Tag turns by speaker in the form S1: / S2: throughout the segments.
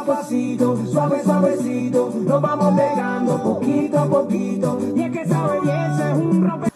S1: a pasito, suave, suavecito, nos vamos pegando poquito a poquito. Y es que esa belleza es un rompe.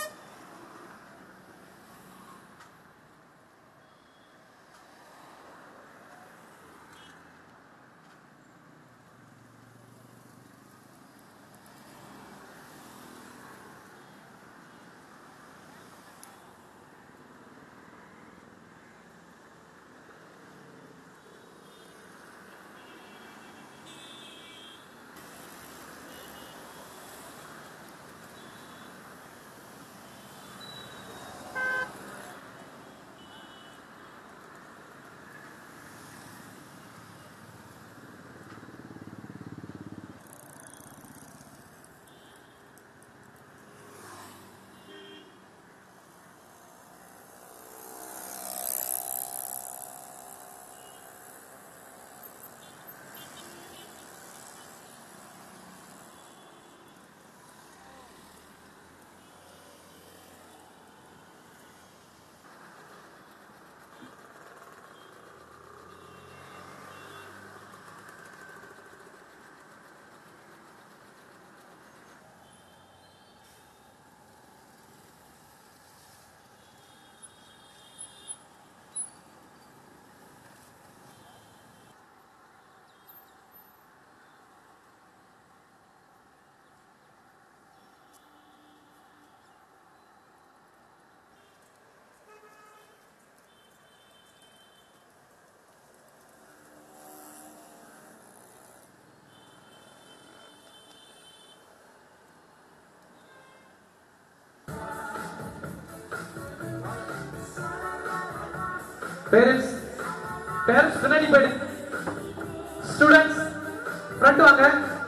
S2: Parents parents பின்னாடி போயிடு students front வாங்க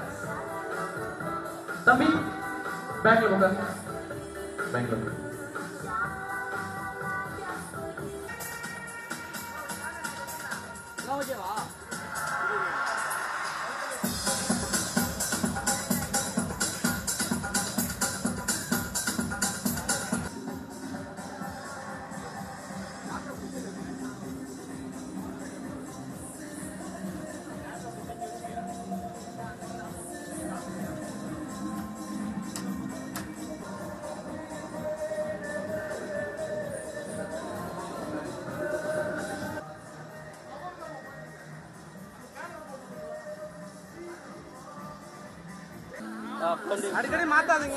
S2: தம்பி பேக்ல போங்க பேக்ல போங்க
S3: அடிக்கடி மாத்தாதீங்க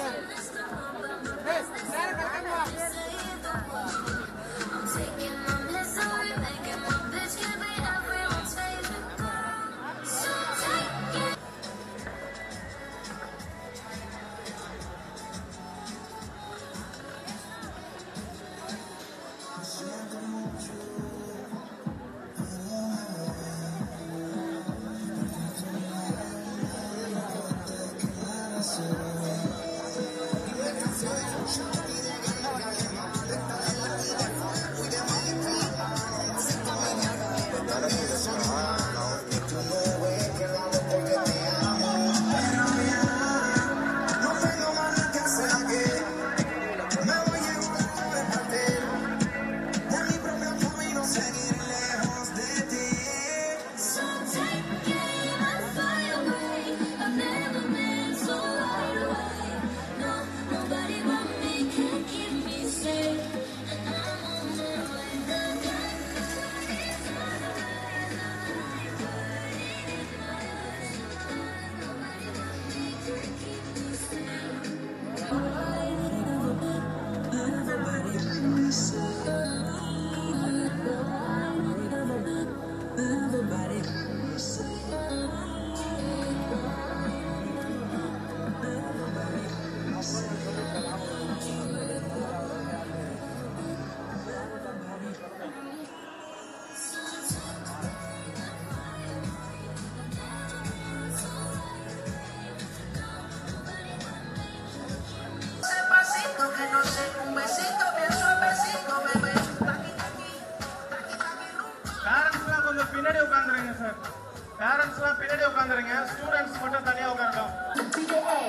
S3: பேரண்ட்ஸ்லாம் கொஞ்சம் பின்னாடி உட்காந்துருங்க சார் பேரண்ட்ஸ்லாம் பின்னாடி உட்காந்துருங்க ஸ்டூடெண்ட்ஸ் மட்டும் தனியா உட்காரட்டும்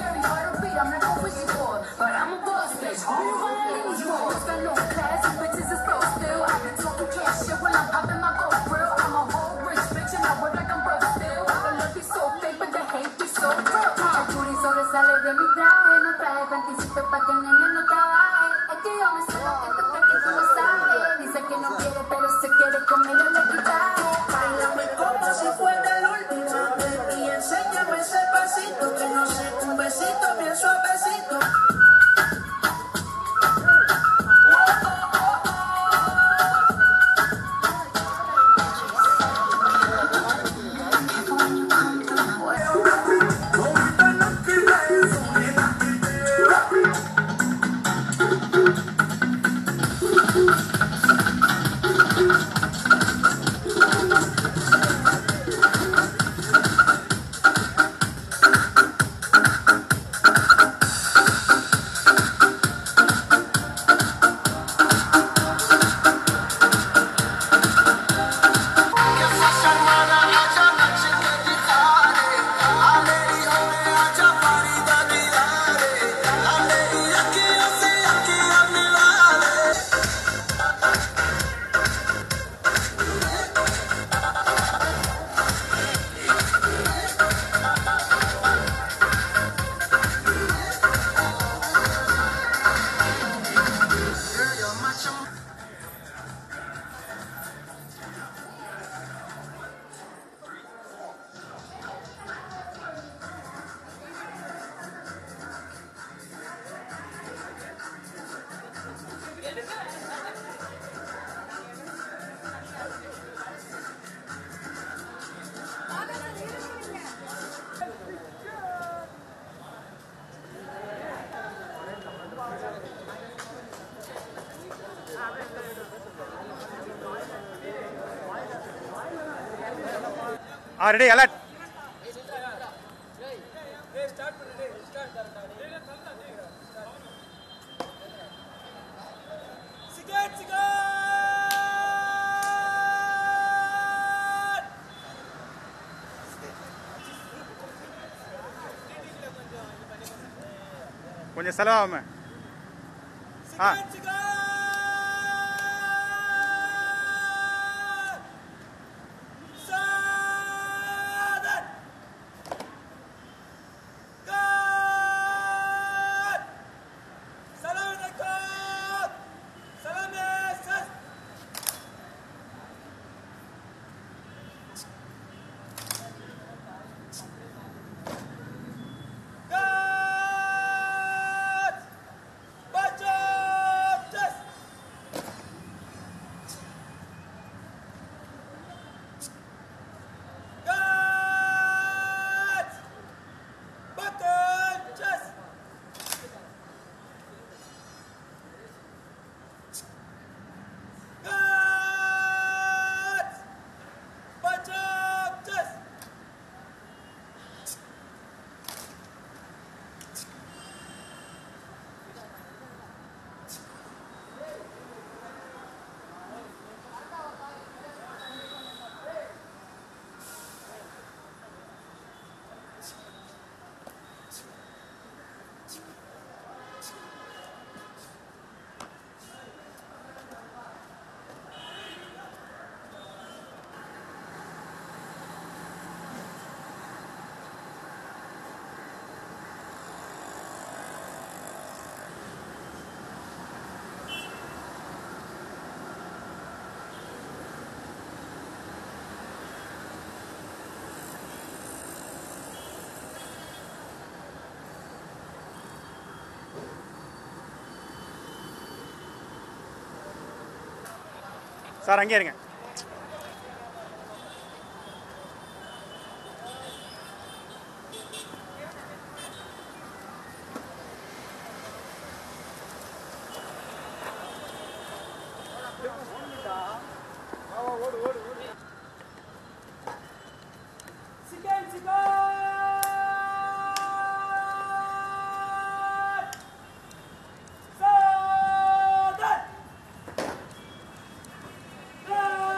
S4: But I'm a boss bitch. Only one I leave you on. Got no class, bitches is panticito pa' que el nene no trabaje. Es que yo me sé lo que tú crees que tú no sabes. Dice que no quiere, pero se quiere comer el equipaje.
S5: Bailame como si fuera la última vez y enséñame ese pasito que no sé, un besito bien suavecito.
S6: ஆ ready alert கொஞ்சம் செலவாகுமே ஆ sir அங்கேயே இருங்க
S1: Go!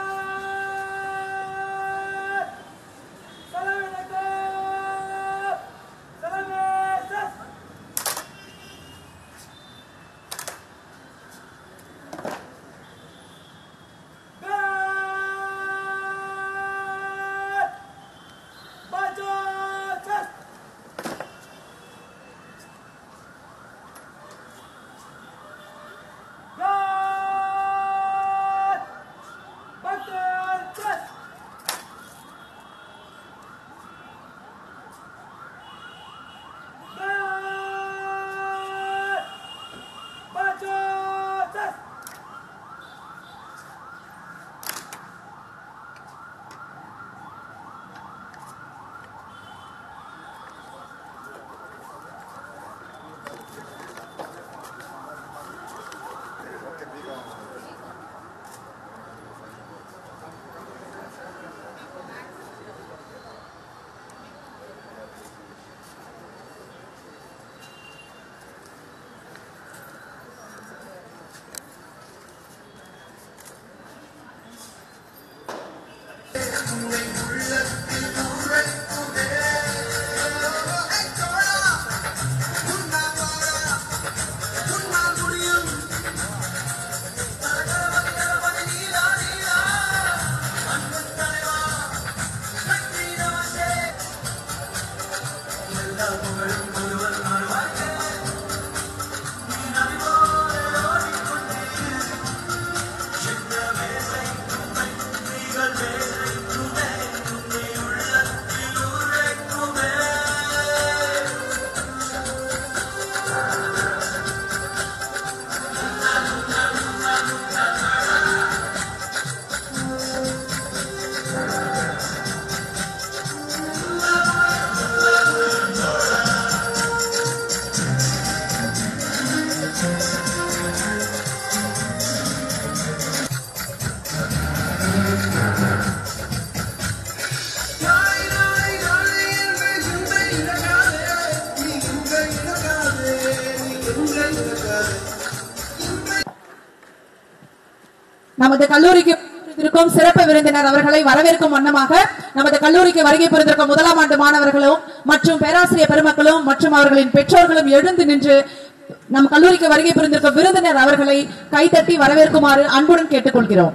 S7: நமது கல்லூரிக்கு இருக்கும் சிறப்பு விருந்தினர் அவர்களை வரவேற்கும் வண்ணமாக நமது கல்லூரிக்கு வருகை புரிந்திருக்கும் முதலாம் ஆண்டு மாணவர்களும் மற்றும் பேராசிரியர் பெருமக்களும் மற்றும் அவர்களின் பெற்றோர்களும் எழுந்து நின்று நம் கல்லூரிக்கு வருகை புரிந்திருக்கும் விருந்தினர் அவர்களை கைதட்டி வரவேற்குமாறு அன்புடன் கேட்டுக்கொள்கிறோம்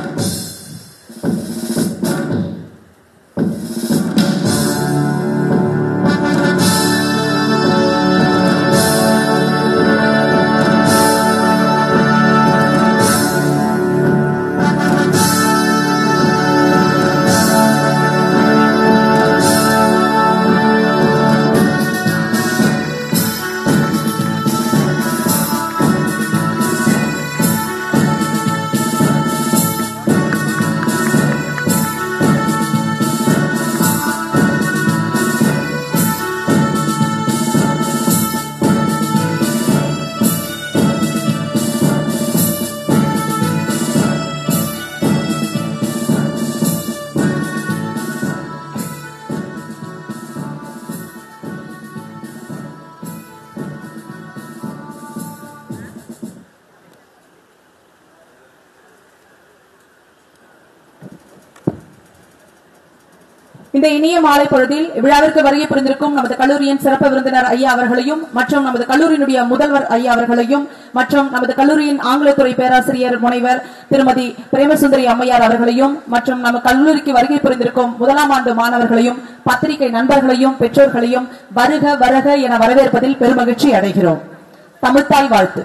S7: இந்த இனிய மாலை பொழுதில் விழாவிற்கு வருகை புரிந்திருக்கும் நமது கல்லூரியின் சிறப்பு விருந்தினர் ஐயா அவர்களையும் மற்றும் நமது கல்லூரியினுடைய முதல்வர் ஐயா அவர்களையும் மற்றும் நமது கல்லூரியின் ஆங்கிலத்துறை பேராசிரியர் முனைவர் திருமதி பிரேமசுந்தரி அம்மையார் அவர்களையும் மற்றும் நம்ம கல்லூரிக்கு வருகை புரிந்திருக்கும் முதலாம் ஆண்டு மாணவர்களையும் பத்திரிகை நண்பர்களையும் பெற்றோர்களையும் வருக வருக என வரவேற்பதில் பெருமகிழ்ச்சி அடைகிறோம் தமிழ்த்தாய் வாழ்த்து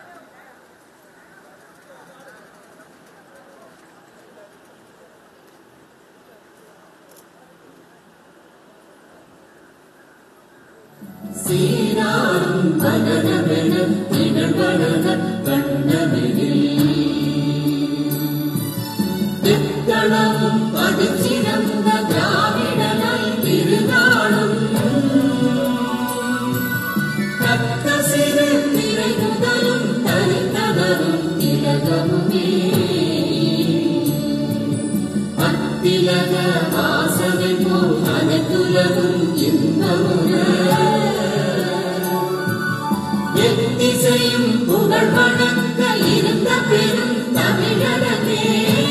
S8: எத்திசையும் புகழ் வணங்க இருந்த பெரும் தமிழனே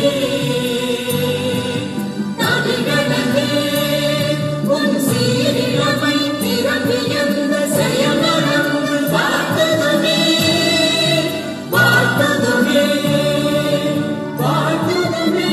S8: தமிழனே உன் சீரிழமை திறமையந்த செயலறந்து வாழ்த்துதுமே வாழ்த்துதுமே வாழ்த்துதுமே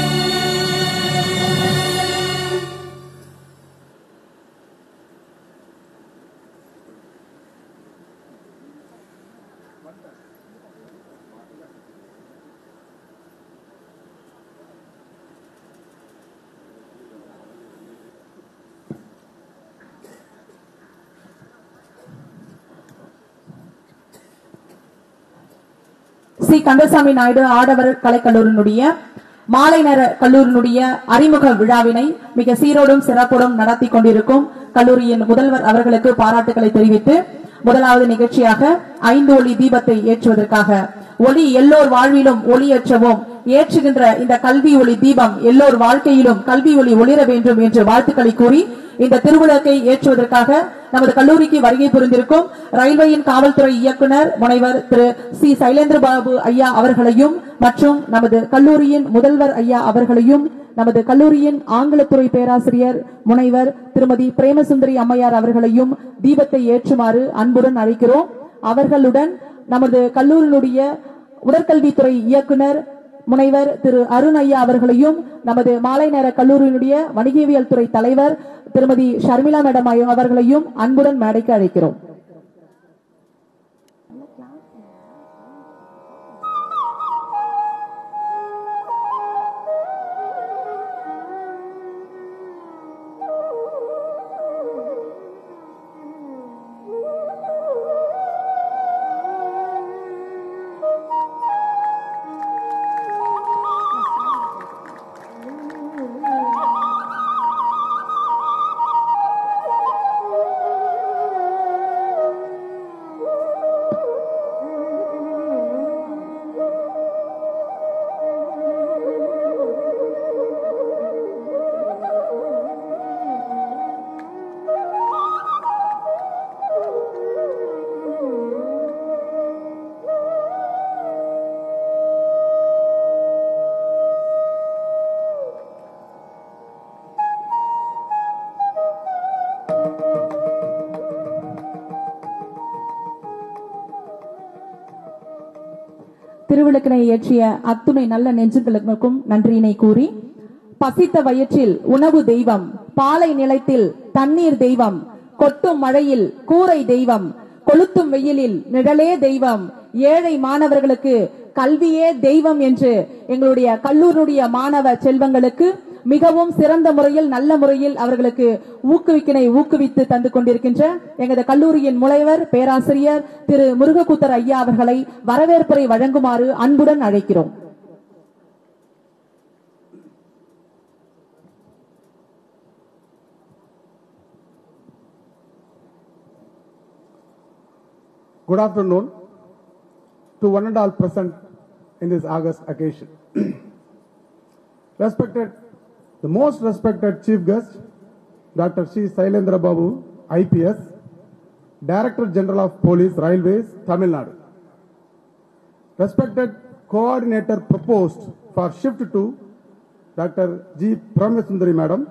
S7: சி கந்தசாமி நாயுடு ஆடவர் கலைக்கல்லூரியினுடைய மாலை நேர கல்லூரியினுடைய அறிமுக விழாவினை மிக சீரோடும் சிறப்போடும் நடத்தி கொண்டிருக்கும் கல்லூரியின் முதல்வர் அவர்களுக்கு பாராட்டுகளை தெரிவித்து முதலாவது நிகழ்ச்சியாக ஐந்து ஒளி தீபத்தை ஏற்றுவதற்காக ஒளி எல்லோர் வாழ்விலும் ஒளியேற்றவும் ஏற்றுகின்ற இந்த கல்வி ஒளி தீபம் எல்லோர் வாழ்க்கையிலும் கல்வி ஒளி ஒளிர வேண்டும் என்று வாழ்த்துக்களை கூறி இந்த திருவிழாக்கை ஏற்றுவதற்காக நமது கல்லூரிக்கு வருகை புரிந்திருக்கும் ரயில்வேயின் காவல்துறை இயக்குனர் முனைவர் திரு சி சைலேந்திர பாபு ஐயா அவர்களையும் மற்றும் நமது கல்லூரியின் முதல்வர் ஐயா அவர்களையும் நமது கல்லூரியின் ஆங்கிலத்துறை பேராசிரியர் முனைவர் திருமதி பிரேமசுந்தரி அம்மையார் அவர்களையும் தீபத்தை ஏற்றுமாறு அன்புடன் அழைக்கிறோம் அவர்களுடன் நமது கல்லூரியினுடைய உடற்கல்வித்துறை இயக்குனர் முனைவர் திரு அருண் ஐயா அவர்களையும் நமது மாலை நேர கல்லூரியினுடைய வணிகவியல் துறை தலைவர் திருமதி ஷர்மிளா மேடம் அவர்களையும் அன்புடன் மேடைக்கு அழைக்கிறோம் திருவிளக்கினை ஏற்றிய அத்துணை நல்ல நெஞ்சுகளுக்கும் நன்றியினை கூறி பசித்த வயிற்றில் உணவு தெய்வம் பாலை நிலத்தில் தண்ணீர் தெய்வம் கொட்டும் மழையில் கூரை தெய்வம் கொளுத்தும் வெயிலில் நிழலே தெய்வம் ஏழை மாணவர்களுக்கு கல்வியே தெய்வம் என்று எங்களுடைய கல்லூரியுடைய மாணவ செல்வங்களுக்கு மிகவும் சிறந்த முறையில் நல்ல முறையில் அவர்களுக்கு ஊக்குவிக்கினை ஊக்குவித்து தந்து கொண்டிருக்கின்ற எங்களது கல்லூரியின் முனைவர் பேராசிரியர் திரு முருகக்கூத்தர் ஐயா அவர்களை வரவேற்புரை வழங்குமாறு அன்புடன் அழைக்கிறோம்
S9: Good afternoon to one and all present in this August occasion. respected, the most respected chief guest, Dr. C. Sailendra Babu, IPS, Director General of Police Railways, Tamil Nadu. Respected coordinator proposed for shift to Dr. G. Pramasundari Madam.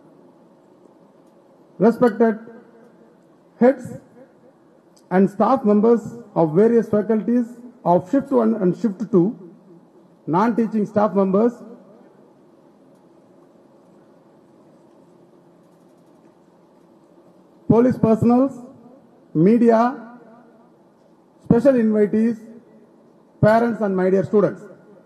S9: Respected heads and staff members of various faculties of shift 1 and shift 2, non-teaching staff members, police personnel, media, special invitees, parents and my dear students.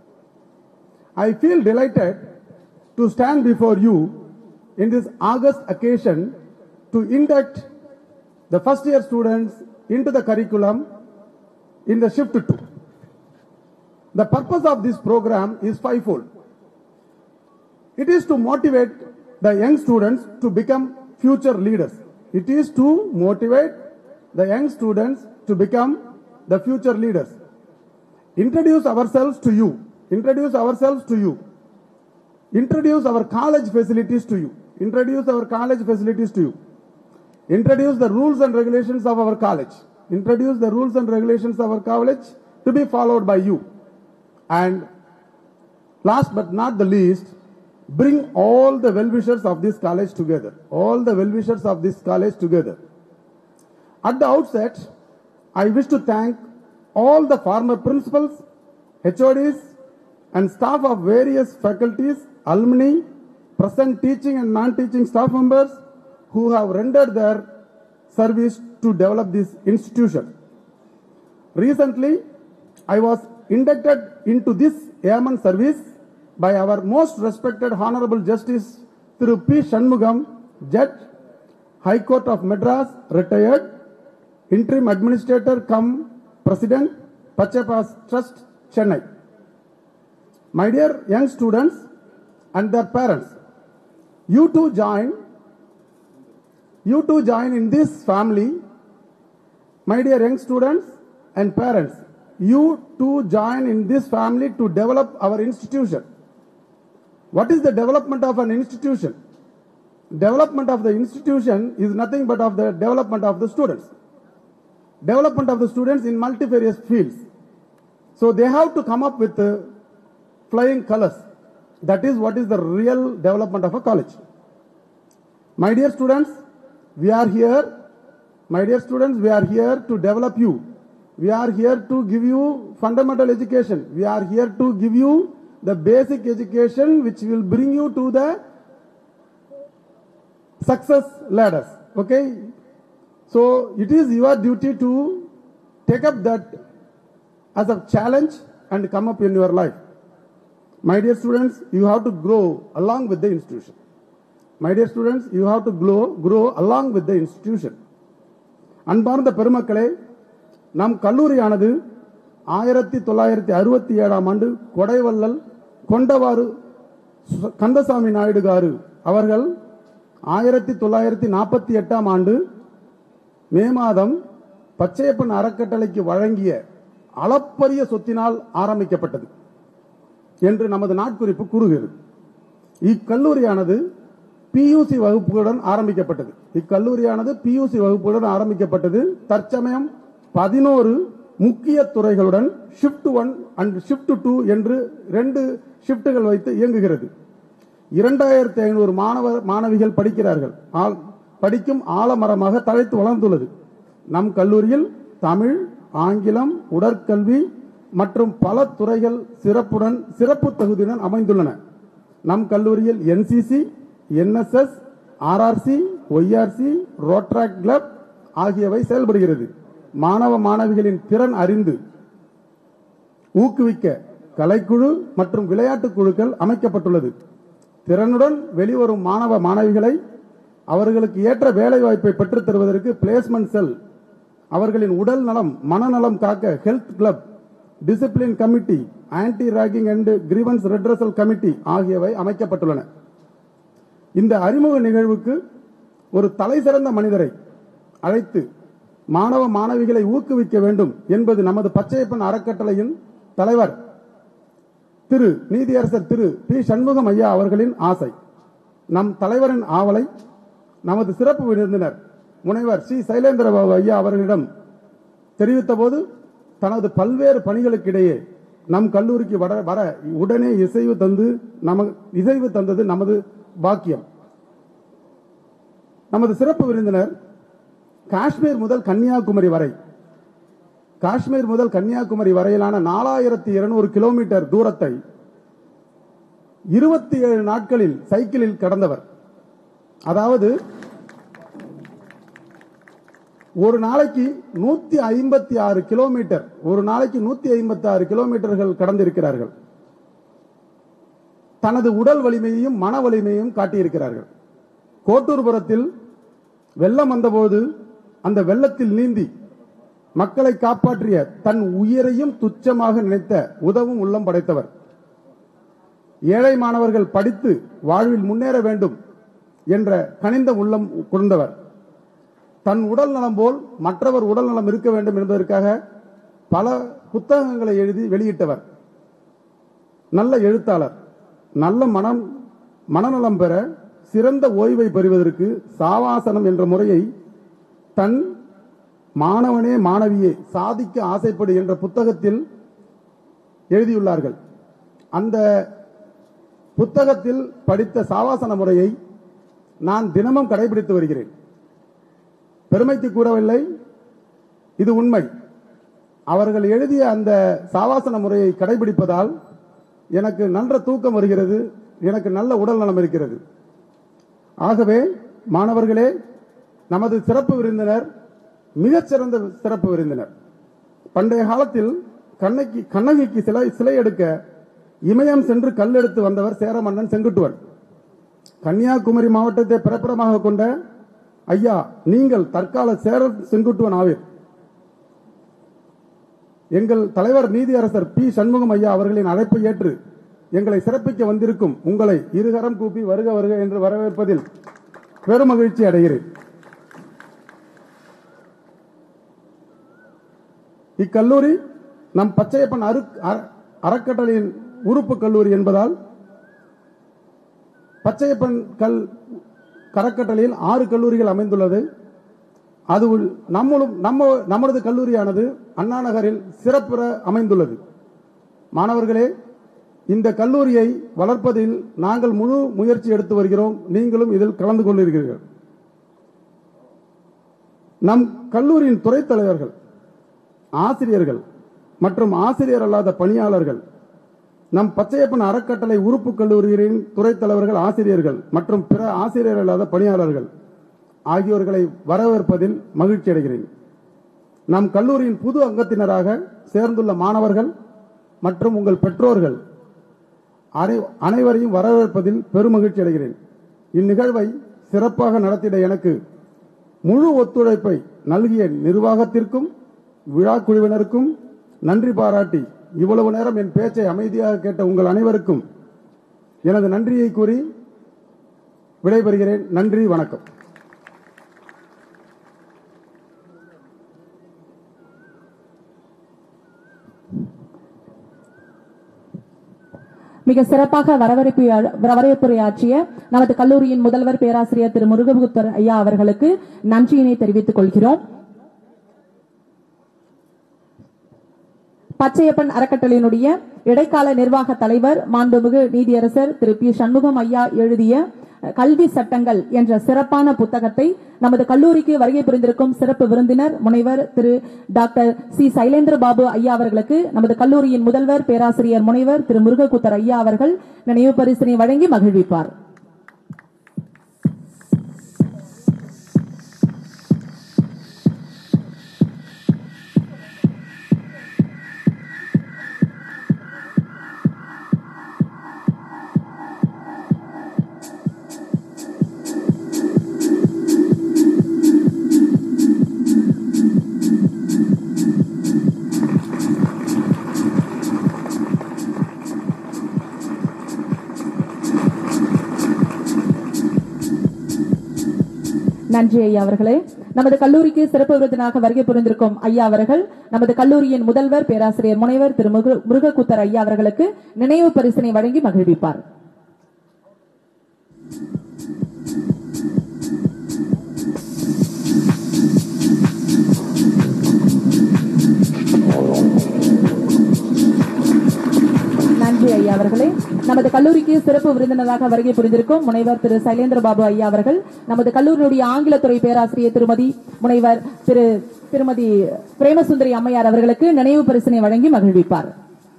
S9: I feel delighted to stand before you in this August occasion to induct the first year students into the curriculum in the shift 2. The purpose of this program is fivefold. It is to motivate the young students to become future leaders. It is to motivate the young students to become the future leaders. Introduce ourselves to you. Introduce ourselves to you. Introduce our college facilities to you. Introduce our college facilities to you. Introduce the rules and regulations of our college. Introduce the rules and regulations of our college to be followed by you. And last but not the least, bring all the well-wishers of this college together. All the well-wishers of this college together. At the outset, I wish to thank all the former principals, HODs, and staff of various faculties, alumni, present teaching and non-teaching staff members who have rendered their service to develop this institution. Recently, I was inducted into this airman service by our most respected Honorable Justice Thiru P. Shanmugam, Judge, High Court of Madras, retired, Interim Administrator cum President, Pachapas Trust, Chennai. My dear young students and their parents, you too join, you too join in this family. My dear young students and parents, you too join in this family to develop our institution. What is the development of an institution? Development of the institution is nothing but of the development of the students. Development of the students in multifarious fields. So they have to come up with uh, flying colors. That is what is the real development of a college. My dear students, we are here. My dear students, we are here to develop you. We are here to give you fundamental education. We are here to give you the basic education which will bring you to the success ladders. Okay? So it is your duty to take up that as a challenge and come up in your life. My dear students, you have to grow along with the institution. My dear students, you have to grow, grow along with the institution. அன்பார்ந்த பெருமக்களே நம் கல்லூரியானது ஆயிரத்தி தொள்ளாயிரத்தி அறுபத்தி ஏழாம் ஆண்டு கொடைவள்ளல் கொண்டவாறு சு- கந்தசாமி நாயுடுகாரு அவர்கள் ஆயிரத்தி தொள்ளாயிரத்தி நாற்பத்தி எட்டாம் ஆண்டு மே மாதம் பச்சையப்பன் அறக்கட்டளைக்கு வழங்கிய அளப்பரிய சொத்தினால் ஆரம்பிக்கப்பட்டது என்று நமது நாட்குறிப்பு கூறுகிறது இக்கல்லூரியானது பியூசி வகுப்புகளுடன் ஆரம்பிக்கப்பட்டது இக்கல்லூரியானது பியூசி வகுப்புகளுடன் ஆரம்பிக்கப்பட்டது தற்சமயம் பதினோரு முக்கிய துறைகளுடன் shift one and shift two என்று ரெண்டு ஷிப்டுகள் வைத்து இயங்குகிறது இரண்டாயிரத்தி ஐநூறு மாணவர் மாணவிகள் படிக்கிறார்கள் ஆல்- படிக்கும் ஆலமரமாக தழைத்து வளர்ந்துள்ளது நம் கல்லூரியில் தமிழ் ஆங்கிலம் உடற்கல்வி மற்றும் பல துறைகள் சிறப்புடன் சிறப்பு தகுதியுடன் அமைந்துள்ளன நம் கல்லூரியில் NCC NSS RRC YRC Rotaract club ஆகியவை செயல்படுகிறது மாணவ மாணவிகளின் திறன் அறிந்து ஊக்குவிக்க கலைக்குழு மற்றும் விளையாட்டுக் குழுக்கள் அமைக்கப்பட்டுள்ளது திறனுடன் வெளிவரும் மாணவ மாணவிகளை அவர்களுக்கு ஏற்ற வேலை வாய்ப்பை பெற்றுத் தருவதற்கு பிளேஸ்மெண்ட் செல் அவர்களின் உடல் நலம் மனநலம் காக்க health club discipline committee anti ragging and grievance redressal committee ஆகியவை அமைக்கப்பட்டுள்ளன இந்த அறிமுக நிகழ்வுக்கு ஒரு தலை சிறந்த மனிதரை அழைத்து மாணவ மாணவிகளை ஊக்குவிக்க வேண்டும் என்பது நமது பச்சையப்பன் அறக்கட்டளையின் தலைவர் திரு நீதியரசர் திரு பி சண்முகம் ஐயா அவர்களின் ஆசை நம் தலைவரின் ஆவலை நமது சிறப்பு விருந்தினர் முனைவர் சி சைலேந்திர பாபு ஐயா அவர்களிடம் தெரிவித்த போது தனது பல்வேறு பணிகளுக்கிடையே நம் கல்லூரிக்கு வர வர உடனே இசைவு தந்து நம இசைவு தந்தது நமது பாக்கியம் நமது சிறப்பு விருந்தினர் காஷ்மீர் முதல் கன்னியாகுமரி வரை காஷ்மீர் முதல் கன்னியாகுமரி வரையிலான நாலாயிரத்தி இருநூறு கிலோமீட்டர் தூரத்தை இருபத்தி ஏழு நாட்களில் சைக்கிளில் கடந்தவர் அதாவது ஒரு நாளைக்கு நூத்தி ஐம்பத்தி ஆறு கிலோமீட்டர் ஒரு நாளைக்கு நூத்தி ஐம்பத்தி ஆறு கிலோமீட்டர்கள் கடந்திருக்கிறார்கள் தனது உடல் வலிமையையும் மன வலிமையையும் காட்டியிருக்கிறார்கள் கோட்டூர்புரத்தில் வெள்ளம் வந்தபோது அந்த வெள்ளத்தில் நீந்தி மக்களை காப்பாற்றிய தன் உயிரையும் துச்சமாக நினைத்த உதவும் உள்ளம் படைத்தவர் ஏழை மாணவர்கள் படித்து வாழ்வில் முன்னேற வேண்டும் என்ற கனிந்த உள்ளம் கொண்டவர் தன் உடல் நலம் போல் மற்றவர் உடல் நலம் இருக்க வேண்டும் என்பதற்காக பல புத்தகங்களை எழுதி வெளியிட்டவர் நல்ல எழுத்தாளர் நல்ல மனம் மனநலம் பெற சிறந்த ஓய்வை பெறுவதற்கு சாவாசனம் என்ற முறையை தன் மாணவனே மாணவியே சாதிக்க ஆசைப்படு என்ற புத்தகத்தில் எழுதியுள்ளார்கள் அந்த புத்தகத்தில் படித்த சாவாசன முறையை நான் தினமும் கடைபிடித்து வருகிறேன் பெருமைக்கு கூறவில்லை இது உண்மை அவர்கள் எழுதிய அந்த சாவாசன முறையை கடைபிடிப்பதால் எனக்கு நல்ல தூக்கம் வருகிறது எனக்கு நல்ல உடல் நலம் இருக்கிறது ஆகவே மாணவர்களே நமது சிறப்பு விருந்தினர் மிகச்சிறந்த சிறப்பு விருந்தினர் பண்டைய காலத்தில் கண்ணகி கண்ணகிக்கு சிலை சிலை எடுக்க இமயம் சென்று கல்லெடுத்து வந்தவர் சேரமன்னன் செங்குட்டுவன் கன்னியாகுமரி மாவட்டத்தை பிறப்பிடமாக கொண்ட ஐயா நீங்கள் தற்கால சேர செங்குட்டுவன் ஆவீர் எங்கள் தலைவர் நீதியரசர் பி சண்முகம் ஐயா அவர்களின் அழைப்பை ஏற்று எங்களை சிறப்பிக்க வந்திருக்கும் உங்களை இருகரம் கூப்பி வருக வருக என்று வரவேற்பதில் பெரும் மகிழ்ச்சி அடைகிறேன் இக்கல்லூரி நம் பச்சையப்பன் அரு அற- அறக்கட்டளையின் உறுப்பு கல்லூரி என்பதால் பச்சையப்பன் கல் கரக்கட்டளையில் ஆறு கல்லூரிகள் அமைந்துள்ளது அது உள்- நம்மளும் நம்ம நமது கல்லூரியானது அண்ணா நகரில் சிறப்புற அமைந்துள்ளது மாணவர்களே இந்த கல்லூரியை வளர்ப்பதில் நாங்கள் முழு முயற்சி எடுத்து வருகிறோம் நீங்களும் இதில் கலந்து கொண்டிருக்கிறீர்கள் நம் கல்லூரியின் துறைத் தலைவர்கள் ஆசிரியர்கள் மற்றும் ஆசிரியர் அல்லாத பணியாளர்கள் நம் பச்சையப்பன் அறக்கட்டளை உறுப்பு கல்லூரிகளின் துறைத் தலைவர்கள் ஆசிரியர்கள் மற்றும் பிற ஆசிரியர் அல்லாத பணியாளர்கள் ஆகியோர்களை வரவேற்பதில் மகிழ்ச்சி அடைகிறேன் நம் கல்லூரியின் புது அங்கத்தினராக சேர்ந்துள்ள மாணவர்கள் மற்றும் உங்கள் பெற்றோர்கள் அனை- அனைவரையும் வரவேற்பதில் பெருமகிழ்ச்சி அடைகிறேன் இந்நிகழ்வை சிறப்பாக நடத்திட எனக்கு முழு ஒத்துழைப்பை நல்கிய நிர்வாகத்திற்கும் விழா குழுவினருக்கும் நன்றி பாராட்டி இவ்வளவு நேரம் என் பேச்சை அமைதியாக கேட்ட உங்கள் அனைவருக்கும் எனது நன்றியை கூறி விடைபெறுகிறேன் நன்றி வணக்கம்
S7: மிக சிறப்பாக வரவேற்பு வரவேற்புரையாற்றிய நமது கல்லூரியின் முதல்வர் பேராசிரியர் திரு முருகபுத்தர் ஐயா அவர்களுக்கு நன்றியினை தெரிவித்துக் கொள்கிறோம் பச்சையப்பன் அறக்கட்டளையினுடைய இடைக்கால நிர்வாக தலைவர் மாண்புமிகு நீதியரசர் திரு பி சண்முகம் ஐயா எழுதிய அஹ், கல்வி சட்டங்கள் என்ற சிறப்பான புத்தகத்தை நமது கல்லூரிக்கு வருகை புரிந்திருக்கும் சிறப்பு விருந்தினர் முனைவர் திரு டாக்டர் சி சைலேந்திர பாபு ஐயா அவர்களுக்கு நமது கல்லூரியின் முதல்வர் பேராசிரியர் முனைவர் திரு முருககுத்தர் ஐயா அவர்கள் நினைவு பரிசினை வழங்கி மகிழ்விப்பார் நன்றி ஐயா அவர்களே நமது கல்லூரிக்கு சிறப்பு விருதினாக வருகை புரிந்திருக்கும் ஐயா அவர்கள் நமது கல்லூரியின் முதல்வர் பேராசிரியர் முனைவர் திரு முருக- முருககுத்தர் ஐயா அவர்களுக்கு நினைவு பரிசினை வழங்கி மகிழ்விப்பார் நன்றி ஐயா அவர்களே நமது கல்லூரிக்கு சிறப்பு விருந்தினராக வருகை புரிந்திருக்கும் முனைவர் திரு சைலேந்திர பாபு ஐயா அவர்கள் நமது கல்லூரியினுடைய ஆங்கிலத்துறை பேராசிரியர் திருமதி முனைவர் திரு திருமதி பிரேமசுந்தரி அம்மையார் அவர்களுக்கு நினைவு பரிசினை வழங்கி மகிழ்விப்பார்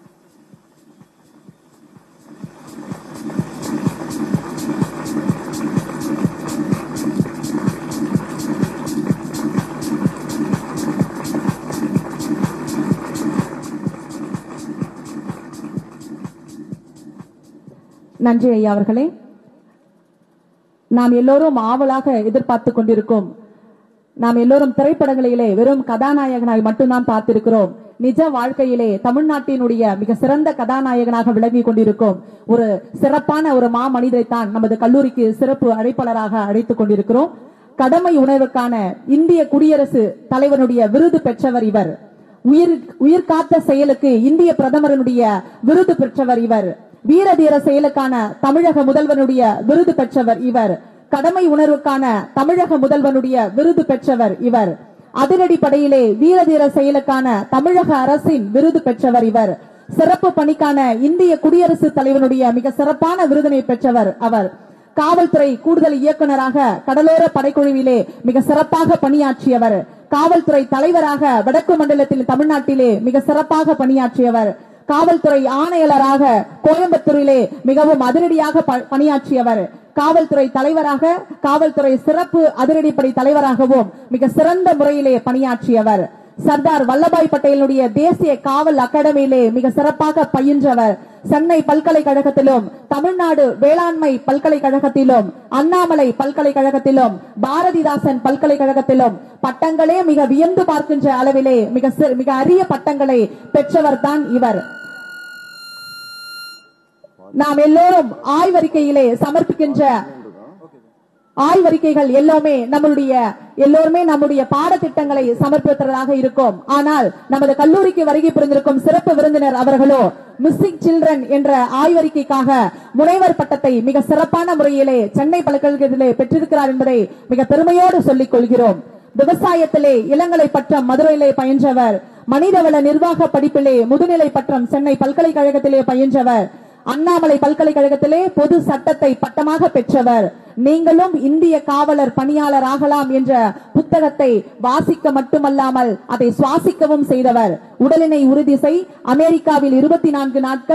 S7: நன்றி ஐயா அவர்களே நாம் எல்லோரும் ஆவலாக எதிர்பார்த்து கொண்டிருக்கும் நாம் எல்லோரும் திரைப்படங்களிலே வெறும் கதாநாயகனாய் மட்டும்தான் பார்த்திருக்கிறோம் நிஜ வாழ்க்கையிலே தமிழ்நாட்டினுடைய மிக சிறந்த கதாநாயகனாக விளங்கி கொண்டிருக்கும் ஒரு சிறப்பான ஒரு மா மனிதரைத்தான் நமது கல்லூரிக்கு சிறப்பு அழைப்பாளராக அழைத்துக் கொண்டிருக்கிறோம் கடமை உணர்வுக்கான இந்திய குடியரசு தலைவனுடைய விருது பெற்றவர் இவர் உயிர் உயிர் காத்த செயலுக்கு இந்திய பிரதமரனுடைய விருது பெற்றவர் இவர் வீர தீர செயலுக்கான தமிழக முதல்வனுடைய விருது பெற்றவர் இவர் கடமை உணர்வுக்கான தமிழக முதல்வனுடைய விருது பெற்றவர் இவர் அதிரடி படையிலே வீர தீர செயலுக்கான தமிழக அரசின் விருது பெற்றவர் இவர் சிறப்பு பணிக்கான இந்திய குடியரசுத் தலைவனுடைய மிக சிறப்பான விருதினை பெற்றவர் அவர் காவல்துறை கூடுதல் இயக்குனராக கடலோர படைக்குழுவிலே மிக சிறப்பாக பணியாற்றியவர் காவல்துறை தலைவராக வடக்கு மண்டலத்தில் தமிழ்நாட்டிலே மிக சிறப்பாக பணியாற்றியவர் காவல்துறை ஆணையாளராக கோயம்புத்தூரிலே மிகவும் அதிரடியாக ப- பணியாற்றியவர் காவல்துறை தலைவராக காவல்துறை சிறப்பு அதிரடிப்படை தலைவராகவும் மிக சிறந்த முறையிலே பணியாற்றியவர் சர்தார் வல்லபாய் பட்டேலுடைய தேசிய காவல் அகாடமியிலே மிக சிறப்பாக பயின்றவர் சென்னை பல்கலைக்கழகத்திலும் தமிழ்நாடு வேளாண்மை பல்கலைக்கழகத்திலும் அண்ணாமலை பல்கலைக்கழகத்திலும் பாரதிதாசன் பல்கலைக்கழகத்திலும் பட்டங்களே மிக வியந்து பார்க்கின்ற அளவிலே மிக சி- மிக அரிய பட்டங்களை பெற்றவர் தான் இவர் நாம் எல்லோரும் ஆய்வறிக்கையிலே சமர்ப்பிக்கின்ற ஆய்வறிக்கைகள் எல்லாமே நம்மளுடைய எல்லோருமே நம்முடைய பாடத்திட்டங்களை சமர்ப்பிப்பதாக இருக்கும் ஆனால் நமது கல்லூரிக்கு வருகை புரிந்திருக்கும் சிறப்பு விருந்தினர் அவர்களோ மிஸ்ஸிங் சில்ட்ரன் என்ற ஆய்வறிக்கைக்காக முனைவர் பட்டத்தை மிக சிறப்பான முறையிலே சென்னை பல்கலைக்கழகத்திலே பெற்றிருக்கிறார் என்பதை மிக பெருமையோடு சொல்லிக் கொள்கிறோம் விவசாயத்திலே இளங்கலை பட்டம் மதுரையிலே பயின்றவர் மனிதவள நிர்வாக படிப்பிலே முதுநிலை பட்டம் சென்னை பல்கலைக்கழகத்திலே பயின்றவர் அண்ணாமலை பல்கலைக்கழகத்திலே பொது சட்டத்தை பட்டமாக பெற்றவர் நீங்களும் இந்திய காவலர் பணியாளர் ஆகலாம் என்ற புத்தகத்தை வாசிக்க மட்டுமல்லாமல் அதை சுவாசிக்கவும் செய்தவர் உடலினை உறுதி செய் அமெரிக்காவில் இருபத்தி நான்கு நாட்கள்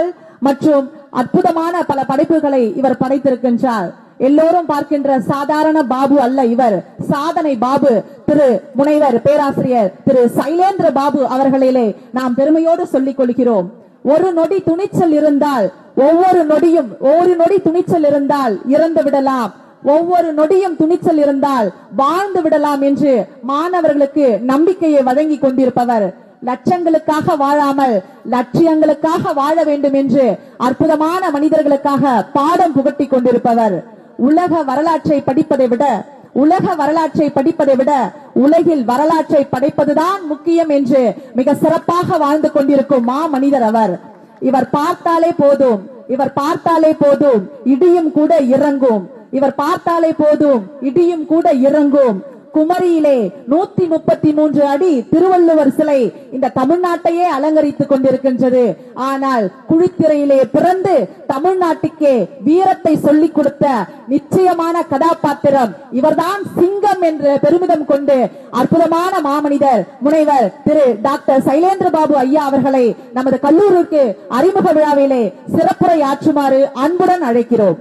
S7: மற்றும் அற்புதமான பல படைப்புகளை இவர் படைத்திருக்கின்றார் எல்லோரும் பார்க்கின்ற சாதாரண பாபு அல்ல இவர் சாதனை பாபு திரு முனைவர் பேராசிரியர் திரு சைலேந்திர பாபு அவர்களிலே நாம் பெருமையோடு சொல்லிக் கொள்கிறோம் ஒரு நொடி துணிச்சல் இருந்தால் ஒவ்வொரு நொடியும் ஒரு நொடி துணிச்சல் இருந்தால் இறந்து விடலாம் ஒவ்வொரு நொடியும் துணிச்சல் இருந்தால் வாழ்ந்து விடலாம் என்று மாணவர்களுக்கு நம்பிக்கையை வழங்கி கொண்டிருப்பவர் லட்சங்களுக்காக வாழாமல் லட்சியங்களுக்காக வாழ வேண்டும் என்று அற்புதமான மனிதர்களுக்காக பாடம் புகட்டி கொண்டிருப்பவர் உலக வரலாற்றை படிப்பதை விட உலக வரலாற்றை படிப்பதை விட உலகில் வரலாற்றை படைப்பதுதான் முக்கியம் என்று மிக சிறப்பாக வாழ்ந்து கொண்டிருக்கும் மா மனிதர் அவர் இவர் பார்த்தாலே போதும் இவர் பார்த்தாலே போதும் இடியும் கூட இறங்கும் இவர் பார்த்தாலே போதும் இடியும் கூட இறங்கும் குமரியிலே நூத்தி முப்பத்தி மூன்று அடி திருவள்ளுவர் சிலை இந்த தமிழ்நாட்டையே அலங்கரித்துக் கொண்டிருக்கின்றது ஆனால் குழித்திரையிலே பிறந்து தமிழ்நாட்டுக்கே வீரத்தை சொல்லிக் கொடுத்த நிச்சயமான கதாபாத்திரம் இவர்தான் சிங்கம் என்ற பெருமிதம் கொண்டு அற்புதமான மாமனிதர் முனைவர் திரு டாக்டர் சைலேந்திர பாபு ஐயா அவர்களை நமது கல்லூரிக்கு அறிமுக விழாவிலே சிறப்புரை ஆற்றுமாறு அன்புடன் அழைக்கிறோம்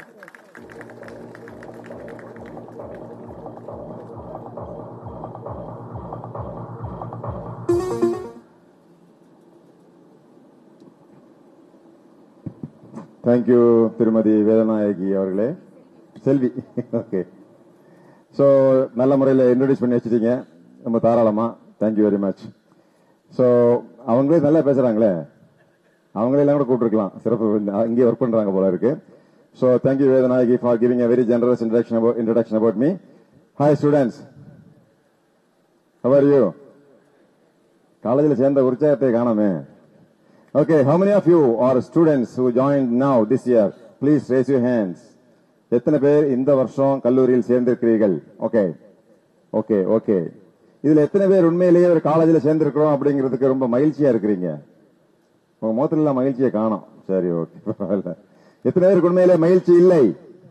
S10: தேங்க்யூ திருமதி வேதநாயகி அவர்களே செல்வி ஓகே ஸோ நல்ல முறையில் இன்ட்ரடியூஸ் பண்ணி வச்சுட்டீங்க ரொம்ப தாராளமா தேங்க்யூ வெரி மச் ஸோ அவங்களே நல்லா பேசுறாங்களே அவங்களே எல்லாம் கூட கூப்பிட்டுருக்கலாம் சிறப்பு அங்கேயே ஒர்க் பண்றாங்க போல இருக்கு so thank you Vedanayaki for giving a very generous introduction introduction about me hi students how are you காலேஜில் சேர்ந்த உற்சாகத்தை காணாமே Okay, how many of you are students who joined now this year? Please raise your hands. எத்தனை பேர் இந்த வருஷம் கல்லூரியில் சேர்ந்திருக்கிறீர்கள் okay okay okay இதுல எத்தனை பேர் உண்மையிலேயே ஒரு காலேஜில் சேர்ந்திருக்கிறோம் அப்படிங்கிறதுக்கு ரொம்ப மகிழ்ச்சியா இருக்கிறீங்க உங்க முகத்துல எல்லாம் மகிழ்ச்சியை காணும் சரி ஓகே பரவாயில்ல எத்தனை பேருக்கு உண்மையிலே மகிழ்ச்சி இல்லை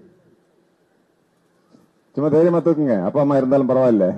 S10: சும்மா தைரியமா தூக்குங்க அப்பா அம்மா இருந்தாலும் பரவாயில்ல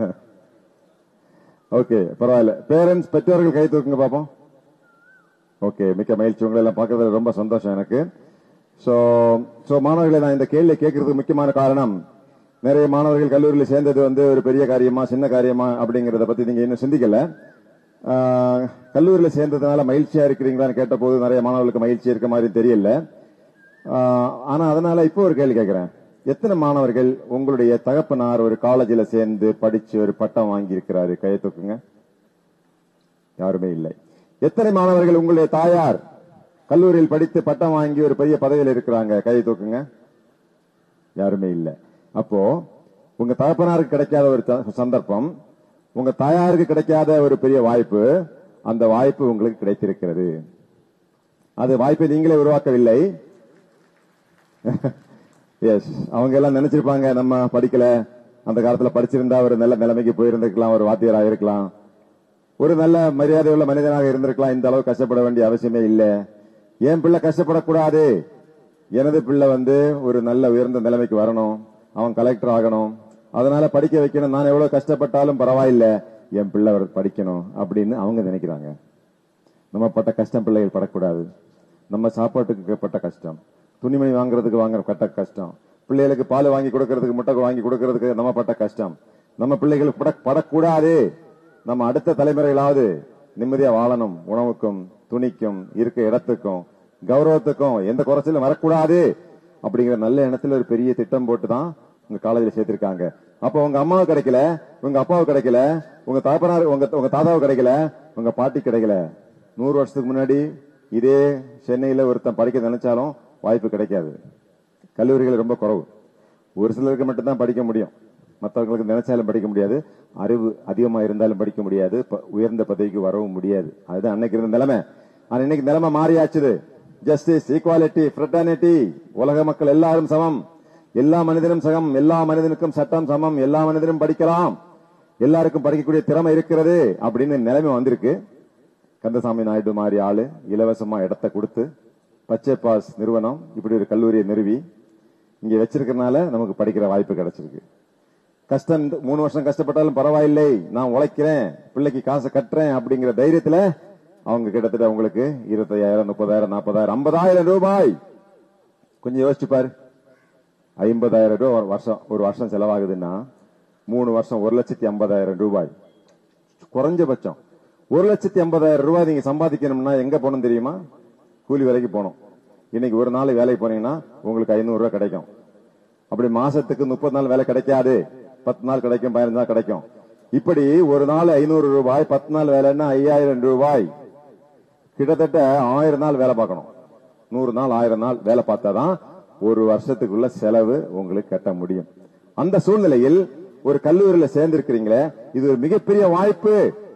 S10: ஓகே பரவாயில்ல பேரண்ட்ஸ் பெற்றோர்கள் கை தூக்குங்க பாப்போம் ஓகே மிக்க மகிழ்ச்சி உங்களை எல்லாம் பார்க்கறதுல ரொம்ப சந்தோஷம் எனக்கு சோ சோ மாணவர்களை நான் இந்த கேள்வி கேட்கறதுக்கு முக்கியமான காரணம் நிறைய மாணவர்கள் கல்லூரியில் சேர்ந்தது வந்து ஒரு பெரிய காரியமா சின்ன காரியமா அப்படிங்கறத பத்தி நீங்க இன்னும் சிந்திக்கல ஆஹ், கல்லூரியில் சேர்ந்ததுனால மகிழ்ச்சியா இருக்கிறீங்களான்னு கேட்ட போது நிறைய மாணவர்களுக்கு மகிழ்ச்சி இருக்க மாதிரி தெரியல ஆஹ், ஆனா அதனால இப்போ ஒரு கேள்வி கேட்கிறேன் எத்தனை மாணவர்கள் உங்களுடைய தகப்பனார் ஒரு காலேஜில் சேர்ந்து படிச்சு ஒரு பட்டம் வாங்கி இருக்கிறாரு கையை தூக்குங்க யாருமே இல்லை எத்தனை மாணவர்கள் உங்களுடைய தாயார் கல்லூரியில் படித்து பட்டம் வாங்கி ஒரு பெரிய பதவியில் இருக்கிறாங்க கையை தூக்குங்க யாருமே இல்லை அப்போ உங்க தகப்பனாருக்கு கிடைக்காத ஒரு த- சந்தர்ப்பம் உங்க தாயாருக்கு கிடைக்காத ஒரு பெரிய வாய்ப்பு அந்த வாய்ப்பு உங்களுக்கு கிடைத்திருக்கிறது அது வாய்ப்பை நீங்களே உருவாக்கவில்லை எஸ் அவங்க எல்லாம் நினைச்சிருப்பாங்க நம்ம படிக்கல அந்த காலத்துல படிச்சிருந்தா ஒரு நல்ல நிலைமைக்கு போயிருந்திருக்கலாம் ஒரு வாத்தியராக இருக்கலாம் ஒரு நல்ல மரியாதை உள்ள மனிதனாக இருந்திருக்கலாம் இந்த அளவு கஷ்டப்பட வேண்டிய அவசியமே இல்ல என் பிள்ளை கஷ்டப்படக்கூடாது எனது பிள்ளை வந்து ஒரு நல்ல உயர்ந்த நிலைமைக்கு வரணும் அவன் கலெக்டர் ஆகணும் அதனால படிக்க வைக்கணும் நான் எவ்வளவு கஷ்டப்பட்டாலும் பரவாயில்ல என் பிள்ளை அவர் படிக்கணும் அப்படின்னு அவங்க நினைக்கிறாங்க நம்ம பட்ட கஷ்டம் பிள்ளைகள் படக்கூடாது நம்ம சாப்பாட்டுக்கு பட்ட கஷ்டம் துணிமணி வாங்குறதுக்கு வாங்குற பட்ட கஷ்டம் பிள்ளைகளுக்கு பால் வாங்கி கொடுக்கறதுக்கு முட்டை வாங்கி கொடுக்கறதுக்கு நம்ம பட்ட கஷ்டம் நம்ம பிள்ளைகளுக்கு பட படக்கூடாது நம்ம அடுத்த தலைமுறைகளாவது நிம்மதியா வாழணும் உணவுக்கும் துணிக்கும் இருக்க இடத்துக்கும் கௌரவத்துக்கும் எந்த குறைச்சலும் வரக்கூடாது அப்படிங்கிற நல்ல எண்ணத்துல ஒரு பெரிய திட்டம் போட்டு தான் உங்க காலேஜில் சேர்த்திருக்காங்க அப்ப உங்க அம்மாவுக்கு கிடைக்கல உங்க அப்பாவுக்கு கிடைக்கல உங்க தாப்பனார் உங்க உங்க தாத்தாவுக்கு கிடைக்கல உங்க பாட்டி கிடைக்கல நூறு வருஷத்துக்கு முன்னாடி இதே சென்னையில ஒருத்தன் படிக்க நினைச்சாலும் வாய்ப்பு கிடைக்காது கல்லூரிகள் ரொம்ப குறைவு ஒரு சிலருக்கு மட்டும்தான் படிக்க முடியும் மற்றவங்களுக்கு நினைச்சாலும் படிக்க முடியாது அறிவு அதிகமா இருந்தாலும் படிக்க முடியாது ப- உயர்ந்த பதவிக்கு வரவும் முடியாது அதுதான் அன்னைக்கு இருந்த நிலைமை ஆனா இன்னைக்கு நிலைமை மாறியாச்சுது ஜஸ்டிஸ் ஈக்குவாலிட்டி ஃப்ரெட்டர்னிட்டி உலக மக்கள் எல்லாரும் சமம் எல்லா மனிதனும் சமம் எல்லா மனிதனுக்கும் சட்டம் சமம் எல்லா மனிதனும் படிக்கலாம் எல்லாருக்கும் படிக்கக்கூடிய திறமை இருக்கிறது அப்படின்னு நிலைமை வந்திருக்கு கந்தசாமி நாயுடு மாதிரி ஆளு இலவசமா இடத்தை கொடுத்து பச்சை பாஸ் நிறுவனம் இப்படி ஒரு கல்லூரியை நிறுவி இங்க வச்சிருக்கறனால நமக்கு படிக்கிற வாய்ப்பு கிடைச்சிருக்கு கஷ்டம் இந்த மூணு வருஷம் கஷ்டப்பட்டாலும் பரவாயில்லை நான் உழைக்கிறேன் பிள்ளைக்கு காசை கட்டுறேன் அப்படிங்கிற தைரியத்துல அவங்க கிட்டத்தட்ட உங்களுக்கு இருபத்தையாயிரம் முப்பதாயிரம் நாற்பதாயிரம் ஐம்பதாயிரம் ரூபாய் கொஞ்சம் யோசிச்சு பாரு ஐம்பதாயிரம் ரூபாய் ஒரு வருஷம் ஒரு வருஷம் செலவாகுதுன்னா மூணு வருஷம் ஒரு லட்சத்தி ஐம்பதாயிரம் ரூபாய் குறைஞ்சபட்சம் ஒரு லட்சத்தி ஐம்பதாயிரம் ரூபாய் நீங்க சம்பாதிக்கணும்னா எங்க போகணும் தெரியுமா கூலி வேலைக்கு போகணும் இன்னைக்கு ஒரு நாள் வேலைக்கு போனீங்கன்னா உங்களுக்கு ஐநூறு ரூபாய் கிடைக்கும் அப்படி மாசத்துக்கு முப்பது நாள் வேலை கிடைக்காது பத்து நாள் கிடைக்கும் பதினஞ்சு நாள் கிடைக்கும் இப்படி ஒரு நாள் ஐநூறு ரூபாய் பத்து நாள் வேலைன்னா ஐயாயிரம் ரூபாய் கிட்டத்தட்ட ஆயிரம் நாள் வேலை பார்க்கணும் நூறு நாள் ஆயிரம் நாள் வேலை பார்த்தாதான் ஒரு வருஷத்துக்குள்ள செலவு உங்களுக்கு கட்ட முடியும் அந்த சூழ்நிலையில் ஒரு கல்லூரியில சேர்ந்திருக்கிறீங்களே இது ஒரு மிகப்பெரிய வாய்ப்பு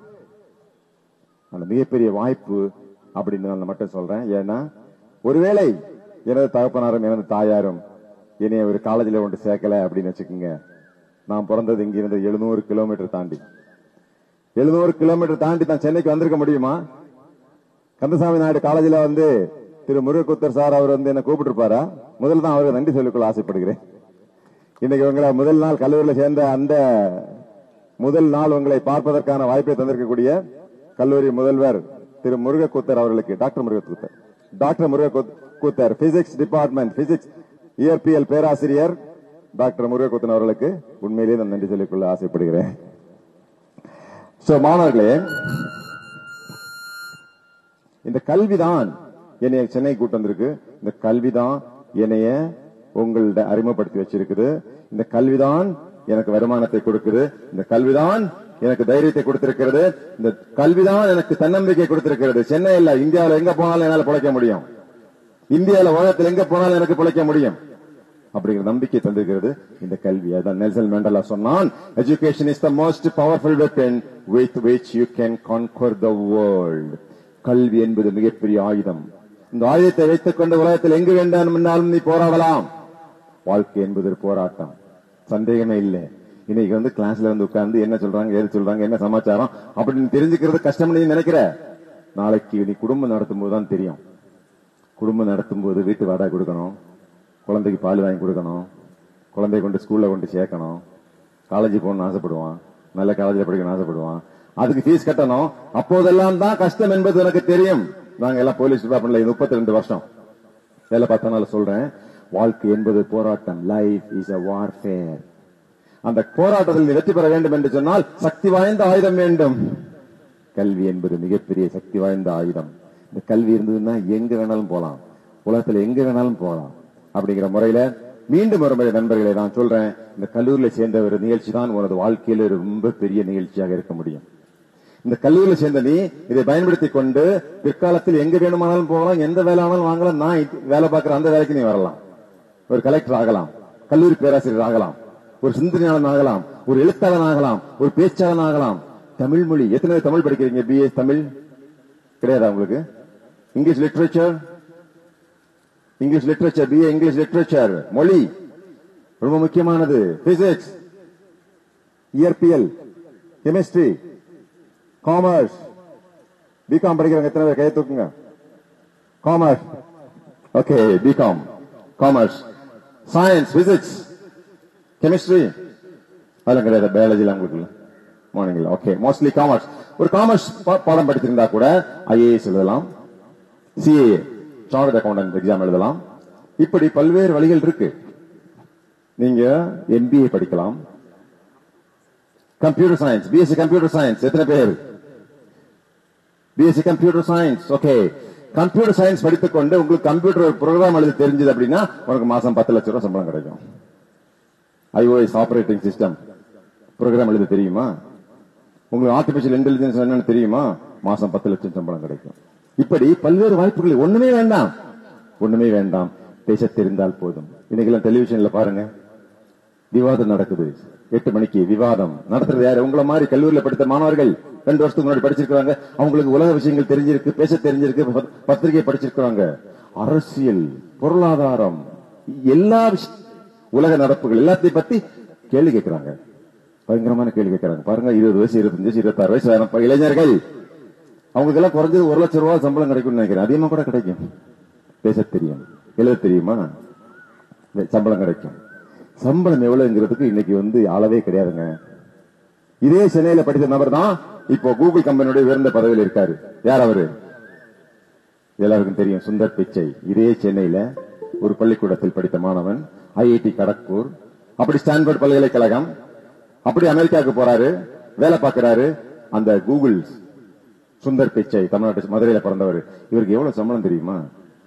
S10: அந்த மிகப்பெரிய வாய்ப்பு அப்படின்னு நான் மட்டும் சொல்றேன் ஏன்னா ஒருவேளை எனது தகப்பனாரும் எனது தாயாரும் என்னைய ஒரு காலேஜில் கொண்டு சேர்க்கல அப்படின்னு வச்சுக்கோங்க நான் பிறந்தது இங்க இருந்து எழுநூறு கிலோமீட்டர் தாண்டி எழுநூறு கிலோமீட்டர் தாண்டி நான் சென்னைக்கு வந்திருக்க முடியுமா கந்தசாமி நாயுடு காலேஜில் வந்து திரு முருகக்குத்தர் சார் அவர் வந்து என்ன கூப்பிட்டு முதல்ல தான் அவருக்கு நன்றி சொல்லிக்கொள்ள ஆசைப்படுகிறேன் இன்னைக்கு உங்களை முதல் நாள் கல்லூரியில் சேர்ந்த அந்த முதல் நாள் உங்களை பார்ப்பதற்கான வாய்ப்பை தந்திருக்கக்கூடிய கல்லூரி முதல்வர் திரு முருகக்கூத்தர் அவர்களுக்கு doctor Murugakoothar doctor Murugakoothar physics department physics இயற்பியல் பேராசிரியர் டாக்டர் முருகக்கூத்தன் அவர்களுக்கு உண்மையிலேயே நான் நன்றி சொல்லிக்கொள்ள ஆசைப்படுகிறேன் சோ மாணவர்களே இந்த கல்விதான் என்னைய சென்னை கூட்டு வந்திருக்கு இந்த கல்விதான் என்னைய உங்கள்ட்ட அறிமுகப்படுத்தி வச்சிருக்குது இந்த கல்விதான் எனக்கு வருமானத்தை கொடுக்குது இந்த கல்விதான் எனக்கு தைரியத்தை கொடுத்திருக்கிறது இந்த கல்விதான் எனக்கு தன்னம்பிக்கை கொடுத்திருக்கிறது சென்னை இல்ல இந்தியாவில் எங்க போனாலும் என்னால பிழைக்க முடியும் இந்தியாவில் உலகத்தில் எங்க போனாலும் எனக்கு பிழைக்க முடியும் அப்படிங்கிற நம்பிக்கை தந்திருக்கிறது இந்த கல்வி அதான் நெல்சன் மேண்டலா சொன்னான் education is the most powerful weapon with which you can conquer the world கல்வி என்பது மிகப்பெரிய ஆயுதம் இந்த ஆயுதத்தை வைத்துக் கொண்டு உலகத்தில் எங்கு வேண்டாம் நீ போராடலாம் வாழ்க்கை என்பது ஒரு போராட்டம் சந்தேகமே இல்லை இன்னைக்கு வந்து கிளாஸ்ல வந்து உட்கார்ந்து என்ன சொல்றாங்க ஏது சொல்றாங்க என்ன சமாச்சாரம் அப்படின்னு தெரிஞ்சுக்கிறது கஷ்டம் நீ நினைக்கிற நாளைக்கு நீ குடும்பம் நடத்தும் போது தான் தெரியும் குடும்பம் நடத்தும் போது வீட்டு வாடகை கொடுக்கணும் குழந்தைக்கு பால் வாங்கி கொடுக்கணும் குழந்தைய கொண்டு ஸ்கூல்ல கொண்டு சேர்க்கணும் காலேஜ் போகணும்னு ஆசைப்படுவான் நல்ல காலேஜில் படிக்கணும்னு ஆசைப்படுவான் அதுக்கு ஃபீஸ் கட்டணும் அப்போதெல்லாம் தான் கஷ்டம் என்பது எனக்கு தெரியும் நாங்க எல்லாம் போலீஸ் டிபார்ட்மெண்ட்ல முப்பத்தி ரெண்டு வருஷம் வேலை பார்த்தனால சொல்றேன் வாழ்க்கை என்பது போராட்டம் லைஃப் இஸ் அ வார்ஃபேர் அந்த போராட்டத்தில் நீ வெற்றி பெற வேண்டும் என்று சொன்னால் சக்தி வாய்ந்த ஆயுதம் வேண்டும் கல்வி என்பது மிகப்பெரிய சக்தி வாய்ந்த ஆயுதம் இந்த கல்வி இருந்ததுன்னா எங்க வேணாலும் போலாம் உலகத்துல எங்க வேணாலும் போலாம் அப்படிங்கிற முறையில மீண்டும் ஒரு முறை நண்பர்களை நான் சொல்றேன் இந்த கல்லூரியில சேர்ந்த ஒரு நிகழ்ச்சி தான் உனது வாழ்க்கையில ஒரு ரொம்ப பெரிய நிகழ்ச்சியாக இருக்க முடியும் இந்த கல்லூரியில சேர்ந்த நீ இதை பயன்படுத்தி கொண்டு பிற்காலத்தில் எங்க வேணுமானாலும் போகலாம் எந்த வேலை ஆனாலும் வாங்கலாம் நான் இது- வேலை பார்க்கிற அந்த வேலைக்கு நீ வரலாம் ஒரு கலெக்டர் ஆகலாம் கல்லூரி பேராசிரியர் ஆகலாம் ஒரு சிந்தனையாளன் ஆகலாம் ஒரு எழுத்தாளன் ஆகலாம் ஒரு பேச்சாளன் ஆகலாம் தமிழ் மொழி எத்தனை பேர் தமிழ் படிக்கிறீங்க பிஏ தமிழ் கிடையாதா உங்களுக்கு English literature English literature BA English literature மொழி ரொம்ப முக்கியமானது பிசிக்ஸ் இயற்பியல் கெமிஸ்ட்ரி காமர்ஸ் பிகாம் படிக்கிறவங்க எத்தனை பேர் கையை தூக்குங்க commerce okay BCom commerce science physics chemistry அதெல்லாம் கிடையாது பயாலஜிலாம் உங்களுக்கு இல்ல மார்னிங்ல ஓகே மோஸ்ட்லி காமர்ஸ் ஒரு காமர்ஸ் பாடம் படிச்சிருந்தா கூட ஐஏஎஸ் எழுதலாம் சிஏ சார்ட் அக்கௌண்டன்ட் எக்ஸாம் எழுதலாம் இப்படி பல்வேறு வழிகள் இருக்கு நீங்க எம்பிஏ படிக்கலாம் computer science BSc computer science எத்தனை பேர் BSc computer science okay computer science படித்துக்கொண்டு உங்களுக்கு கம்ப்யூட்டர் ப்ரோக்ராம் எழுத தெரிஞ்சது அப்படின்னா உனக்கு மாசம் பத்து லட்சம் ரூபாய் சம்பளம் கிடைக்கும் ஐஓஎஸ் ஆபரேட்டிங் சிஸ்டம் ப்ரோக்ராம் எழுத தெரியுமா உங்களுக்கு ஆர்டிபிஷியல் இன்டெலிஜென்ஸ் என்னன்னு தெரியுமா மாசம் பத்து லட்சம் சம்பளம் கிடைக்கும் இப்படி பல்வேறு வாய்ப்புகள் ஒண்ணுமே வேண்டாம் ஒண்ணுமே வேண்டாம் பேச தெரிந்தால் போதும் இன்னைக்கெல்லாம் டெலிவிஷன்ல பாருங்க விவாதம் நடக்குது எட்டு மணிக்கு விவாதம் நடத்துறது யாரு உங்களை மாதிரி கல்லூரியில படித்த மாணவர்கள் ரெண்டு வருஷத்துக்கு முன்னாடி படிச்சிருக்காங்க அவங்களுக்கு உலக விஷயங்கள் தெரிஞ்சிருக்கு பேச தெரிஞ்சிருக்கு ப- பத்திரிகை படிச்சிருக்காங்க அரசியல் பொருளாதாரம் எல்லா விஷ- உலக நடப்புகள் எல்லாத்தையும் பத்தி கேள்வி கேட்கிறாங்க பயங்கரமான கேள்வி கேட்கறாங்க பாருங்க இருபது வயசு இருபத்தஞ்சு வயசு இருபத்தாறு வயசு ஆன ப- இளைஞர்கள் அவங்களுக்கு எல்லாம் குறைஞ்சது ஒரு லட்சம் ரூபாய் சம்பளம் கிடைக்கும்னு நினைக்கிறேன் அதிகமா கூட கிடைக்கும் பேச தெரியும் எழுத தெரியுமா சம்பளம் கிடைக்கும் சம்பளம் எவ்வளவுங்கிறதுக்கு இன்னைக்கு வந்து அளவே கிடையாதுங்க இதே சென்னையில படித்த நபர் தான் இப்போ கூகுள் கம்பெனியுடைய உயர்ந்த பதவியில் இருக்காரு யார் அவரு எல்லாருக்கும் தெரியும் சுந்தர் பிச்சை இதே சென்னையில ஒரு பள்ளிக்கூடத்தில் படித்த மாணவன் ஐஐடி கரக்பூர் அப்படி ஸ்டான்போர்ட் பல்கலைக்கழகம் அப்படி அமெரிக்காவுக்கு போறாரு வேலை பார்க்கிறாரு அந்த கூகுள் சுந்தர் பிச்சை தமிழ்நாட்டு மதுரையில பிறந்தவர் இவருக்கு எவ்வளவு சம்பளம் தெரியுமா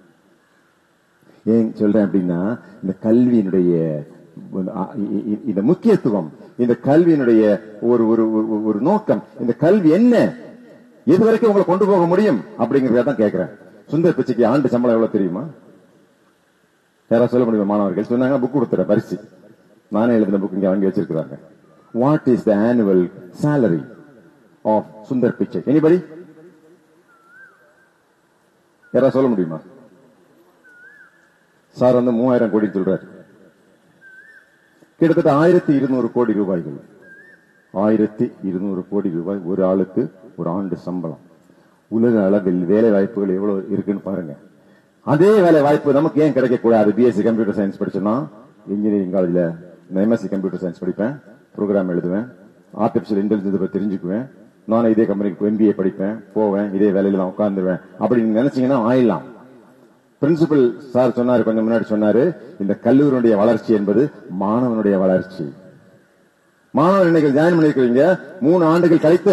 S10: ஏன் சொல்றேன் அப்படின்னா இந்த கல்வியினுடைய அ- இ- இ- இந்த முக்கியத்துவம் இந்த கல்வியினுடைய ஒரு ஒரு ஒரு- ஒரு நோக்கம் இந்த கல்வி என்ன எது வரைக்கும் உங்களை கொண்டு போக முடியும் அப்படிங்கறத தான் கேட்கிறேன் சுந்தர் பிச்சைக்கு ஆண்டு சம்பளம் எவ்வளவு தெரியுமா யாராவது சொல்ல முடியுமா மாணவர்கள் சொன்னாங்க புக் கொடுத்துற பரிசு நானே எழுதின புக் இங்க வாங்கி வச்சிருக்கிறாங்க what is the annual salary of Sundar Pichai anybody யாராவது சொல்ல முடியுமா சார் வந்து மூவாயிரம் கோடி சொல்றாரு கிட்டத்தட்ட ஆயிரத்தி இருநூறு கோடி ரூபாய்கள் ஆயிரத்தி இருநூறு கோடி ரூபாய் ஒரு ஆளுக்கு ஒரு ஆண்டு சம்பளம் உலக அளவில் வேலை வாய்ப்புகள் எவ்வளவு இருக்குன்னு பாருங்க அதே வேலை வாய்ப்பு நமக்கு ஏன் கிடைக்க கூடாது பிஎஸ்சி கம்ப்யூட்டர் சயின்ஸ் படிச்சோம்னா இன்ஜினியரிங் காலேஜ்ல எம்எஸ்சி கம்ப்யூட்டர் சயின்ஸ் படிப்பேன் ப்ரோக்ராம் எழுதுவேன் ஆர்டிபிஷியல் இன்டெலிஜென்ஸ் பத்தி தெரிஞ்சுக்குவேன் நானும் இதே கம்பெனிக்கு எம்பிஏ படிப்பேன் போவேன் இதே வேலையில நான் உட்கார்ந்துருவேன் அப்படின்னு நினைச்சீங்கன்னா ஆயிடலாம் பிரின்சிபல் சார் சொன்னாரு கொஞ்சம் முன்னாடி சொன்னாரு இந்த கல்லூரியுடைய வளர்ச்சி என்பது மாணவனுடைய வளர்ச்சி மாணவன் இன்னைக்கு ஜாயின் பண்ணிருக்கிறீங்க மூணு ஆண்டுகள் கழித்து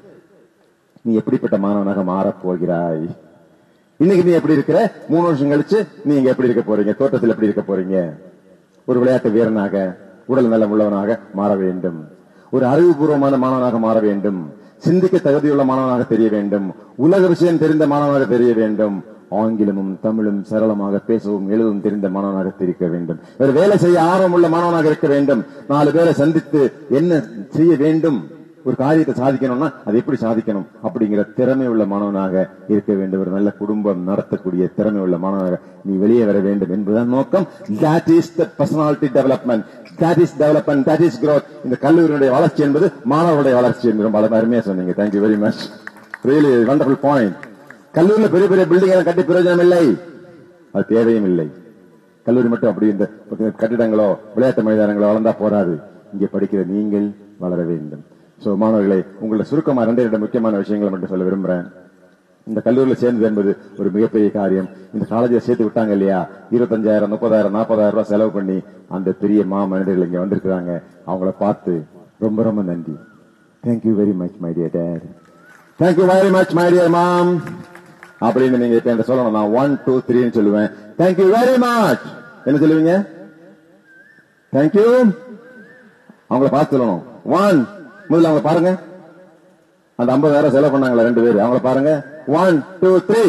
S10: நீ எப்படிப்பட்ட மாணவனாக மாறப் போகிறாய் இன்னைக்கு நீ எப்படி இருக்கிற மூணு வருஷம் கழிச்சு நீங்க எப்படி இருக்க போறீங்க தோட்டத்தில் எப்படி இருக்க போறீங்க ஒரு விளையாட்டு வீரனாக உடல் நலம் உள்ளவனாக மாற வேண்டும் ஒரு அறிவுபூர்வமான மாணவனாக மாற வேண்டும் சிந்திக்க தகுதியுள்ள மாணவனாக தெரிய வேண்டும் உலக விஷயம் தெரிந்த மாணவனாக தெரிய வேண்டும் ஆங்கிலமும் தமிழும் சரளமாக பேசவும் எழுதவும் தெரிந்த மாணவனாக இருக்க வேண்டும் ஒரு வேலை செய்ய ஆர்வம் உள்ள மாணவனாக இருக்க வேண்டும் நாலு பேரை சந்தித்து என்ன செய்ய வேண்டும் ஒரு காரியத்தை சாதிக்கணும்னா அது எப்படி சாதிக்கணும் அப்படிங்கிற திறமை உள்ள மாணவனாக இருக்க வேண்டும் ஒரு நல்ல குடும்பம் நடத்தக்கூடிய திறமை உள்ள மாணவனாக நீ வெளியே வர வேண்டும் என்பதுதான் நோக்கம் that is the personality development that is development that is growth இந்த கல்லூரியினுடைய வளர்ச்சி என்பது மாணவருடைய வளர்ச்சி என்று ரொம்ப அருமையா சொன்னீங்க thank you very much really wonderful point கல்லூரியில பெரிய பெரிய பில்டிங் எல்லாம் கட்டி பிரயோஜனம் இல்லை அது தேவையும் இல்லை கல்லூரி மட்டும் அப்படி இந்த கட்டிடங்களோ விளையாட்டு மைதானங்களோ வளர்ந்தா போராது இங்கே படிக்கிற நீங்கள் வளர வேண்டும் சோ மாணவர்களை உங்களை சுருக்கமா ரெண்டே ரெண்டு முக்கியமான விஷயங்களை மட்டும் சொல்ல விரும்புறேன் இந்த கல்லூரியில சேர்ந்தது என்பது ஒரு மிகப்பெரிய காரியம் இந்த காலேஜில் சேர்த்து விட்டாங்க இல்லையா இருபத்தஞ்சாயிரம் முப்பதாயிரம் நாற்பதாயிரம் ரூபாய் செலவு பண்ணி அந்த பெரிய மா மனிதர்கள் இங்க வந்திருக்கிறாங்க அவங்கள பார்த்து ரொம்ப ரொம்ப நன்றி thank you very much my dear dad thank you very much my dear mom அப்படின்னு நீங்க இப்ப என்கிட்ட சொல்லணும் நான் ஒன் டூ த்ரீன்னு சொல்லுவேன் தேங்க்யூ வெரி மச் என்ன சொல்லுவீங்க தேங்க்யூ அவங்கள பார்த்து சொல்லணும் ஒன் முதல்ல அவங்க பாருங்க அந்த ஐம்பதாயிரம் செலவு பண்ணாங்களா ரெண்டு பேர் அவங்கள பாருங்க ஒன் டூ த்ரீ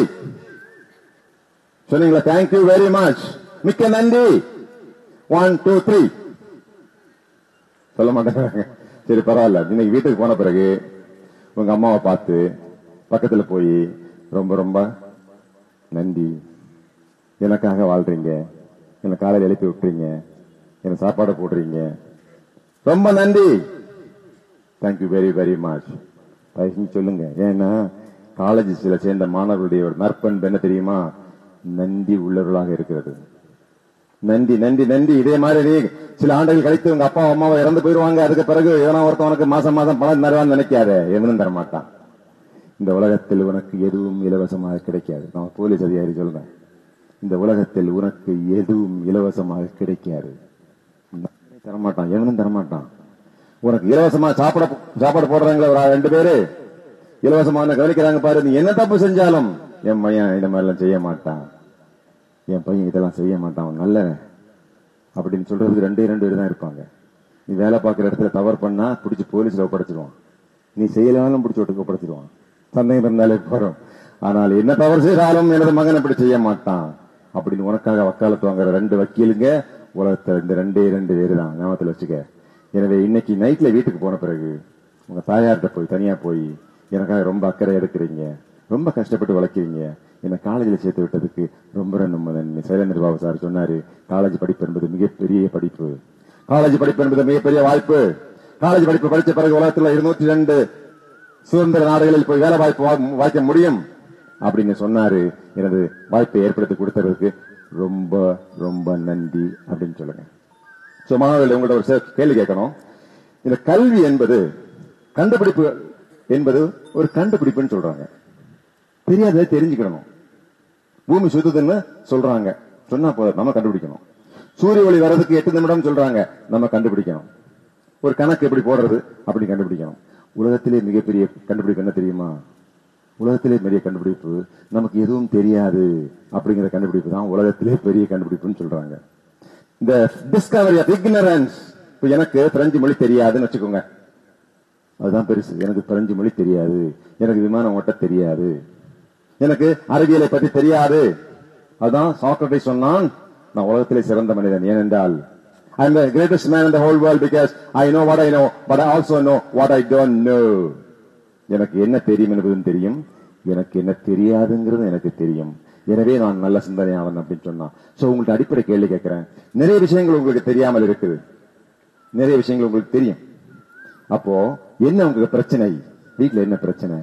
S10: சொன்னீங்களா தேங்க்யூ வெரி மச் மிக்க நன்றி ஒன் டூ த்ரீ சொல்ல மாட்டேங்கிறாங்க சரி பரவாயில்ல இன்னைக்கு வீட்டுக்கு போன பிறகு உங்க அம்மாவை பார்த்து பக்கத்துல போய் ரொம்ப ரொம்ப நன்றி எனக்காக வாழ்றீங்க என்னை காலையில் எழுப்பி விட்டுறீங்க எனக்கு சாப்பாடு போடுறீங்க ரொம்ப நன்றி தேங்க்யூ வெரி வெரி மச் தயவு சொல்லுங்க ஏன்னா காலேஜஸ்ல சேர்ந்த மாணவர்களுடைய ஒரு நற்பண்பு என்ன தெரியுமா நன்றி உள்ளவர்களாக இருக்கிறது நன்றி நன்றி நன்றி இதே மாதிரி நீ சில ஆண்டுகள் கழித்து உங்க அப்பா அம்மாவை இறந்து போயிருவாங்க அதுக்கு பிறகு எவனா ஒருத்தவனுக்கு மாசம் மாசம் பணம் தருவான்னு நினைக்காத எவனும் தர மாட்டான் இந்த உலகத்தில் உனக்கு எதுவும் இலவசமாக கிடைக்காது நான் போலீஸ் அதிகாரி சொல்றேன் இந்த உலகத்தில் உனக்கு எதுவும் இலவசமாக கிடைக்காது தரமாட்டான் எவனும் தரமாட்டான் உனக்கு இலவசமா சாப்பிட சாப்பாடு போடுறாங்களே ஒரு ரெண்டு பேரு இலவசமா உன்னை கவனிக்கிறாங்க பாரு நீ என்ன தப்பு செஞ்சாலும் என் பையன் இந்த மாதிரிலாம் செய்ய மாட்டான் என் பையன் இதெல்லாம் செய்ய மாட்டான் அவன் நல்லவன் அப்படின்னு சொல்றதுக்கு ரெண்டே ரெண்டு பேர் தான் இருப்பாங்க நீ வேலை பார்க்குற இடத்துல தவறு பண்ணா பிடிச்சி போலீஸ்ல ஒப்படைச்சிருவான் நீ செய்யலாலும் பிடிச்சி ஒட்டுக்கு ஒப்படைச்சிருவான் சந்தேகம் இருந்தாலே போறோம் ஆனால் என்ன தவறு செய்தாலும் எனது மகன் இப்படி செய்ய மாட்டான் அப்படின்னு உனக்காக வக்காலத்து வாங்குற ரெண்டு வக்கீலுங்க உலகத்துல இந்த ரெண்டே ரெண்டு பேரு தான் ஞாபகத்துல வச்சுக்க எனவே இன்னைக்கு நைட்ல வீட்டுக்கு போன பிறகு உங்க தாயார்கிட்ட போய் தனியா போய் எனக்காக ரொம்ப அக்கறை எடுக்கிறீங்க ரொம்ப கஷ்டப்பட்டு வளர்க்கிறீங்க என்னை காலேஜில் சேர்த்து விட்டதுக்கு ரொம்ப ரொம்ப நன்றி சைலேந்திர பாபு சார் சொன்னாரு காலேஜ் படிப்பு என்பது மிகப்பெரிய படிப்பு காலேஜ் படிப்பு என்பது மிகப்பெரிய வாய்ப்பு காலேஜ் படிப்பு படிச்ச பிறகு உலகத்துல இருநூற்றி ரெண்டு சுதந்திர நாடுகளில் போய் வேலை வாய்ப்பு வா- வாய்க்க முடியும் அப்படின்னு சொன்னாரு எனது வாய்ப்பை ஏற்படுத்தி கொடுத்ததுக்கு ரொம்ப ரொம்ப நன்றி அப்படின்னு சொல்லுங்க சோ மாணவர்கள் உங்கள்ட்ட ஒரு சில கேள்வி கேட்கணும் இந்த கல்வி என்பது கண்டுபிடிப்பு என்பது ஒரு கண்டுபிடிப்புன்னு சொல்றாங்க தெரியாததை தெரிஞ்சுக்கணும் பூமி சுத்துதுன்னு சொல்றாங்க சொன்னா போதும் நம்ம கண்டுபிடிக்கணும் சூரிய ஒளி வர்றதுக்கு எட்டு நிமிடம் சொல்றாங்க நம்ம கண்டுபிடிக்கணும் ஒரு கணக்கு எப்படி போடுறது அப்படி கண்டுபிடிக்கணும் உலகத்திலே மிகப்பெரிய கண்டுபிடிப்பு என்ன தெரியுமா உலகத்திலே பெரிய கண்டுபிடிப்பு நமக்கு எதுவும் தெரியாது அப்படிங்கிற கண்டுபிடிப்பு தான் உலகத்திலே பெரிய கண்டுபிடிப்புன்னு சொல்றாங்க இந்த டிஸ்கவரி ஆஃப் ignorance இப்ப எனக்கு பிரெஞ்சு மொழி தெரியாதுன்னு வச்சுக்கோங்க அதுதான் பெருசு எனக்கு பிரெஞ்சு மொழி தெரியாது எனக்கு விமானம் ஓட்ட தெரியாது எனக்கு அறிவியலை பத்தி தெரியாது அதுதான் சாக்ரட்டிஸ் சொன்னான் நான் உலகத்திலே சிறந்த மனிதன் ஏனென்றால் I am the greatest man in the whole world because I know what I know, but I also know what I don't know. எனக்கு என்ன தெரியும் என்பதும் தெரியும் எனக்கு என்ன தெரியாதுங்கிறது எனக்கு தெரியும் எனவே நான் நல்ல சிந்தனையாளன் அப்படின்னு சொன்னான் சோ உங்கள்ட்ட அடிப்படை கேள்வி கேட்கிறேன் நிறைய விஷயங்கள் உங்களுக்கு தெரியாமல் இருக்குது நிறைய விஷயங்கள் உங்களுக்கு தெரியும் அப்போ என்ன உங்களுக்கு பிரச்சனை வீட்ல என்ன பிரச்சனை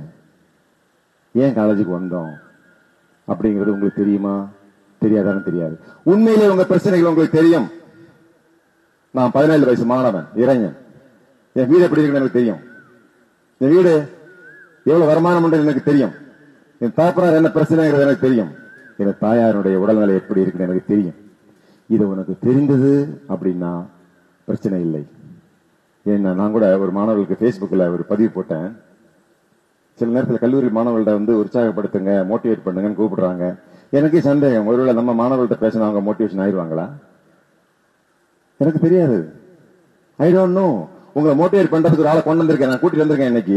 S10: ஏன் காலேஜுக்கு வந்தோம் அப்படிங்கிறது உங்களுக்கு தெரியுமா தெரியாதான்னு தெரியாது உண்மையிலே உங்க பிரச்சனைகள் உங்களுக்கு தெரியும் நான் பதினேழு வயசு மாணவன் இளைஞன் என் வீடு எப்படி இருக்குன்னு எனக்கு தெரியும் என் வீடு எவ்வளவு வருமானம் உண்டு எனக்கு தெரியும் என் தாப்பனார் என்ன பிரச்சனைங்கிறது எனக்கு தெரியும் என் தாயாருடைய உடல்நிலை எப்படி இருக்குன்னு எனக்கு தெரியும் இது உனக்கு தெரிந்தது அப்படின்னா பிரச்சனை இல்லை ஏன்னா நான் கூட ஒரு மாணவர்களுக்கு Facebookல ஒரு பதிவு போட்டேன் சில நேரத்தில் கல்லூரி மாணவர்கள்ட்ட வந்து உற்சாகப்படுத்துங்க மோட்டிவேட் பண்ணுங்கன்னு கூப்பிடுறாங்க எனக்கு சந்தேகம் ஒருவேளை நம்ம மாணவர்கள்ட்ட பேசினா அவங்க மோட்டிவேஷன் ஆயிடுவாங்களா எனக்கு தெரியாது ஐ டோன்ட் நோ உங்களை மோட்டிவேட் பண்றதுக்கு ஒரு ஆளை கொண்டு வந்திருக்கேன் நான் கூட்டிட்டு வந்திருக்கேன் இன்னைக்கு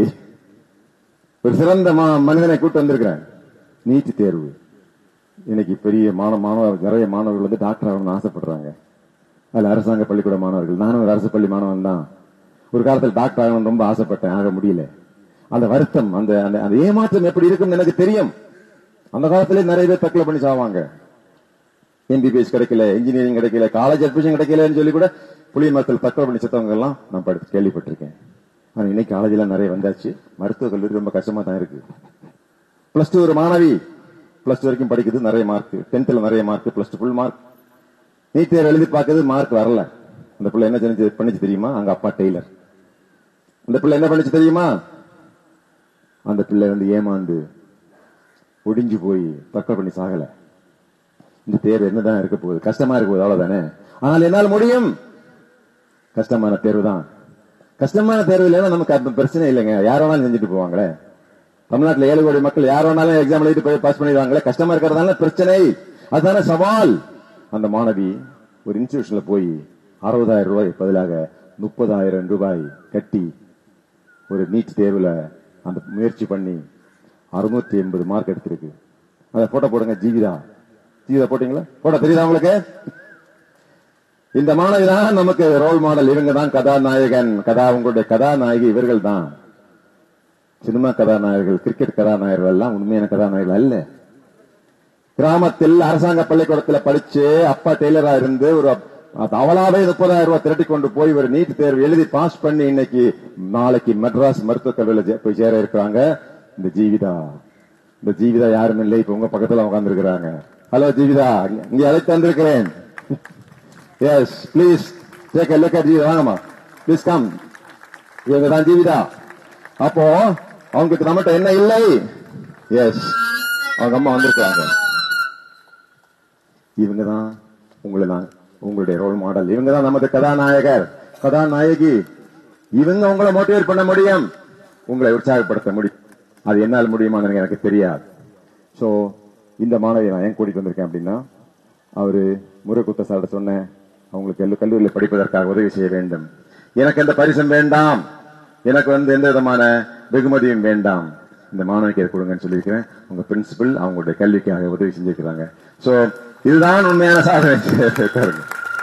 S10: ஒரு சிறந்த மா- மனிதனை கூட்டு வந்திருக்கிறேன் நீட் தேர்வு இன்னைக்கு பெரிய மாணவ மாணவர் நிறைய மாணவர்கள் வந்து டாக்டர் ஆகணும்னு ஆசைப்படுறாங்க அதுல அரசாங்க பள்ளிக்கூட மாணவர்கள் நானும் ஒரு அரசு பள்ளி மாணவன் தான் ஒரு காலத்தில் டாக்டர் ஆகணும்னு ரொம்ப ஆசைப்பட்டேன் ஆக முடியல அந்த வருத்தம் அந்த அந்த அந்த ஏமாற்றம் எப்படி இருக்கும்னு எனக்கு தெரியும் அந்த காலத்திலே நிறைய பேர் தற்கொலை பண்ணி சாவாங்க எம்பிபிஎஸ் கிடைக்கல இன்ஜினியரிங் கிடைக்கல காலேஜ் அட்மிஷன் கிடைக்கலன்னு சொல்லி கூட புளிய மரத்தில் தற்கொலை பண்ணி செத்தவங்க எல்லாம் நான் படித்து கேள்விப்பட்டிருக்கேன் ஆனா இன்னைக்கு காலேஜ் எல்லாம் நிறைய வந்தாச்சு மருத்துவ கல்லூரி ரொம்ப கஷ்டமா தான் இருக்கு பிளஸ் டூ ஒரு மாணவி பிளஸ் டூ வரைக்கும் படிக்குது நிறைய மார்க் டென்த்ல நிறைய mark plus two full mark NEET தேர்வு எழுதி பார்க்குது மார்க் வரல அந்த பிள்ளை என்ன செஞ்சு பண்ணிச்சு தெரியுமா அங்க அப்பா டெய்லர் அந்த பிள்ளை என்ன பண்ணிச்சு தெரியுமா அந்த பிள்ளை வந்து ஏமாந்து ஒடிஞ்சு போய் தற்கொலை பண்ணி சாகல இந்த தேர்வு என்னதான் இருக்க போகுது கஷ்டமா இருக்க போகுது அவ்வளவுதானே ஆனால் என்னால் முடியும் கஷ்டமான தேர்வு தான் கஷ்டமான தேர்வு இல்லைன்னா நமக்கு அந்த பிரச்சனை இல்லைங்க யார் வேணாலும் செஞ்சுட்டு போவாங்களே தமிழ்நாட்டுல ஏழு கோடி மக்கள் யார் வேணாலும் எக்ஸாம் எழுதி போய் பாஸ் பண்ணிடுவாங்களே கஷ்டமா இருக்கிறதால பிரச்சனை அதுதானே சவால் அந்த மாணவி ஒரு இன்ஸ்டிடியூஷன்ல போய் அறுபதாயிரம் ரூபாய் பதிலாக முப்பதாயிரம் ரூபாய் கட்டி ஒரு நீட் தேர்வுல அந்த முயற்சி பண்ணி அறுநூத்தி எண்பது மார்க் எடுத்திருக்கு அதை போட்டோ போடுங்க ஜீவிதா ஜீவிதா போட்டீங்களா போட்டோ தெரியுதா உங்களுக்கு இந்த மாணவி தான் நமக்கு ரோல் மாடல் இவங்க தான் கதாநாயகன் கதா உங்களுடைய கதாநாயகி இவர்கள் தான் சினிமா கதாநாயகர்கள் கிரிக்கெட் கதாநாயகர்கள் எல்லாம் உண்மையான கதாநாயகர்கள் அல்ல கிராமத்தில் அரசாங்க பள்ளிக்கூடத்தில் படிச்சு அப்பா டெய்லரா இருந்து ஒரு அது அவளாவே முப்பதாயிரம் ரூபாய் திரட்டி கொண்டு போய் ஒரு நீட் தேர்வு எழுதி பாஸ் பண்ணி இன்னைக்கு நாளைக்கு மெட்ராஸ் மருத்துவக் கல்லூரியில ஜே- போய் சேர இருக்கிறாங்க இந்த ஜீவிதா இந்த ஜீவிதா யாரும் இல்லை இப்ப உங்க பக்கத்துல உட்கார்ந்து இருக்கிறாங்க ஹலோ ஜீவிதா இங்க- இங்க அழைத்து வந்திருக்கிறேன் yes please take look at Jeevitha வாங்கம்மா ப்ளீஸ் கம் இவங்க தான் ஜீவிதா அப்போ அவங்களுக்கு நம்மகிட்ட என்ன இல்லை எஸ் அவங்க அம்மா வந்திருக்காங்க இவங்க தான் உங்களை நான் உங்களுடைய ரோல் மாடல் இவங்க தான் நமது கதாநாயகர் கதாநாயகி இவங்க உங்களை மோட்டிவேட் பண்ண முடியும் உங்களை உற்சாகப்படுத்த முடியும் அது என்னால் முடியுமான்னு எனக்கு தெரியாது சோ இந்த மாணவியை நான் ஏன் கூட்டிட்டு வந்திருக்கேன் அப்படின்னா அவரு முருகுத்த சார்ட்ட சொன்னேன் அவங்களுக்கு எல்லா கல்லூரியில் படிப்பதற்காக உதவி செய்ய வேண்டும் எனக்கு எந்த பரிசும் வேண்டாம் எனக்கு வந்து எந்த விதமான வெகுமதியும் வேண்டாம் இந்த மாணவிக்கு இதை கொடுங்கன்னு சொல்லியிருக்கிறேன் உங்க பிரின்சிபல் அவங்களுடைய கல்விக்காக உதவி செஞ்சிருக்கிறாங்க சோ இதுதான் உண்மையான சாதனை பாருங்க.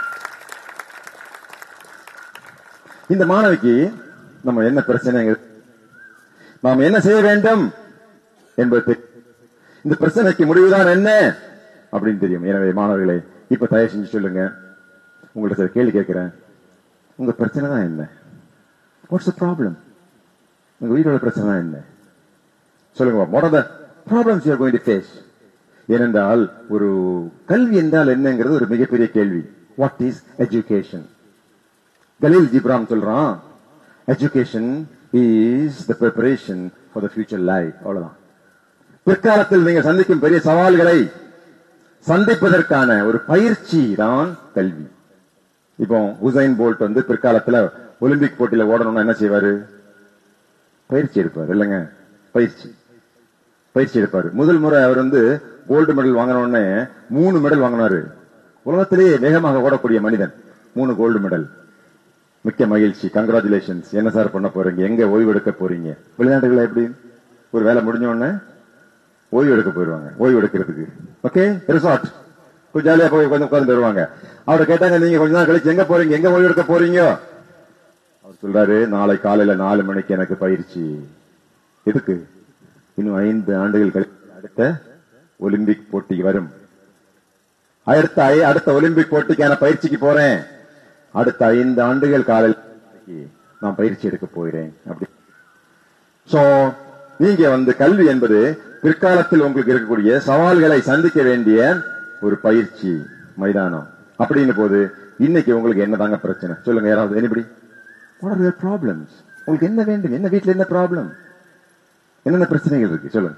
S10: இந்த மாணவிக்கு நம்ம என்ன பிரச்சனை நாம் என்ன செய்ய வேண்டும் என்பது தெரி- இந்த பிரச்சனைக்கு முடிவுதான் என்ன அப்படின்னு தெரியும் எனவே மாணவர்களே இப்ப தயவு செஞ்சு சொல்லுங்க உங்கள்ட்ட சில கேள்வி கேட்கிறேன் உங்க பிரச்சனை தான் என்ன வாட்ஸ் ப்ராப்ளம் உங்க வீட்டோட பிரச்சனை தான் என்ன சொல்லுங்க what are the problems you are going to face ஏனென்றால் ஒரு கல்வி என்றால் என்னங்கிறது ஒரு மிகப்பெரிய கேள்வி what is education Kahlil Gibran சொல்றான் education is the preparation for the future life அவ்வளவுதான் பிற்காலத்தில் நீங்கள் சந்திக்கும் பெரிய சவால்களை சந்திப்பதற்கான ஒரு பயிற்சி தான் கல்வி இப்போ உசைன் போல்ட் வந்து பிற்காலத்துல ஒலிம்பிக் போட்டியில ஓடணும்னா என்ன செய்வாரு பயிற்சி எடுப்பார் இல்லைங்க பயிற்சி பயிற்சி எடுப்பாரு முதல் முறை அவர் வந்து கோல்டு மெடல் வாங்கினோடனே மூணு மெடல் வாங்கினாரு உலகத்திலேயே வேகமாக ஓடக்கூடிய மனிதன் மூணு கோல்டு மெடல் மிக்க மகிழ்ச்சி கங்க்ராச்சுலேஷன்ஸ் என்ன சார் பண்ண போறீங்க எங்க ஓய்வு எடுக்க போறீங்க வெளிநாட்டுகள் எப்படி ஒரு வேலை முடிஞ்ச உடனே ஓய்வு எடுக்க போயிருவாங்க ஓய்வு எடுக்கிறதுக்கு ஓகே ரிசார்ட் கொஞ்சம் ஜாலியா போய் கொஞ்சம் உட்கார்ந்து வருவாங்க அவரை கேட்டாங்க நீங்க கொஞ்ச நாள் கழிச்சு எங்க போறீங்க எங்க ஓய்வு எடுக்க போறீங்க அவர் சொல்றாரு நாளை காலையில நாலு மணிக்கு எனக்கு பயிற்சி எதுக்கு இன்னும் ஐந்து ஆண்டுகள் கழித்து அடுத்த ஒலிம்பிக் போட்டி வரும் அடுத்த ஐ- அடுத்த ஒலிம்பிக் போட்டிக்கான பயிற்சிக்கு போறேன் அடுத்த ஐந்து ஆண்டுகள் காலையில் நான் பயிற்சி எடுக்க போகிறேன் அப்படி சோ நீங்க வந்து கல்வி என்பது பிற்காலத்தில் உங்களுக்கு இருக்கக்கூடிய சவால்களை சந்திக்க வேண்டிய ஒரு பயிற்சி மைதானம் அப்படின்னு போது இன்னைக்கு உங்களுக்கு என்னதாங்க பிரச்சனை சொல்லுங்க யாராவது anybody what are your problems உங்களுக்கு என்ன வேண்டும் என்ன வீட்ல என்ன ப்ராப்ளம் என்னென்ன பிரச்சனைகள் இருக்கு சொல்லுங்க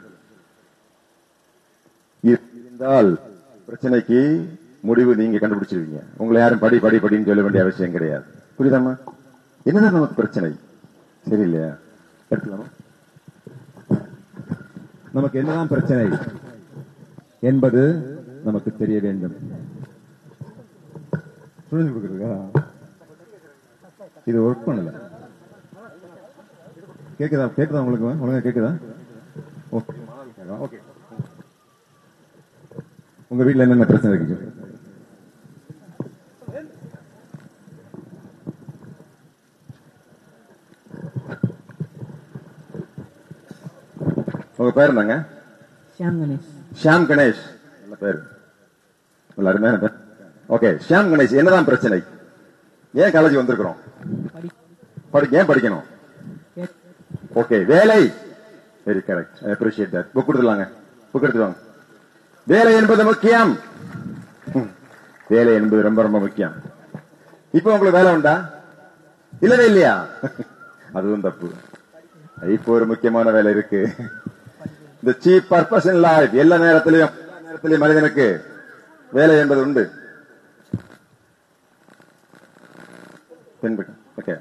S10: இருந்தால் பிரச்சனைக்கு முடிவு நீங்க கண்டுபிடிச்சிருவீங்க உங்களை யாரும் படி படி படின்னு சொல்ல வேண்டிய அவசியம் கிடையாது புரியுதாம்மா என்னதான் நமக்கு பிரச்சனை சரியில்லையா எடுத்துக்கலாமா நமக்கு என்னதான் பிரச்சனை என்பது நமக்கு தெரிய வேண்டும் சுழஞ்சு கொடுக்குறதா இது ஒர்க் பண்ணல கேக்குதா கேக்குதா உங்களுக்கு ஒழுங்கா கேக்குதா ஓகே ஓகே உங்க வீட்ல என்னென்ன பிரச்சனை இருக்கு உங்க பேர் என்னங்க
S11: ஷியாம் கணேஷ்
S10: ஷியாம் கணேஷ் நல்ல பேர் நல்ல அருமையான பேர் ஓகே ஷியாம் கணேஷ் என்னதான் பிரச்சனை ஏன் காலேஜ் வந்திருக்கிறோம் படி ஏன் படிக்கணும் ஓகே வேலை very correct I appreciate that book கொடுத்துலாங்க புக் எடுத்துவாங்க வேலை என்பது முக்கியம் ம். வேலை என்பது ரொம்ப ரொம்ப முக்கியம் இப்போ உங்களுக்கு வேலை உண்டா இல்லவே இல்லையா அதுவும் தப்பு இப்போ ஒரு முக்கியமான வேலை இருக்கு இந்த சீப் பர்பஸ் இன் லைஃப் எல்லா நேரத்திலையும் எல்லா நேரத்திலையும் மனிதனுக்கு வேலை என்பது உண்டு பின்பு ஓகே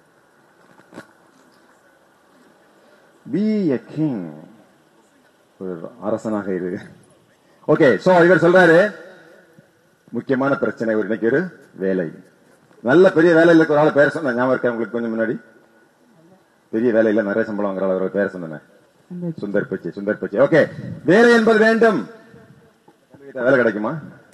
S10: பி எ கிங் ஒரு அரசனாக இரு ஓகே சோ இவர் சொல்றாரு முக்கியமான பிரச்சனை ஒரு இன்னைக்கு ஒரு வேலை நல்ல பெரிய வேலையில இருக்க ஒரு ஆள் பேர் சொன்ன ஞாபகம் இருக்கா உங்களுக்கு கொஞ்சம் முன்னாடி பெரிய வேலையில நிறைய சம்பளம் வாங்குற ஆள் ஒரு பேர் சொன்னேன் சுந்தர் பிச்சை சுந்தர் பிச்சை ஓகே வேலை என்பது வேண்டும் உங்ககிட்ட வேலை கிடைக்குமா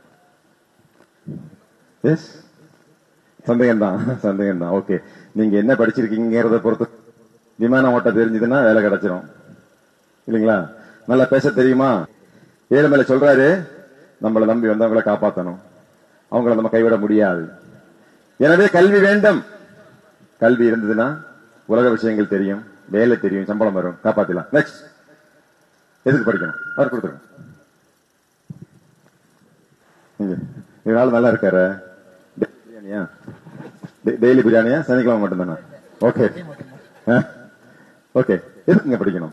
S10: எஸ் சந்தேகம் தான் சந்தேகம் தான் ஓகே நீங்க என்ன படிச்சிருக்கீங்கிறத பொறுத்து விமானம் ஓட்ட தெரிஞ்சதுன்னா வேலை கிடைச்சிரும் இல்லைங்களா நல்லா பேச தெரியுமா ஏழுமலை சொல்றாரு நம்மளை நம்பி வந்தவங்களை காப்பாத்தணும் அவங்கள நம்ம கைவிட முடியாது எனவே கல்வி வேண்டும் கல்வி இருந்ததுன்னா உலக விஷயங்கள் தெரியும் வேலை தெரியும் சம்பளம் வரும் காப்பாத்திடலாம் நெக்ஸ்ட் எதுக்கு படிக்கணும் அவர் கொடுத்துருங்க இங்க இதனால நல்லா இருக்காரு பிரியாணியா டெய்லி பிரியாணியா சனிக்கிழமை மட்டும்தானா ஓகே ஓகே எதுக்குங்க படிக்கணும்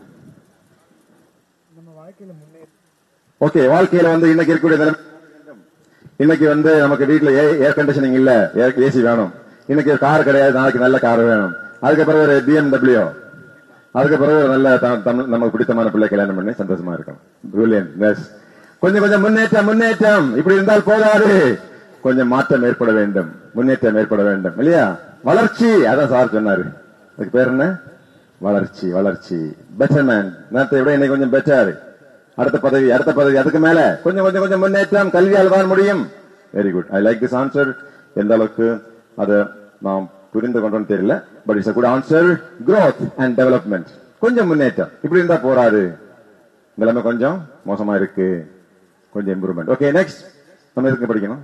S10: ஓகே வாழ்க்கையில வந்து இன்னைக்கு இருக்கக்கூடிய நிலைமை இன்னைக்கு வந்து நமக்கு வீட்டுல ஏர் கண்டிஷனிங் இல்ல ஏசி வேணும் இன்னைக்கு கார் கிடையாது நாளைக்கு நல்ல கார் வேணும் அதுக்கு பிறகு ஒரு பிஎம்டபிள்யூ அதுக்கு பிறகு ஒரு நல்ல த- தமிழ் நமக்கு பிடித்தமான பிள்ளை கல்யாணம் பண்ணி சந்தோஷமா இருக்கும் Brilliant. Yes. கொஞ்சம் கொஞ்சம் முன்னேற்றம் முன்னேற்றம் இப்படி இருந்தால் போதாது கொஞ்சம் மாற்றம் ஏற்பட வேண்டும் முன்னேற்றம் ஏற்பட வேண்டும் இல்லையா வளர்ச்சி அதான் சார் சொன்னாரு அதுக்கு பேர் என்ன வளர்ச்சி வளர்ச்சி பெட்டர்மேன் நேரத்தை விட இன்னைக்கு கொஞ்சம் பெட்டர் அடுத்த பதவி அடுத்த பதவி அதுக்கு மேல கொஞ்சம் கொஞ்சம் கொஞ்சம் முன்னேற்றம் கல்வியால் தான் முடியும் very good I like this answer எந்த அளவுக்கு அதை நாம் புரிந்து கொண்டோம்னு தெரியல but it's good answer growth and development கொஞ்சம் முன்னேற்றம் இப்படி இருந்தா போராது நிலைமை கொஞ்சம் மோசமா இருக்கு கொஞ்சம் இம்ப்ரூவ்மெண்ட் ஓகே நெக்ஸ்ட் நம்ம எதுக்கு படிக்கணும்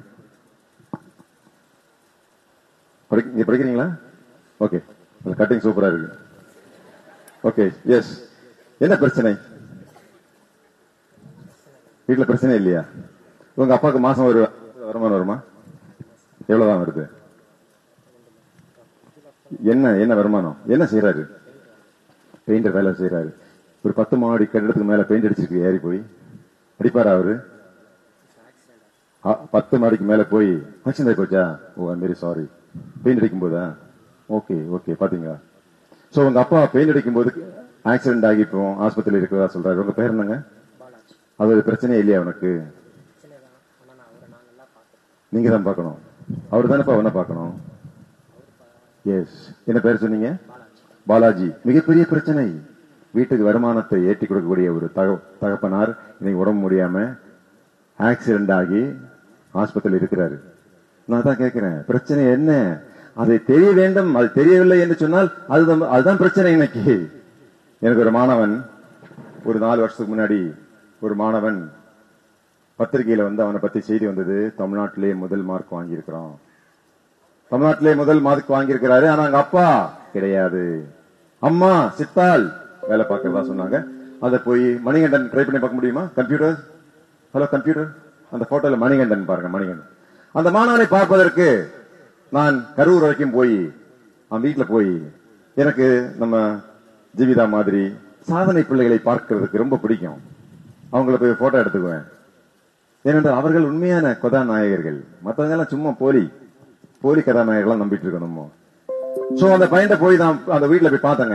S10: படி- நீங்க படிக்கிறீங்களா ஓகே கட்டிங் சூப்பரா இருக்கு ஓகே எஸ் என்ன பிரச்சனை வீட்டுல பிரச்சனை இல்லையா உங்க அப்பாவுக்கு மாசம் ஒரு வருமானம் வருமா எவ்வளவுதான் வருது என்ன என்ன வருமானம் என்ன செய்யறாரு பெயிண்டர் வேலை செய்யறாரு ஒரு பத்து மாடி கட்டிடத்துக்கு மேல பெயிண்ட் அடிச்சிருக்கு ஏறி போய் அடிப்பாரா அவரு அ- பத்து மாடிக்கு மேல போய் ஆக்சிடென்ட் ஆகி போச்சா oh I'm very sorry paint அடிக்கும் போதா ஓகே ஓகே பாத்தீங்களா சோ உங்க அப்பா பெயிண்ட் அடிக்கும் போது ஆக்சிடென்ட் ஆகி இப்போ ஆஸ்பத்திரியில் இருக்கிறதா சொல்றாரு உங்க பேர் என்னங்க அது ஒரு பிரச்சனையே இல்லையா உனக்கு நீங்க தான் பார்க்கணும் அவர் தானேப்பா உன்ன பார்க்கணும் எஸ் என்ன பேர் சொன்னீங்க பாலாஜி மிகப்பெரிய பிரச்சனை வீட்டுக்கு வருமானத்தை ஏற்றி கொடுக்கக்கூடிய ஒரு தக- தகப்பனார் இன்னைக்கு உடம்பு முடியாம ஆக்சிடென்ட் ஆகி ஆஸ்பத்திரியில் இருக்கிறாரு நான் தான் கேட்கிறேன் பிரச்சனை என்ன அதை தெரிய வேண்டும் அது தெரியவில்லை என்று சொன்னால் அதுதான் அதுதான் பிரச்சனை இன்னைக்கு எனக்கு ஒரு மாணவன் ஒரு நாலு வருஷத்துக்கு முன்னாடி ஒரு மாணவன் பத்திரிகையில வந்து அவனை பத்தி செய்தி வந்தது தமிழ்நாட்டிலே முதல் மார்க் வாங்கியிருக்கிறான் தமிழ்நாட்டிலே முதல் மார்க் வாங்கியிருக்கிறாரு ஆனா அங்க அப்பா கிடையாது அம்மா சித்தாள் வேலை பார்க்கறதா சொன்னாங்க அதை போய் மணிகண்டன் ட்ரை பண்ணி பார்க்க முடியுமா கம்ப்யூட்டர் ஹலோ கம்ப்யூட்டர் அந்த போட்டோல மணிகண்டன் பாருங்க மணிகண்டன் அந்த மாணவனை பார்ப்பதற்கு நான் கரூர் வரைக்கும் போய் அவன் வீட்டுல போய் எனக்கு நம்ம ஜீவிதா மாதிரி சாதனை பிள்ளைகளை பார்க்கிறதுக்கு ரொம்ப பிடிக்கும் அவங்கள போய் போட்டோ எடுத்துக்குவேன் ஏனென்றால் அவர்கள் உண்மையான கதாநாயகர்கள் மத்தவங்க எல்லாம் சும்மா போலி போலி கதாநாயகர்கள்லாம் நம்பிட்டு இருக்கோம் நம்ம சோ அந்த பையன்ட்ட போய் நான் அந்த வீட்டுல போய் பார்த்தேங்க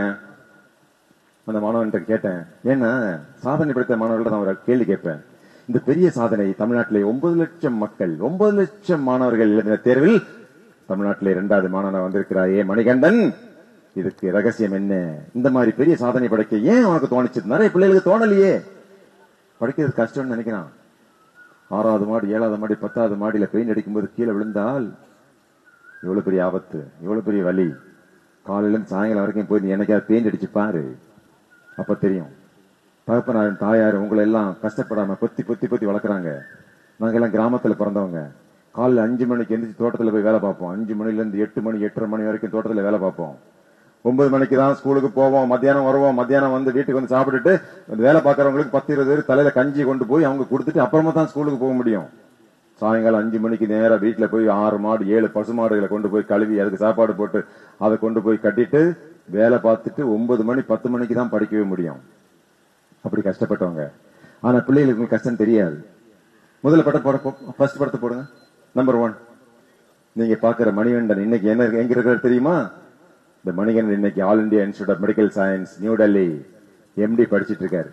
S10: அந்த மாணவன்கிட்ட கேட்டேன் ஏன்னா சாதனை படைத்த மாணவர்கள்ட்ட நான் ஒரு கேள்வி கேட்பேன் இந்த பெரிய சாதனை தமிழ்நாட்டிலே ஒன்பது லட்சம் மக்கள் ஒன்பது லட்சம் மாணவர்கள் எழுதின தேர்வில் தமிழ்நாட்டிலே இரண்டாவது மாணவன் வந்திருக்கிறாயே மணிகண்டன் இதுக்கு ரகசியம் என்ன இந்த மாதிரி பெரிய சாதனை படைக்க ஏன் உனக்கு தோணுச்சு நிறைய பிள்ளைகளுக்கு தோணலையே படிக்கிறது கஷ்டம்னு நினைக்கிறான் ஆறாவது மாடி ஏழாவது மாடி பத்தாவது மாடியில பெயிண்ட் அடிக்கும்போது கீழே விழுந்தால் எவ்வளவு பெரிய ஆபத்து எவ்வளவு பெரிய வலி காலையில இருந்து சாயங்காலம் வரைக்கும் போய் நீ என்னைக்காவது பெயிண்ட் அடிச்சு பாரு அப்ப தெரியும் தகப்பனாரும் தாயார் உங்களை எல்லாம் கஷ்டப்படாம பொத்தி பொத்தி பொத்தி வளர்க்குறாங்க நாங்க எல்லாம் கிராமத்துல பிறந்தவங்க காலைல அஞ்சு மணிக்கு எந்திரிச்சு தோட்டத்துல போய் வேலை பார்ப்போம் அஞ்சு மணில இருந்து எட்டு மணி எட்டரை மணி வரைக்கும் தோட்டத்துல வேலை பார்ப்போம் ஒன்பது மணிக்கு தான் ஸ்கூலுக்கு போவோம் மத்தியானம் வருவோம் மத்தியானம் வந்து வீட்டுக்கு வந்து சாப்பிட்டுட்டு அந்த வேலை பார்க்கறவங்களுக்கு பத்து இருபது பேர் தலையில கஞ்சி கொண்டு போய் அவங்க கொடுத்துட்டு அப்புறமா தான் ஸ்கூலுக்கு போக முடியும் சாயங்காலம் அஞ்சு மணிக்கு நேரா வீட்டுல போய் ஆறு மாடு ஏழு பசுமாடுகளை கொண்டு போய் கழுவி அதுக்கு சாப்பாடு போட்டு அதை கொண்டு போய் கட்டிட்டு வேலை பார்த்துட்டு ஒன்பது மணி பத்து மணிக்கு தான் படிக்கவே முடியும் அப்படி கஷ்டப்பட்டவங்க ஆனா பிள்ளைகளுக்கு உங்களுக்கு கஷ்டம் தெரியாது முதல்ல படம் போட ஃபர்ஸ்ட் படத்தை போடுங்க நம்பர் ஒன் நீங்க பாக்குற மணிகண்டன் இன்னைக்கு என்ன எங்க இருக்கிறார் தெரியுமா இந்த மணிகண்டன் இன்னைக்கு All India Institute of Medical Science New Delhi MD படிச்சிட்டு இருக்காரு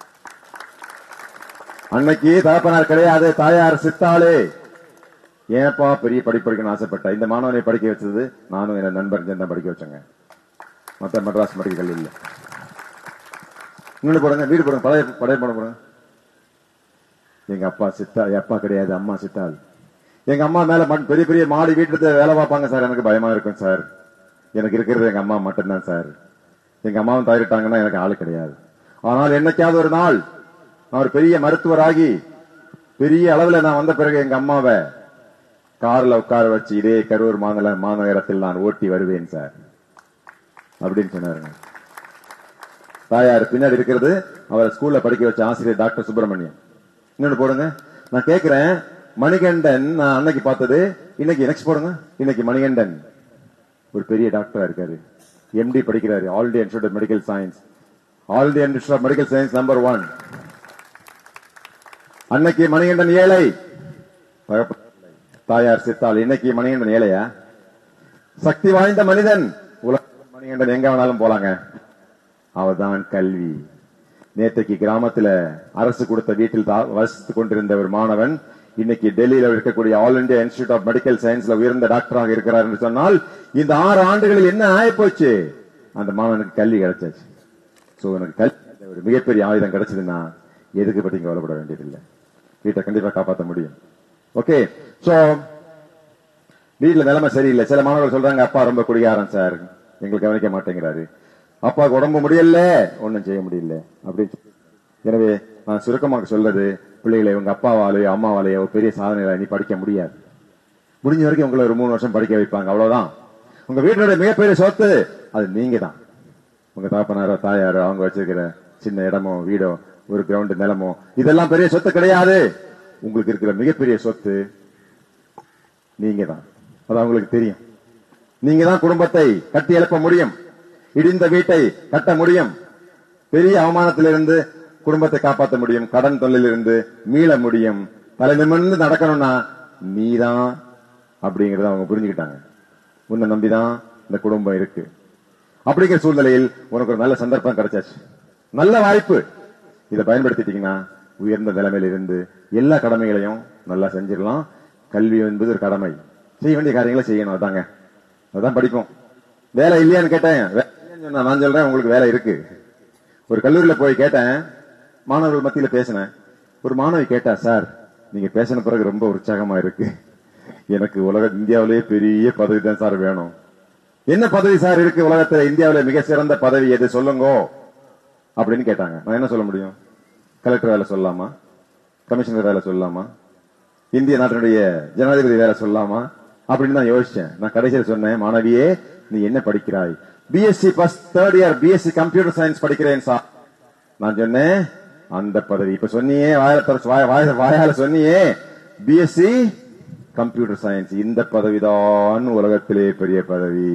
S10: அன்னைக்கு தகப்பனார் கிடையாது தாயார் சித்தாளே ஏன்பா பெரிய படிப்பு படிக்கணும்னு ஆசைப்பட்ட இந்த மாணவனை படிக்க வச்சது நானும் என் நண்பர் சேர்ந்து தான் படிக்க வச்சேங்க மத்த மெட்ராஸ் மெடிக்கல் கல்லூரியில் இன்னொன்னு போடுங்க வீடு போடுங்க பழைய பழைய படம் போடுங்க எங்க அப்பா சித்தா என் அப்பா கிடையாது அம்மா சித்தாள் எங்க அம்மா மேல மண் பெரிய பெரிய மாடி வீட்டுல வேலை பார்ப்பாங்க சார் எனக்கு பயமா இருக்கும் சார் எனக்கு இருக்கிறது எங்க அம்மா மட்டும்தான் சார் எங்க அம்மாவும் தயாரிட்டாங்கன்னா எனக்கு ஆளு கிடையாது ஆனால் என்னைக்காவது ஒரு நாள் நான் ஒரு பெரிய மருத்துவராகி பெரிய அளவுல நான் வந்த பிறகு எங்க அம்மாவை கார்ல உட்கார வச்சு இதே கரூர் மாநகர மாநகரத்தில் நான் ஓட்டி வருவேன் சார் அப்படின்னு சொன்னாருங்க தாயார் பின்னாடி இருக்கிறது அவரை ஸ்கூல்ல படிக்க வச்ச ஆசிரியர் டாக்டர் சுப்பிரமணியம் இன்னொன்னு போடுங்க நான் கேக்குறேன் மணிகண்டன் நான் அன்னைக்கு பார்த்தது இன்னைக்கு நெக்ஸ்ட் போடுங்க இன்னைக்கு மணிகண்டன் ஒரு பெரிய டாக்டரா இருக்காரு எம்டி படிக்கிறாரு All India Institute of Medical Science All India Institute of Medical Science number one அன்னைக்கு மணிகண்டன் ஏழை தகப்ப- தாயார் சித்தாள் இன்னைக்கு மணிகண்டன் ஏழையா சக்தி வாய்ந்த மனிதன் உலக மணிகண்டன் எங்க வேணாலும் போலாங்க அவர்தான் கல்வி நேற்றைக்கு கிராமத்துல அரசு கொடுத்த வீட்டில் தா- வசித்துக் கொண்டிருந்த ஒரு மாணவன் இன்னைக்கு டெல்லியில இருக்கக்கூடிய All India Institute of Medical சயின்ஸ்ல உயர்ந்த டாக்டராக இருக்கிறார் என்று சொன்னால் இந்த ஆறு ஆண்டுகளில் என்ன ஆயிப்போச்சு அந்த மாணவனுக்கு கல்வி கிடைச்சாச்சு சோ எனக்கு கல்வி ஒரு மிகப்பெரிய ஆயுதம் கிடைச்சதுன்னா எதுக்கு பத்தி கவலைப்பட வேண்டியதில்லை வீட்டை கண்டிப்பா காப்பாற்ற முடியும் ஓகே சோ வீட்டுல நிலைமை சரியில்லை சில மாணவர்கள் சொல்றாங்க அப்பா ரொம்ப குடிகாரன் சார் எங்களுக்கு கவனிக்க மாட்டேங்கிறாரு அப்பாவுக்கு உடம்பு முடியல ஒண்ணும் செய்ய முடியல அப்படின்னு சொல்லி. எனவே நான் சுருக்கமாக சொல்றது பிள்ளைகளை உங்க அப்பாவாலேயோ அம்மாவாலேயோ பெரிய சாதனைகளை நீ படிக்க முடியாது முடிஞ்ச வரைக்கும் உங்களை ஒரு மூணு வருஷம் படிக்க வைப்பாங்க அவ்வளவுதான் உங்க வீட்டினுடைய மிகப்பெரிய சொத்து அது நீங்க தான் உங்க தாப்பனாரோ தாயாரோ அவங்க வச்சிருக்கிற சின்ன இடமோ வீடோ ஒரு கிரவுண்ட் நிலமோ இதெல்லாம் பெரிய சொத்து கிடையாது உங்களுக்கு இருக்கிற மிகப்பெரிய சொத்து நீங்க தான் அது அவங்களுக்கு தெரியும் நீங்க தான் குடும்பத்தை கட்டி எழுப்ப முடியும் இடிந்த வீட்டை கட்ட முடியும் பெரிய அவமானத்திலிருந்து குடும்பத்தை காப்பாற்ற முடியும் கடன் தொல்லையிலிருந்து மீள முடியும் தலை நிமிர்ந்து நடக்கணும்னா நீதான் அப்படிங்கறத அவங்க புரிஞ்சுக்கிட்டாங்க உன்னை நம்பிதான் இந்த குடும்பம் இருக்கு அப்படிங்கிற சூழ்நிலையில் உனக்கு ஒரு நல்ல சந்தர்ப்பம் கிடைச்சாச்சு நல்ல வாய்ப்பு இதை பயன்படுத்திட்டீங்கன்னா உயர்ந்த நிலைமையில இருந்து எல்லா கடமைகளையும் நல்லா செஞ்சிடலாம் கல்வி என்பது ஒரு கடமை செய்ய வேண்டிய காரியங்களை செய்யணும் அதாங்க அதான் படிப்போம் வேலை இல்லையான்னு கேட்டேன் வே- இல்லைன்னு சொன்னா நான் சொல்றேன் உங்களுக்கு வேலை இருக்கு ஒரு கல்லூரியில போய் கேட்டேன் மாணவர்கள் மத்தியில பேசினேன் ஒரு மாணவி கேட்டா சார் நீங்க பேசின பிறகு ரொம்ப உற்சாகமா இருக்கு எனக்கு உலக இந்தியாவிலேயே பெரிய பதவி தான் சார் வேணும் என்ன பதவி சார் இருக்கு உலகத்துல இந்தியாவில மிக சிறந்த பதவி எது சொல்லுங்க அப்படின்னு கேட்டாங்க நான் என்ன சொல்ல முடியும் கலெக்டர் வேலை சொல்லலாமா கமிஷனர் வேலை சொல்லலாமா இந்திய நாட்டினுடைய ஜனாதிபதி வேலை சொல்லலாமா அப்படின்னு நான் யோசிச்சேன் நான் கடைசியில் சொன்னேன் மாணவியே நீ என்ன படிக்கிறாய் BSc first third year BSc computer science படிக்கிறேன் சார் நான் சொன்னேன் அந்த பதவி இப்ப சொன்னியே வாயால திறச்சு- வாய- வாய- வாயால சொன்னியே பிஎஸ்சி கம்ப்யூட்டர் சயின்ஸ் இந்த பதவிதான் உலகத்திலே பெரிய பதவி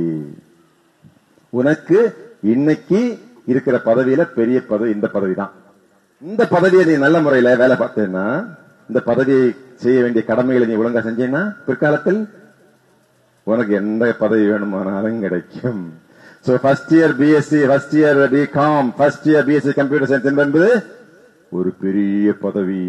S10: உனக்கு இன்னைக்கு இருக்கிற பதவியில பெரிய பதவி இந்த பதவி தான் இந்த பதவியை நீ நல்ல முறையில வேலை பார்த்தேன்னா இந்த பதவியை செய்ய வேண்டிய கடமைகளை நீ ஒழுங்கா செஞ்சேன்னா பிற்காலத்தில் உனக்கு எந்த பதவி வேணுமானாலும் கிடைக்கும் so first year BSc first year BCom first year BSc computer science என்பது ஒரு பெரிய பதவி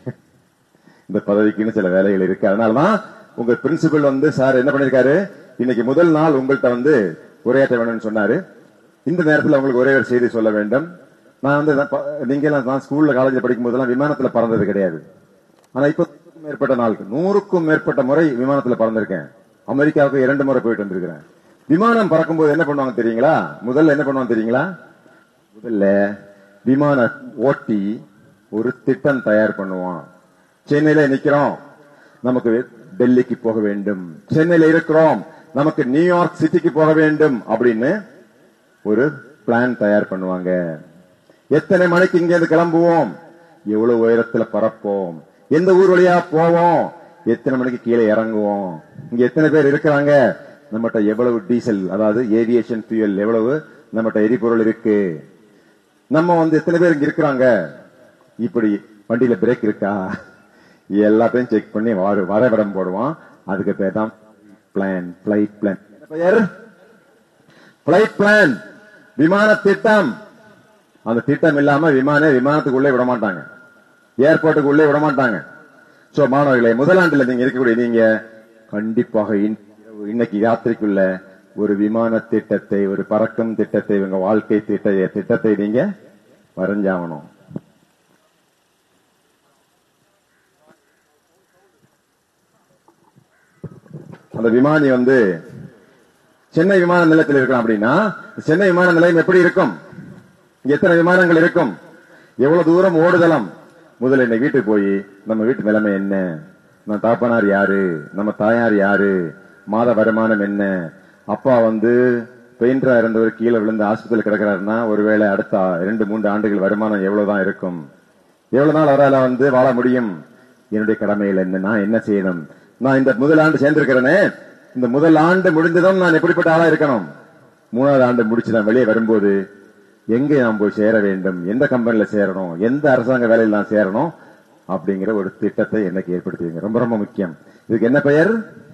S10: இந்த பதவிக்குன்னு சில வேலைகள் இருக்கு அதனாலதான் உங்க பிரின்சிபல் வந்து சார் என்ன பண்ணிருக்காரு இன்னைக்கு முதல் நாள் உங்கள்கிட்ட வந்து உரையாற்ற வேணும்னு சொன்னாரு இந்த நேரத்தில் உங்களுக்கு ஒரே ஒரு செய்தி சொல்ல வேண்டும் நான் வந்து நான் ப- நீங்க எல்லாம் நான் ஸ்கூல்ல காலேஜ்ல படிக்கும் போதெல்லாம் விமானத்துல பறந்தது கிடையாது ஆனா இப்ப நூறுக்கும் மேற்பட்ட நாளுக்கு நூறுக்கும் மேற்பட்ட முறை விமானத்துல பறந்திருக்கேன் அமெரிக்காவுக்கு இரண்டு முறை போயிட்டு வந்திருக்கிறேன் விமானம் பறக்கும்போது என்ன பண்ணுவாங்க தெரியுங்களா முதல்ல என்ன பண்ணுவாங்க தெரியுங்களா முதல்ல விமான ஓட்டி ஒரு திட்டம் தயார் பண்ணுவான் சென்னையில நிக்கிறோம் நமக்கு டெல்லிக்கு போக வேண்டும் சென்னையில இருக்கிறோம் நமக்கு நியூயார்க் சிட்டிக்கு போக வேண்டும் அப்படின்னு ஒரு பிளான் தயார் பண்ணுவாங்க எத்தனை மணிக்கு இங்க இருந்து கிளம்புவோம் எவ்வளவு உயரத்துல பறப்போம் எந்த ஊர் வழியா போவோம் எத்தனை மணிக்கு கீழே இறங்குவோம் இங்க எத்தனை பேர் இருக்கிறாங்க நம்மகிட்ட எவ்வளவு டீசல் அதாவது ஏவியேஷன் fuel எவ்வளவு நம்மகிட்ட எரிபொருள் இருக்கு நம்ம வந்து எத்தனை பேர் இங்க இருக்கிறாங்க இப்படி வண்டியில பிரேக் இருக்கா எல்லாத்தையும் செக் பண்ணி வர- வரைபடம் போடுவான் அதுக்கு பேர் தான் பிளான் பிளைட் பிளான் பெயர் பிளைட் பிளான் விமான திட்டம் அந்த திட்டம் இல்லாம விமான விமானத்துக்குள்ளே விட மாட்டாங்க ஏர்போர்ட்டுக்கு உள்ளே விட மாட்டாங்க சோ மாணவர்களே முதலாண்டுல நீங்க இருக்கக்கூடிய நீங்க கண்டிப்பாக இன்- இன்னைக்கு யாத்திரைக்குள்ள ஒரு விமான திட்டத்தை ஒரு பறக்கும் திட்டத்தை உங்க வாழ்க்கை திட்ட திட்டத்தை நீங்க வரைஞ்சாகணும் அந்த விமானி வந்து சென்னை விமான நிலையத்தில் இருக்கலாம் அப்படின்னா சென்னை விமான நிலையம் எப்படி இருக்கும் இங்க எத்தனை விமானங்கள் இருக்கும் எவ்வளவு தூரம் ஓடுதலம் முதல்ல இன்னைக்கு வீட்டுக்கு போய் நம்ம வீட்டு நிலைமை என்ன நம்ம தாப்பனார் யாரு நம்ம தாயார் யாரு மாத வருமானம் என்ன அப்பா வந்து பெயிண்டரா இருந்தவர் கீழே விழுந்து ஆஸ்பத்திரியில் கிடக்கிறாருன்னா ஒருவேளை அடுத்த இரண்டு மூன்று ஆண்டுகள் வருமானம் எவ்வளவுதான் இருக்கும் எவ்வளவு நாள் அவரால வந்து வாழ முடியும் என்னுடைய கடமைகள் என்ன நான் என்ன செய்யணும் நான் இந்த முதல் ஆண்டு சேர்ந்திருக்கிறேனே இந்த முதல் ஆண்டு முடிந்ததும் நான் எப்படிப்பட்ட ஆளா இருக்கணும் மூணாவது ஆண்டு முடிச்சு நான் வெளியே வரும்போது எங்க நான் போய் சேர வேண்டும் எந்த கம்பெனில சேரணும் எந்த அரசாங்க வேலையில் நான் சேரணும் அப்படிங்கிற ஒரு திட்டத்தை எனக்கு ஏற்படுத்துவீங்க ரொம்ப ரொம்ப முக்கியம் இதுக்கு என்ன பெயர்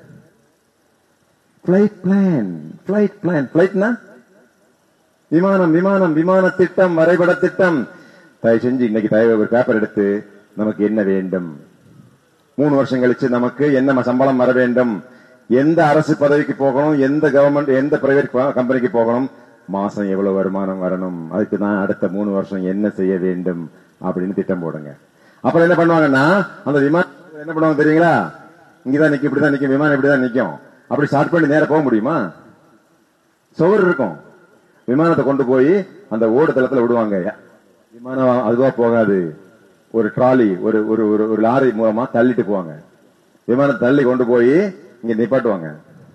S10: பிளைட் பிளான் பிளைட் பிளான் பிளைட்னா விமானம் விமானம் விமான திட்டம் வரைபட திட்டம் தயவு செஞ்சு இன்னைக்கு தயவு ஒரு பேப்பர் எடுத்து நமக்கு என்ன வேண்டும் மூணு வருஷம் கழிச்சு நமக்கு என்ன சம்பளம் வர வேண்டும் எந்த அரசு பதவிக்கு போகணும் எந்த கவர்மெண்ட் எந்த பிரைவேட் கம்பெனிக்கு போகணும் மாசம் எவ்வளவு வருமானம் வரணும் அதுக்கு தான் அடுத்த மூணு வருஷம் என்ன செய்ய வேண்டும் அப்படின்னு திட்டம் போடுங்க அப்புறம் என்ன பண்ணுவாங்கன்னா அந்த விமானம் என்ன பண்ணுவாங்க தெரியுங்களா இங்கதான் நிக்கும் இப்படிதான் நிக்கும் விமானம் இப்படிதான் நிக்கும் அப்படி ஸ்டார்ட் பண்ணி நேரா போக முடியுமா சுவர் இருக்கும் விமானத்தை கொண்டு போய் அந்த ஓடு தளத்துல விடுவாங்க விமானம் அதுவா போகாது ஒரு ட்ராலி ஒரு ஒரு ஒரு ஒரு லாரி மூலமா தள்ளிட்டு போவாங்க விமானத்தை தள்ளி கொண்டு போய் இங்க நிப்பாட்டுவாங்க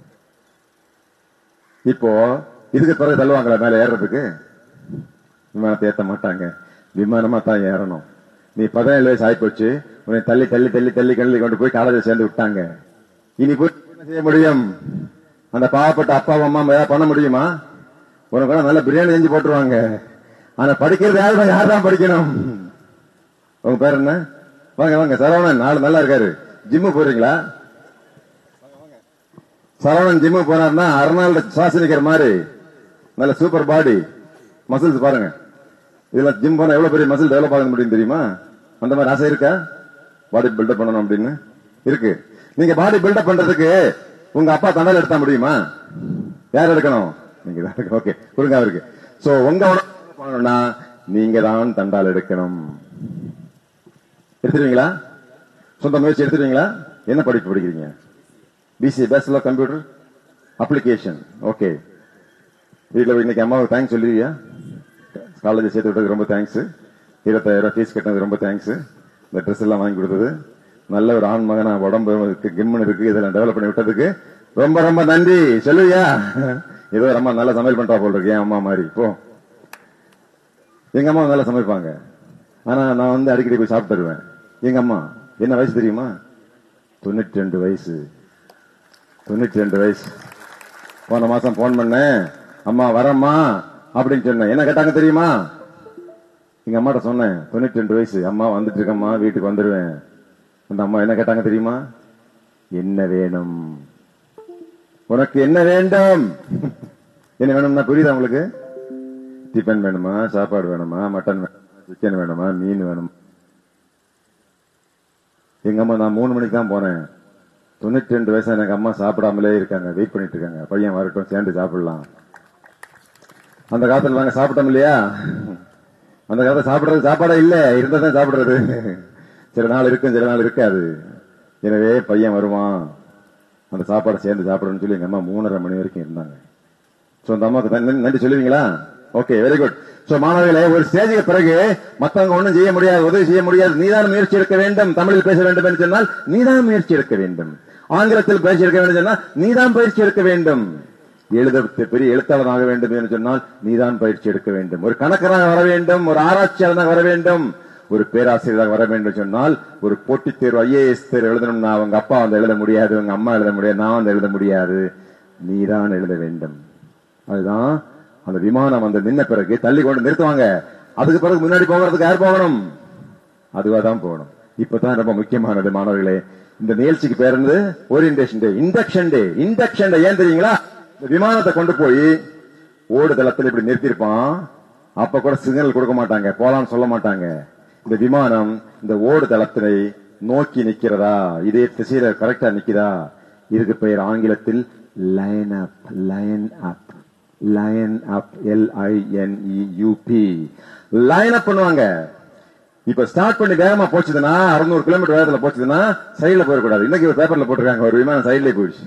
S10: இப்போ இதுக்கு பிறகு தள்ளுவாங்களா மேல ஏறுறதுக்கு விமானத்தை ஏத்த மாட்டாங்க விமானமா தான் ஏறணும் நீ பதினேழு வயசு ஆயிப்போச்சு உன்னை தள்ளி தள்ளி தள்ளி தள்ளி கள்ளி கொண்டு போய் காலேஜ் சேர்ந்து விட்டாங்க இனி போய் என்ன செய்ய முடியும் அந்த பாவப்பட்ட அப்பா அம்மா ஏதாவது பண்ண முடியுமா உனக்கு வேணா நல்ல பிரியாணி செஞ்சு போட்டுருவாங்க ஆனா படிக்கிறது யாரு யார் தான் படிக்கணும் உங்க பேர் என்ன வாங்க வாங்க சரவணன் ஆளு நல்லா இருக்காரு ஜிம்மு போறீங்களா சரவணன் ஜிம்மு போனார்னா அருணாள் சுவாசினிக்கிற மாதிரி நல்ல சூப்பர் பாடி மசில்ஸ் பாருங்க இதுல ஜிம் போனா எவ்வளவு பெரிய மசில் டெவலப் ஆக முடியும் தெரியுமா அந்த மாதிரி ஆசை இருக்கா பாடி பில்டப் பண்ணணும் அப்படின்னு இருக்கு நீங்க பாடி பில்டப் பண்றதுக்கு உங்க அப்பா தண்டல் எடுத்தா முடியுமா யார் எடுக்கணும் நீங்க தான் ஓகே கொடுங்க அவருக்கு சோ உங்க உடம்பு பண்ணணும்னா நீங்க தான் தண்டால் எடுக்கணும் எடுத்துருவீங்களா சொந்த முயற்சி எடுத்துருவீங்களா என்ன படிப்பு படிக்கிறீங்க BC bachelor computer application okay வீட்டில் இன்னைக்கு அம்மாவுக்கு தேங்க்ஸ் சொல்லுவியா காலேஜ் சேர்த்து விட்டதுக்கு ரொம்ப தேங்க்ஸ் இருபத்தாயிரம் ஃபீஸ் கட்டினது ரொம்ப தேங்க்ஸ் இந்த ட்ரெஸ் எல்லாம் வாங்கி கொடுத்தது நல்ல ஒரு ஆண் மகனா உடம்பு இருக்கு கிம்மன் இருக்கு இதெல்லாம் டெவலப் பண்ணி விட்டதுக்கு ரொம்ப ரொம்ப நன்றி சொல்லுவியா ஏதோ ரொம்ப நல்லா சமையல் பண்றா போல் இருக்கு என் அம்மா மாதிரி போ எங்க அம்மா நல்லா சமைப்பாங்க ஆனா நான் வந்து அடிக்கடி போய் சாப்பிட்டு வருவேன் எங்க அம்மா என்ன வயசு தெரியுமா தொண்ணூற்றி ரெண்டு வயசு தொண்ணூற்றி ரெண்டு வயசு போன மாசம் போன் பண்ணேன் அம்மா வரம்மா அப்படின்னு சொன்னேன் என்ன கேட்டாங்க தெரியுமா எங்க அம்மாட்ட சொன்னேன் தொண்ணூற்றி ரெண்டு வயசு அம்மா வந்துட்டு இருக்கம்மா வீட்டுக்கு வந்துருவேன் அந்த அம்மா என்ன கேட்டாங்க தெரியுமா என்ன வேணும் உனக்கு என்ன வேண்டும் என்ன வேணும்னா புரியுதா உங்களுக்கு டிஃபன் வேணுமா சாப்பாடு வேணுமா மட்டன் வேணுமா சிக்கன் வேணுமா மீன் வேணுமா எங்க அம்மா நான் மூணு மணிக்கு தான் போனேன் தொண்ணூற்றி ரெண்டு வயசு எனக்கு அம்மா சாப்பிடாமலே இருக்காங்க வெயிட் பண்ணிட்டு இருக்காங்க பையன் வரட்டும் சேர்ந்து சாப்பிடலாம் அந்த காலத்துல நாங்க சாப்பிட்டோம் இல்லையா அந்த காலத்துல சாப்பிடுறது சாப்பாடே இல்ல இருந்தா தான் சாப்பிடுறது சில நாள் இருக்கும் சில நாள் இருக்காது எனவே பையன் வருவான் அந்த சாப்பாடை சேர்ந்து சாப்பிடணும்னு சொல்லி எங்க அம்மா மூணரை மணி வரைக்கும் இருந்தாங்க சோ அந்த அம்மாவுக்கு நன்றி- நன்றி சொல்லுவீங்களா ஓகே வெரி குட் சோ மாணவர்களே ஒரு ஸ்டேஜுக்கு பிறகு மத்தவங்க ஒண்ணும் செய்ய முடியாது உதவி செய்ய முடியாது நீதான் முயற்சி எடுக்க வேண்டும் தமிழில் பேச வேண்டும் என்று சொன்னால் நீதான் முயற்சி எடுக்க வேண்டும் ஆங்கிலத்தில் பயிற்சி எடுக்க வேண்டும் என்று சொன்னால் நீதான் பயிற்சி எடுக்க வேண்டும் எழுத பெரிய எழுத்தாளராக வேண்டும் என்று சொன்னால் நீதான் பயிற்சி எடுக்க வேண்டும் ஒரு கணக்கராக வர வேண்டும் ஒரு ஆராய்ச்சியாளராக வர வேண்டும் ஒரு பேராசிரியராக வர வேண்டும் என்று சொன்னால் ஒரு போட்டித் தேர்வு ஐஏஎஸ் தேர்வு எழுதணும்னா அவங்க அப்பா வந்து எழுத முடியாது உங்க அம்மா எழுத முடியாது நான் வந்து எழுத முடியாது நீதான் எழுத வேண்டும் அதுதான் அந்த விமானம் வந்து நின்ன பிறகு தள்ளி கொண்டு நிறுத்துவாங்க அதுக்கு பிறகு முன்னாடி போகிறதுக்கு யார் போகணும் அதுவா தான் போகணும் இப்பதான் ரொம்ப முக்கியமானது மாணவர்களே இந்த நிகழ்ச்சிக்கு பேர் என்னது orientation day induction day induction day ஏன் தெரியுங்களா இந்த விமானத்தை கொண்டு போய் ஓடுதளத்தில் இப்படி நிறுத்தியிருப்பான் அப்ப கூட சிக்னல் கொடுக்க மாட்டாங்க போலான்னு சொல்ல மாட்டாங்க இந்த விமானம் இந்த ஓடுதளத்தினை நோக்கி நிக்கிறதா இதே திசையில கரெக்டா நிக்குதா இதுக்கு பெயர் ஆங்கிலத்தில் line up line up line up L I N U P line up பண்ணுவாங்க இப்ப ஸ்டார்ட் பண்ணி வேகமா போச்சுதுன்னா அறுநூறு கிலோமீட்டர் வேகத்துல போச்சுதுன்னா சைடுல போயிடக்கூடாது இன்னைக்கு ஒரு பேப்பர்ல போட்டிருக்காங்க ஒரு விமானம் சைடுல போயிடுச்சு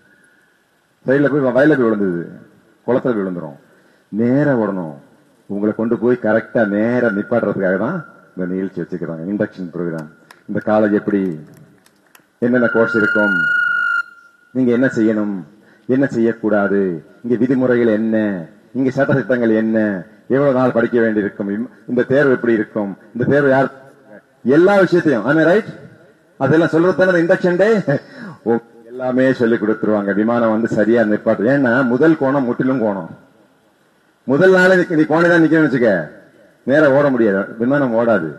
S10: சைடுல போய் வயல போய் விழுந்தது குளத்துல போய் விழுந்துரும் நேரா ஓடணும் உங்களை கொண்டு போய் கரெக்டா நேரா நிப்பாட்டுறதுக்காக தான் இந்த நிகழ்ச்சி வச்சுக்கிறாங்க இண்டக்ஷன் ப்ரோக்ராம் இந்த காலேஜ் எப்படி என்னென்ன கோர்ஸ் இருக்கும் நீங்க என்ன செய்யணும் என்ன செய்யக்கூடாது இங்க விதிமுறைகள் என்ன இங்க சட்ட திட்டங்கள் என்ன எவ்வளவு நாள் படிக்க வேண்டியிருக்கும் இம்- இந்த தேர்வு எப்படி இருக்கும் இந்த தேர்வு யார் எல்லா விஷயத்தையும் ஆமே ரைட் அதெல்லாம் சொல்றது தானே இண்டக்ஷன் டே எல்லாமே சொல்லி கொடுத்துருவாங்க விமானம் வந்து சரியா நிற்பாட்டு ஏன்னா முதல் கோணம் முற்றிலும் கோணம் முதல் நாளே நீ- நீ கோணம் தான் நிக்கணும்னு வச்சுக்க நேரா ஓட முடியாது விமானம் ஓடாது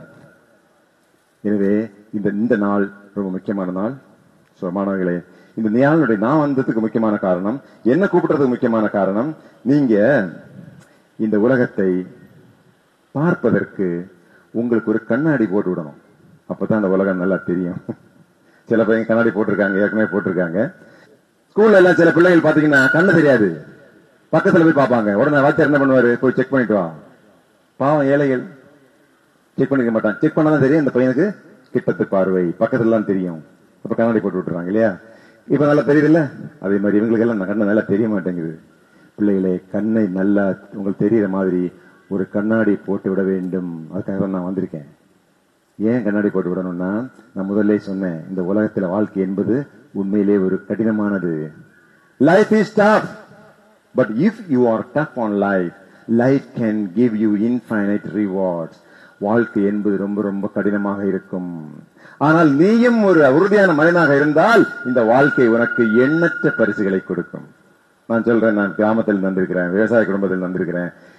S10: எனவே இந்த இந்த நாள் ரொம்ப முக்கியமான நாள் சோ மாணவர்களே இந்த நாளுடைய நான் வந்ததுக்கு முக்கியமான காரணம் என்ன கூப்பிடுறதுக்கு முக்கியமான காரணம் நீங்க இந்த உலகத்தை பார்ப்பதற்கு உங்களுக்கு ஒரு கண்ணாடி போட்டு விடணும் அப்பதான் அந்த உலகம் நல்லா தெரியும் சில பையன் கண்ணாடி போட்டிருக்காங்க ஏற்கனவே போட்டிருக்காங்க ஸ்கூல்ல எல்லாம் சில பிள்ளைகள் பாத்தீங்கன்னா கண்ணு தெரியாது பக்கத்துல போய் பார்ப்பாங்க உடனே வாத்தியார் என்ன பண்ணுவாரு போய் செக் பண்ணிட்டு வா பாவம் ஏழைகள் செக் பண்ணிக்க மாட்டான் செக் பண்ணாதான் தெரியும் இந்த பையனுக்கு கிட்டத்து பார்வை பக்கத்துல எல்லாம் தெரியும் அப்ப கண்ணாடி போட்டு விட்டுறாங்க இல்லையா இப்ப நல்லா தெரியுது இல்ல அதே மாதிரி இவங்களுக்கு எல்லாம் கண்ணு நல்லா தெரிய மாட்டேங்குது பிள்ளைகளே கண்ணை நல்லா உங்களுக்கு தெரியுற மாதிரி ஒரு கண்ணாடி போட்டு விட வேண்டும் அதுக்காக தான் நான் வந்திருக்கேன் ஏன் கண்ணாடி போட்டு விடணும்னா நான் முதல்ல சொன்னேன் இந்த உலகத்துல வாழ்க்கை என்பது உண்மையிலே ஒரு கடினமானது life is tough but if you are tough on life life can give you infinite rewards வாழ்க்கை என்பது ரொம்ப ரொம்ப கடினமாக இருக்கும் ஆனால் நீயும் ஒரு உறுதியான மனிதனாக இருந்தால் இந்த வாழ்க்கை உனக்கு எண்ணற்ற பரிசுகளை கொடுக்கும் நான் சொல்றேன் நான் கிராமத்தில் வந்திருக்கிறேன் விவசாய குடும்பத்தில் வந்திருக்கிறேன்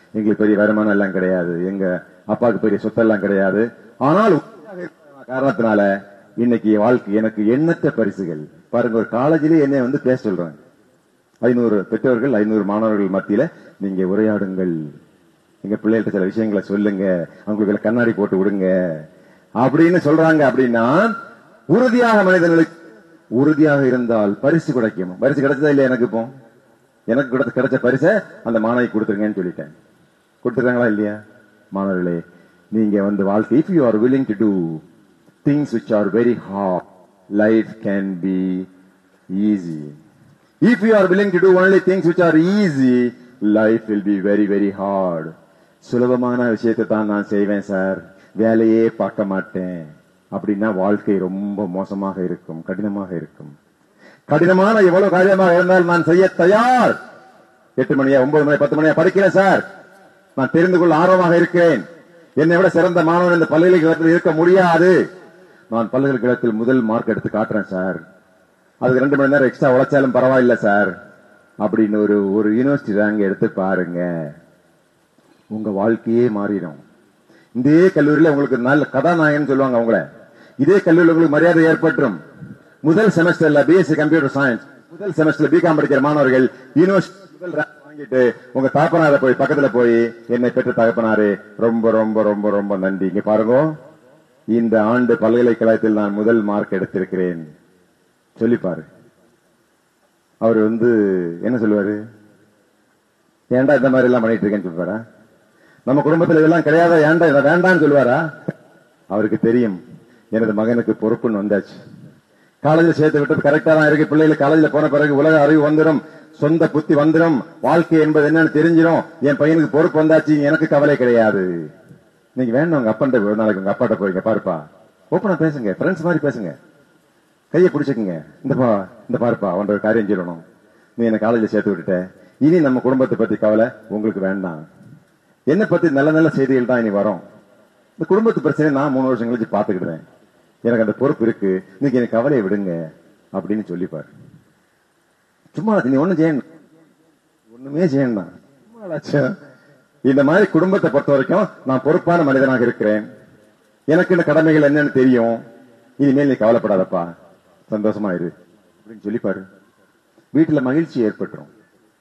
S10: எங்களுக்கு பெரிய வருமானம் எல்லாம் கிடையாது எங்க அப்பாவுக்கு பெரிய சொத்தெல்லாம் கிடையாது ஆனால் உண்மையாக இருக்கிற காரணத்தினால இன்னைக்கு வாழ்க்கை எனக்கு எண்ணற்ற பரிசுகள் பாருங்க ஒரு காலேஜிலே என்னை வந்து பேச சொல்றாங்க ஐநூறு பெற்றோர்கள் ஐநூறு மாணவர்கள் மத்தியில நீங்க உரையாடுங்கள் எங்க பிள்ளைகள்ட்ட சில விஷயங்களை சொல்லுங்க அவங்களுக்கு கண்ணாடி போட்டு விடுங்க அப்படின்னு சொல்றாங்க அப்படின்னா உறுதியாக மனிதர்களுக்கு உறுதியாக இருந்தால் பரிசு கிடைக்கும் பரிசு கிடைச்சதா இல்லையா எனக்கு இப்போ எனக்கு கிடைச்ச கிடைச்ச பரிசை அந்த மாணவி கொடுத்துருங்கன்னு சொல்லிட்டேன் கொடுத்துருக்காங்களா இல்லையா மாணவர்களே நீங்க வந்து வாழ்க்கை if you are willing to do things which are very hard life can be easy if you are willing to do only things which are easy life will be very very hard சுலபமான விஷயத்தை தான் நான் செய்வேன் sir வேலையே பார்க்க மாட்டேன் அப்படின்னா வாழ்க்கை ரொம்ப மோசமாக இருக்கும் கடினமாக இருக்கும் கடினமான எவ்வளவு காரியமாக இருந்தால் நான் செய்ய தயார் எட்டு மணியா ஒன்பது மணி பத்து மணியா படிக்கிறேன் சார் நான் தெரிந்து கொள்ள ஆர்வமாக இருக்கிறேன் என்னை விட சிறந்த மாணவன் இந்த பல்கலைக்கழகத்தில் இருக்க முடியாது நான் பல்கலைக்கழகத்தில் முதல் மார்க் எடுத்து காட்டுறேன் சார் அதுக்கு ரெண்டு மணி நேரம் எக்ஸ்ட்ரா உழைச்சாலும் பரவாயில்ல சார் அப்படின்னு ஒரு ஒரு யூனிவர்சிட்டி ரேங்க் எடுத்து பாருங்க உங்க வாழ்க்கையே மாறிடும் இதே கல்லூரியில உங்களுக்கு நல்ல கதாநாயகன் சொல்லுவாங்க அவங்கள இதே கல்லூரியில் உங்களுக்கு மரியாதை ஏற்பட்டுரும் முதல் செமஸ்டர்ல பிஎஸ்சி கம்ப்யூட்டர் சயின்ஸ் முதல் செமஸ்டர்ல பிகாம் படிக்கிற மாணவர்கள் யூனிவர்சிட்டி முதல் rank வாங்கிட்டு உங்க தகப்பனார போய் பக்கத்துல போய் என்னை பெற்ற தகப்பனாரு ரொம்ப ரொம்ப ரொம்ப ரொம்ப நன்றி இங்க பாருங்க இந்த ஆண்டு பல்கலைக்கழகத்தில் நான் முதல் மார்க் எடுத்திருக்கிறேன் சொல்லி பாரு அவர் வந்து என்ன சொல்லுவாரு ஏன்டா இந்த மாதிரி எல்லாம் பண்ணிட்டு இருக்கேன்னு சொல்லுவாரா நம்ம குடும்பத்துல இதெல்லாம் கிடையாதா ஏன்டா இதை வேண்டாம்னு சொல்லுவாரா அவருக்கு தெரியும் எனது மகனுக்கு பொறுப்புன்னு வந்தாச்சு காலேஜில் சேர்த்து விட்டது கரெக்டா தான் இருக்கு பிள்ளைகள் காலேஜில் போன பிறகு உலக அறிவு வந்துடும் சொந்த புத்தி வந்துடும் வாழ்க்கை என்பது என்னன்னு தெரிஞ்சிடும் என் பையனுக்கு பொறுப்பு வந்தாச்சு எனக்கு கவலை கிடையாது நீங்க வேணும் உங்க அப்பன்ட்ட ஒரு நாளைக்கு உங்க அப்பாட்ட போறீங்க பாருப்பா ஓப்பனா பேசுங்க ஃப்ரெண்ட்ஸ் மாதிரி பேசுங்க கையை பிடிச்சுக்குங்க இந்த பா இந்த பாருப்பா உன்ற ஒரு காரியம் சொல்லணும் நீ என்ன காலேஜில் சேர்த்து விட்டுட்ட இனி நம்ம குடும்பத்தை பத்தி கவலை உங்களுக்கு வேண்டாம் என்ன பத்தி நல்ல நல்ல செய்திகள் தான் இனி வரும் இந்த குடும்பத்து பிரச்சனை நான் மூணு வருஷம் கழிச்சு பாத்துக்கிடுறேன் எனக்கு அந்த பொறுப்பு இருக்கு இன்னைக்கு எனக்கு கவலையை விடுங்க அப்படின்னு சொல்லிப்பாரு சும்மா நீ ஒண்ணும் செய்யணும் ஒண்ணுமே செய்யணும் சும்மா லட்சம். இந்த மாதிரி குடும்பத்தை பொறுத்த வரைக்கும் நான் பொறுப்பான மனிதனாக இருக்கிறேன் எனக்கு இந்த கடமைகள் என்னன்னு தெரியும் இனிமேல் நீ கவலைப்படாதப்பா சந்தோஷமா இரு அப்படின்னு சொல்லிப்பாரு வீட்டுல மகிழ்ச்சி ஏற்பட்டுரும்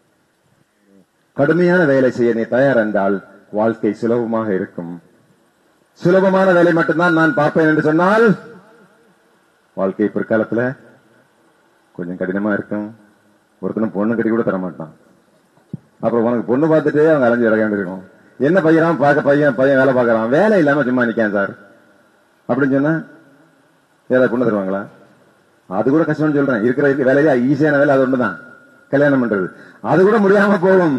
S10: கடுமையான வேலை செய்ய நீ தயார் என்றால் வாழ்க்கை சுலபமாக இருக்கும் சுலபமான வேலை மட்டும்தான் நான் பார்ப்பேன் என்று சொன்னால் வாழ்க்கை பிற்காலத்துல கொஞ்சம் கடினமா இருக்கும் ஒருத்தனும் பொண்ணு கட்டி கூட தர மாட்டான் அப்புறம் உனக்கு பொண்ணு பார்த்துட்டு அவங்க அலைஞ்சு இறக்க வேண்டியிருக்கும் என்ன பையன் பார்க்க பையன் பையன் வேலை பார்க்கறான் வேலை இல்லாம சும்மா நிக்கான் சார் அப்படின்னு சொன்னா ஏதாவது பொண்ணு தருவாங்களா அது கூட கஷ்டம்னு சொல்றேன் இருக்கிற இருக்கிற வேலையில ஈஸியான வேலை அது ஒண்ணுதான் கல்யாணம் பண்றது அது கூட முடியாம போகும்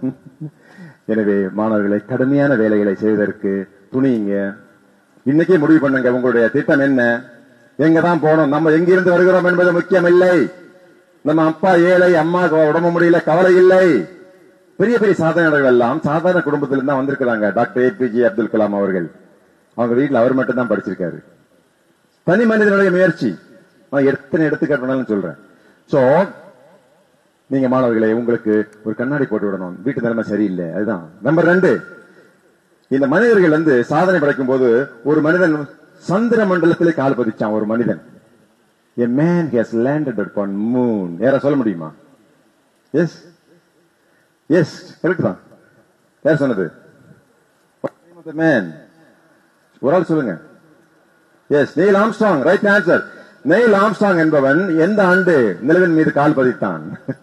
S10: எனவே மாணவர்களை கடுமையான வேலைகளை செய்வதற்கு துணியுங்க இன்னைக்கே முடிவு பண்ணுங்க உங்களுடைய திட்டம் என்ன எங்க தான் போகணும் நம்ம எங்கிருந்து வருகிறோம் என்பது முக்கியம் இல்லை நம்ம அப்பா ஏழை அம்மா உடம்பு முடியல கவலை இல்லை பெரிய பெரிய சாதனையாளர்கள் எல்லாம் சாதாரண குடும்பத்திலிருந்து தான் வந்திருக்கிறாங்க டாக்டர் ஏபிஜே அப்துல் கலாம் அவர்கள் அவங்க வீட்டுல அவர் மட்டும் தான் படிச்சிருக்காரு தனி மனிதனுடைய முயற்சி நான் எத்தனை எடுத்துக்காட்டுனாலும் சொல்றேன் சோ நீங்க மாணவர்களே உங்களுக்கு ஒரு கண்ணாடி போட்டு விடணும் வீட்டு நிலைமை சரியில்லை அதுதான் நம்பர் ரெண்டு இந்த மனிதர்கள் வந்து சாதனை படைக்கும் போது ஒரு மனிதன் சந்திர மண்டலத்திலே கால் பதிச்சான் ஒரு மனிதன் a man has landed upon moon யாரா சொல்ல முடியுமா எஸ் எஸ் கரெக்ட் தான் யார் சொன்னது மேன் ஒரு ஆள் சொல்லுங்க yes Neil Armstrong right answer Neil Armstrong என்பவன் எந்த ஆண்டு நிலவின் மீது கால் பதித்தான்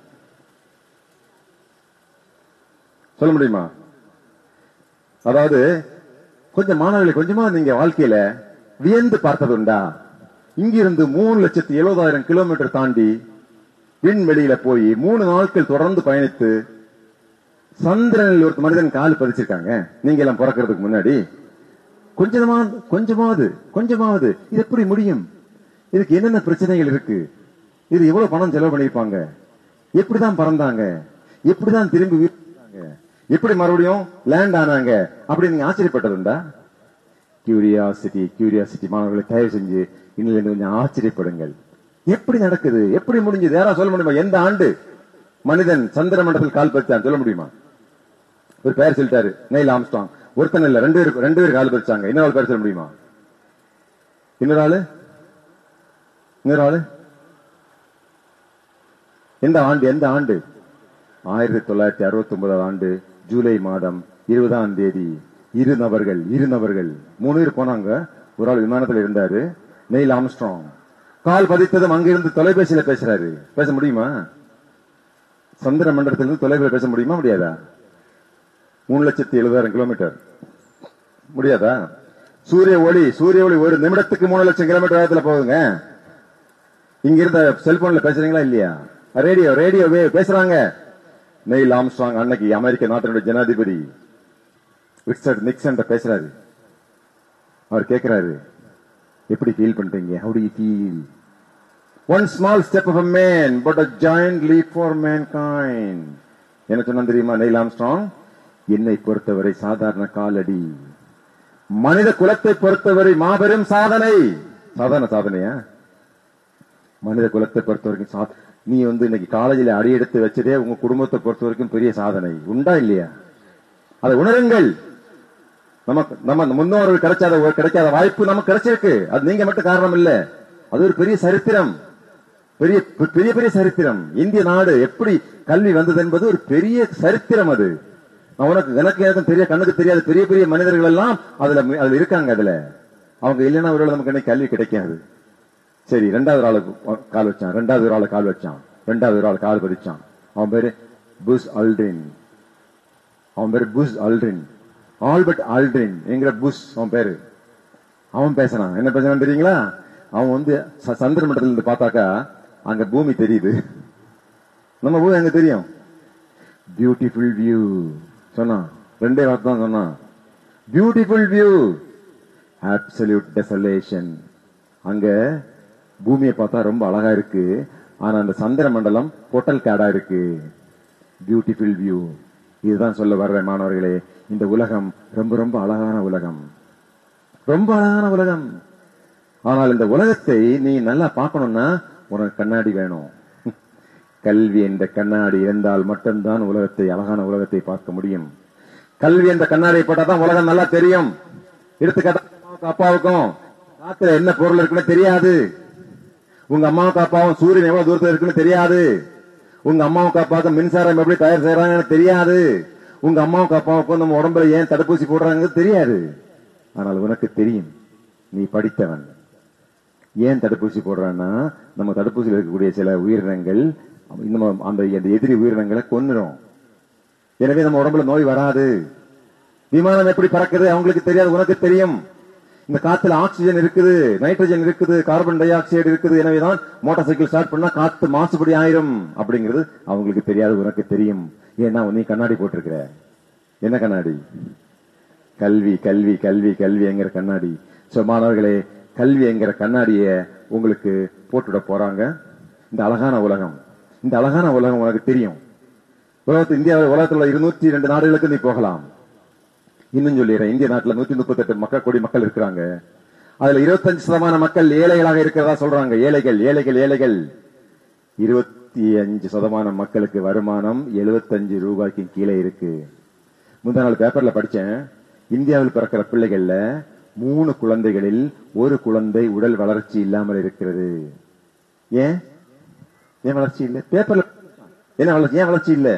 S10: சொல்ல முடியுமா அதாவது கொஞ்சம் மாணவர்களை கொஞ்சமா நீங்க வாழ்க்கையில வியந்து பார்த்தது உண்டா இங்கிருந்து மூணு லட்சத்தி எழுபதாயிரம் கிலோமீட்டர் தாண்டி விண்வெளியில போய் மூணு நாட்கள் தொடர்ந்து பயணித்து சந்திரனில் ஒரு மனிதன் கால் பதிச்சிருக்காங்க நீங்க எல்லாம் பிறக்கிறதுக்கு முன்னாடி கொஞ்சமா கொஞ்சமாவது கொஞ்சமாவது இது எப்படி முடியும் இதுக்கு என்னென்ன பிரச்சனைகள் இருக்கு இது எவ்வளவு பணம் செலவு பண்ணிருப்பாங்க எப்படிதான் பறந்தாங்க எப்படிதான் திரும்பி வீட்டுக்கு வந்தாங்க? எப்படி மறுபடியும் லேண்ட் ஆனாங்க அப்படி நீங்க ஆச்சரியப்பட்டதுண்டா கியூரியாசிட்டி கியூரியாசிட்டி மாணவர்களை தயவு செஞ்சு இன்னிலிருந்து கொஞ்சம் ஆச்சரியப்படுங்கள் எப்படி நடக்குது எப்படி முடிஞ்சது யாரா சொல்ல முடியுமா எந்த ஆண்டு மனிதன் சந்திர மண்டலத்தில் கால் பதிச்சான் சொல்ல முடியுமா ஒரு பேர் சொல்லிட்டாரு நெயில் ஆம்ஸ்டாங் ஒருத்தன் இல்ல ரெண்டு பேர் ரெண்டு பேர் கால் பதிச்சாங்க இன்னொரு பேர் சொல்ல முடியுமா இன்னொரு ஆளு இன்னொரு ஆளு எந்த ஆண்டு எந்த ஆண்டு ஆயிரத்தி தொள்ளாயிரத்தி அறுபத்தி ஒன்பதாம் ஆண்டு ஜூலை மாதம் இருபதாம் தேதி இரு நபர்கள் இரு நபர்கள் மூணு பேர் போனாங்க ஒரு ஆள் விமானத்தில் இருந்தாரு நெயில் ஆம்ஸ்ட்ராங் கால் பதித்ததும் அங்கிருந்து தொலைபேசியில பேசுறாரு பேச முடியுமா சந்திர மண்டலத்திலிருந்து தொலைவில் பேச முடியுமா முடியாதா மூணு லட்சத்தி எழுபதாயிரம் கிலோமீட்டர் முடியாதா சூரிய ஒளி சூரிய ஒளி ஒரு நிமிடத்துக்கு மூணு லட்சம் கிலோமீட்டர் வேகத்துல போகுங்க இங்க இருந்த செல்போன்ல பேசுறீங்களா இல்லையா ரேடியோ ரேடியோ பேசுறாங்க நெயில் ஆம்ஸ்ட்ராங் அன்னைக்கு அமெரிக்க நாட்டினுடைய ஜனாதிபதி விக்சர் நிக்சன் பேசுறாரு அவர் கேக்குறாரு எப்படி ஃபீல் பண்றீங்க how do you feel one small step of a man but a giant leap for mankind என்ன சொன்னா தெரியுமா நெயில் ஆம்ஸ்ட்ராங் என்னை பொறுத்தவரை சாதாரண காலடி மனித குலத்தை பொறுத்தவரை மாபெரும் சாதனை சாதாரண சாதனையா மனித குலத்தை பொறுத்த வரைக்கும் சா- நீ வந்து இன்னைக்கு காலேஜில் அடியெடுத்து வச்சதே உங்க குடும்பத்தை பொறுத்த வரைக்கும் பெரிய சாதனை உண்டா இல்லையா அதை உணருங்கள் நமக்கு நம்ம முன்னோர்கள் கிடைக்காத ஒரு கிடைக்காத வாய்ப்பு நமக்கு கிடைச்சிருக்கு அது நீங்க மட்டும் காரணம் இல்ல அது ஒரு பெரிய சரித்திரம் பெரிய பெரிய பெரிய சரித்திரம் இந்திய நாடு எப்படி கல்வி வந்தது என்பது ஒரு பெரிய சரித்திரம் அது நான் உனக்கு எனக்கு எனக்கும் தெரிய கண்ணுக்கு தெரியாத பெரிய பெரிய மனிதர்கள் எல்லாம் அதுல அதுல இருக்காங்க அதுல அவங்க இல்லைன்னா ஒருவேளை நமக்கு என்ன கல்வி கிடைக்காது சரி ரெண்டாவது ஆளுக்கு கால் வச்சான் ரெண்டாவது ஒரு ஆளு கால் வச்சான் ரெண்டாவது ஒரு ஆள் கால் பதிச்சான் அவன் பேரு புஷ் அல்ட்ரின் அவன் பேரு புஷ் அல்ட்ரின் ஆல்பர்ட் ஆல்ட்ரின் என்கிற புஷ் அவன் பேரு அவன் பேசுறான் என்ன பேசுறான் தெரியுங்களா அவன் வந்து ச- சந்திர மண்டலத்துல இருந்து பார்த்தாக்கா அங்க பூமி தெரியுது நம்ம பூமி அங்க தெரியும் பியூட்டிஃபுல் வியூ சொன்னான் ரெண்டே வார்த்தை தான் சொன்னான் பியூட்டிஃபுல் வியூ absolute டெசலேஷன் அங்க பூமியை பார்த்தா ரொம்ப அழகா இருக்கு ஆனா அந்த சந்திர மண்டலம் பொட்டல் காடா இருக்கு பியூட்டிஃபுல் வியூ இதுதான் சொல்ல வர்றேன் மாணவர்களே இந்த உலகம் ரொம்ப ரொம்ப அழகான உலகம் ரொம்ப அழகான உலகம் ஆனால் இந்த உலகத்தை நீ நல்லா பார்க்கணும்னா உனக்கு கண்ணாடி வேணும் கல்வி என்ற கண்ணாடி இருந்தால் மட்டும்தான் உலகத்தை அழகான உலகத்தை பார்க்க முடியும் கல்வி என்ற கண்ணாடியை போட்டா தான் உலகம் நல்லா தெரியும் எடுத்துக்காட்டா அம்மாவுக்கும் அப்பாவுக்கும் காத்துல என்ன பொருள் இருக்குன்னு தெரியாது உங்க அம்மாவுக்கு அப்பாவும் சூரியன் எவ்வளவு தூரத்துல இருக்குன்னு தெரியாது உங்க அம்மாவுக்கு அப்பாவுக்கு மின்சாரம் எப்படி தயார் செய்யறாங்கன்னு தெரியாது உங்க அம்மாவுக்கு அப்பாவுக்கும் நம்ம உடம்புல ஏன் தடுப்பூசி போடுறாங்கன்னு தெரியாது ஆனால் உனக்கு தெரியும் நீ படித்தவன் ஏன் தடுப்பூசி போடுறான்னா நம்ம தடுப்பூசியில் இருக்கக்கூடிய சில உயிரினங்கள் நம்ம அந்த அந்த எதிரி உயிரினங்களை கொன்னுரும் எனவே நம்ம உடம்புல நோய் வராது விமானம் எப்படி பறக்குது அவங்களுக்கு தெரியாது உனக்கு தெரியும் இந்த காத்துல ஆக்சிஜன் இருக்குது நைட்ரஜன் இருக்குது கார்பன் டை ஆக்சைடு இருக்குது எனவேதான் மோட்டார் சைக்கிள் ஸ்டார்ட் பண்ணா காத்து மாசுபடி ஆயிரும் அப்படிங்கிறது அவங்களுக்கு தெரியாது உனக்கு தெரியும் ஏன்னா நீ கண்ணாடி போட்டிருக்கிற என்ன கண்ணாடி கல்வி கல்வி கல்வி கல்வி என்கிற கண்ணாடி சோ மாணவர்களே கல்வி என்கிற கண்ணாடிய உங்களுக்கு போட்டுட போறாங்க இந்த அழகான உலகம் இந்த அழகான உலகம் உனக்கு தெரியும் உலகத்து இந்தியாவில் உலகத்தில் உள்ள இருநூற்றி ரெண்டு நாடுகளுக்கு நீ போகலாம் இன்னும் சொல்லிடுறேன் இந்திய நாட்டுல நூத்தி முப்பத்தெட்டு மக்கள் கோடி மக்கள் இருக்கிறாங்க அதுல இருபத்தஞ்சு சதமான மக்கள் ஏழைகளாக இருக்கிறதா சொல்றாங்க ஏழைகள் ஏழைகள் ஏழைகள் இருபத்தி அஞ்சு சதமான மக்களுக்கு வருமானம் 75 ரூபாய்க்கு கீழே இருக்கு முந்தா நாள் பேப்பர்ல படிச்சேன் இந்தியாவில் பிறக்கிற பிள்ளைகள்ல மூணு குழந்தைகளில் ஒரு குழந்தை உடல் வளர்ச்சி இல்லாமல் இருக்கிறது ஏன் ஏன் வளர்ச்சி இல்லை பேப்பர்ல என்ன வளர்ச்சி ஏன் வளர்ச்சி இல்லை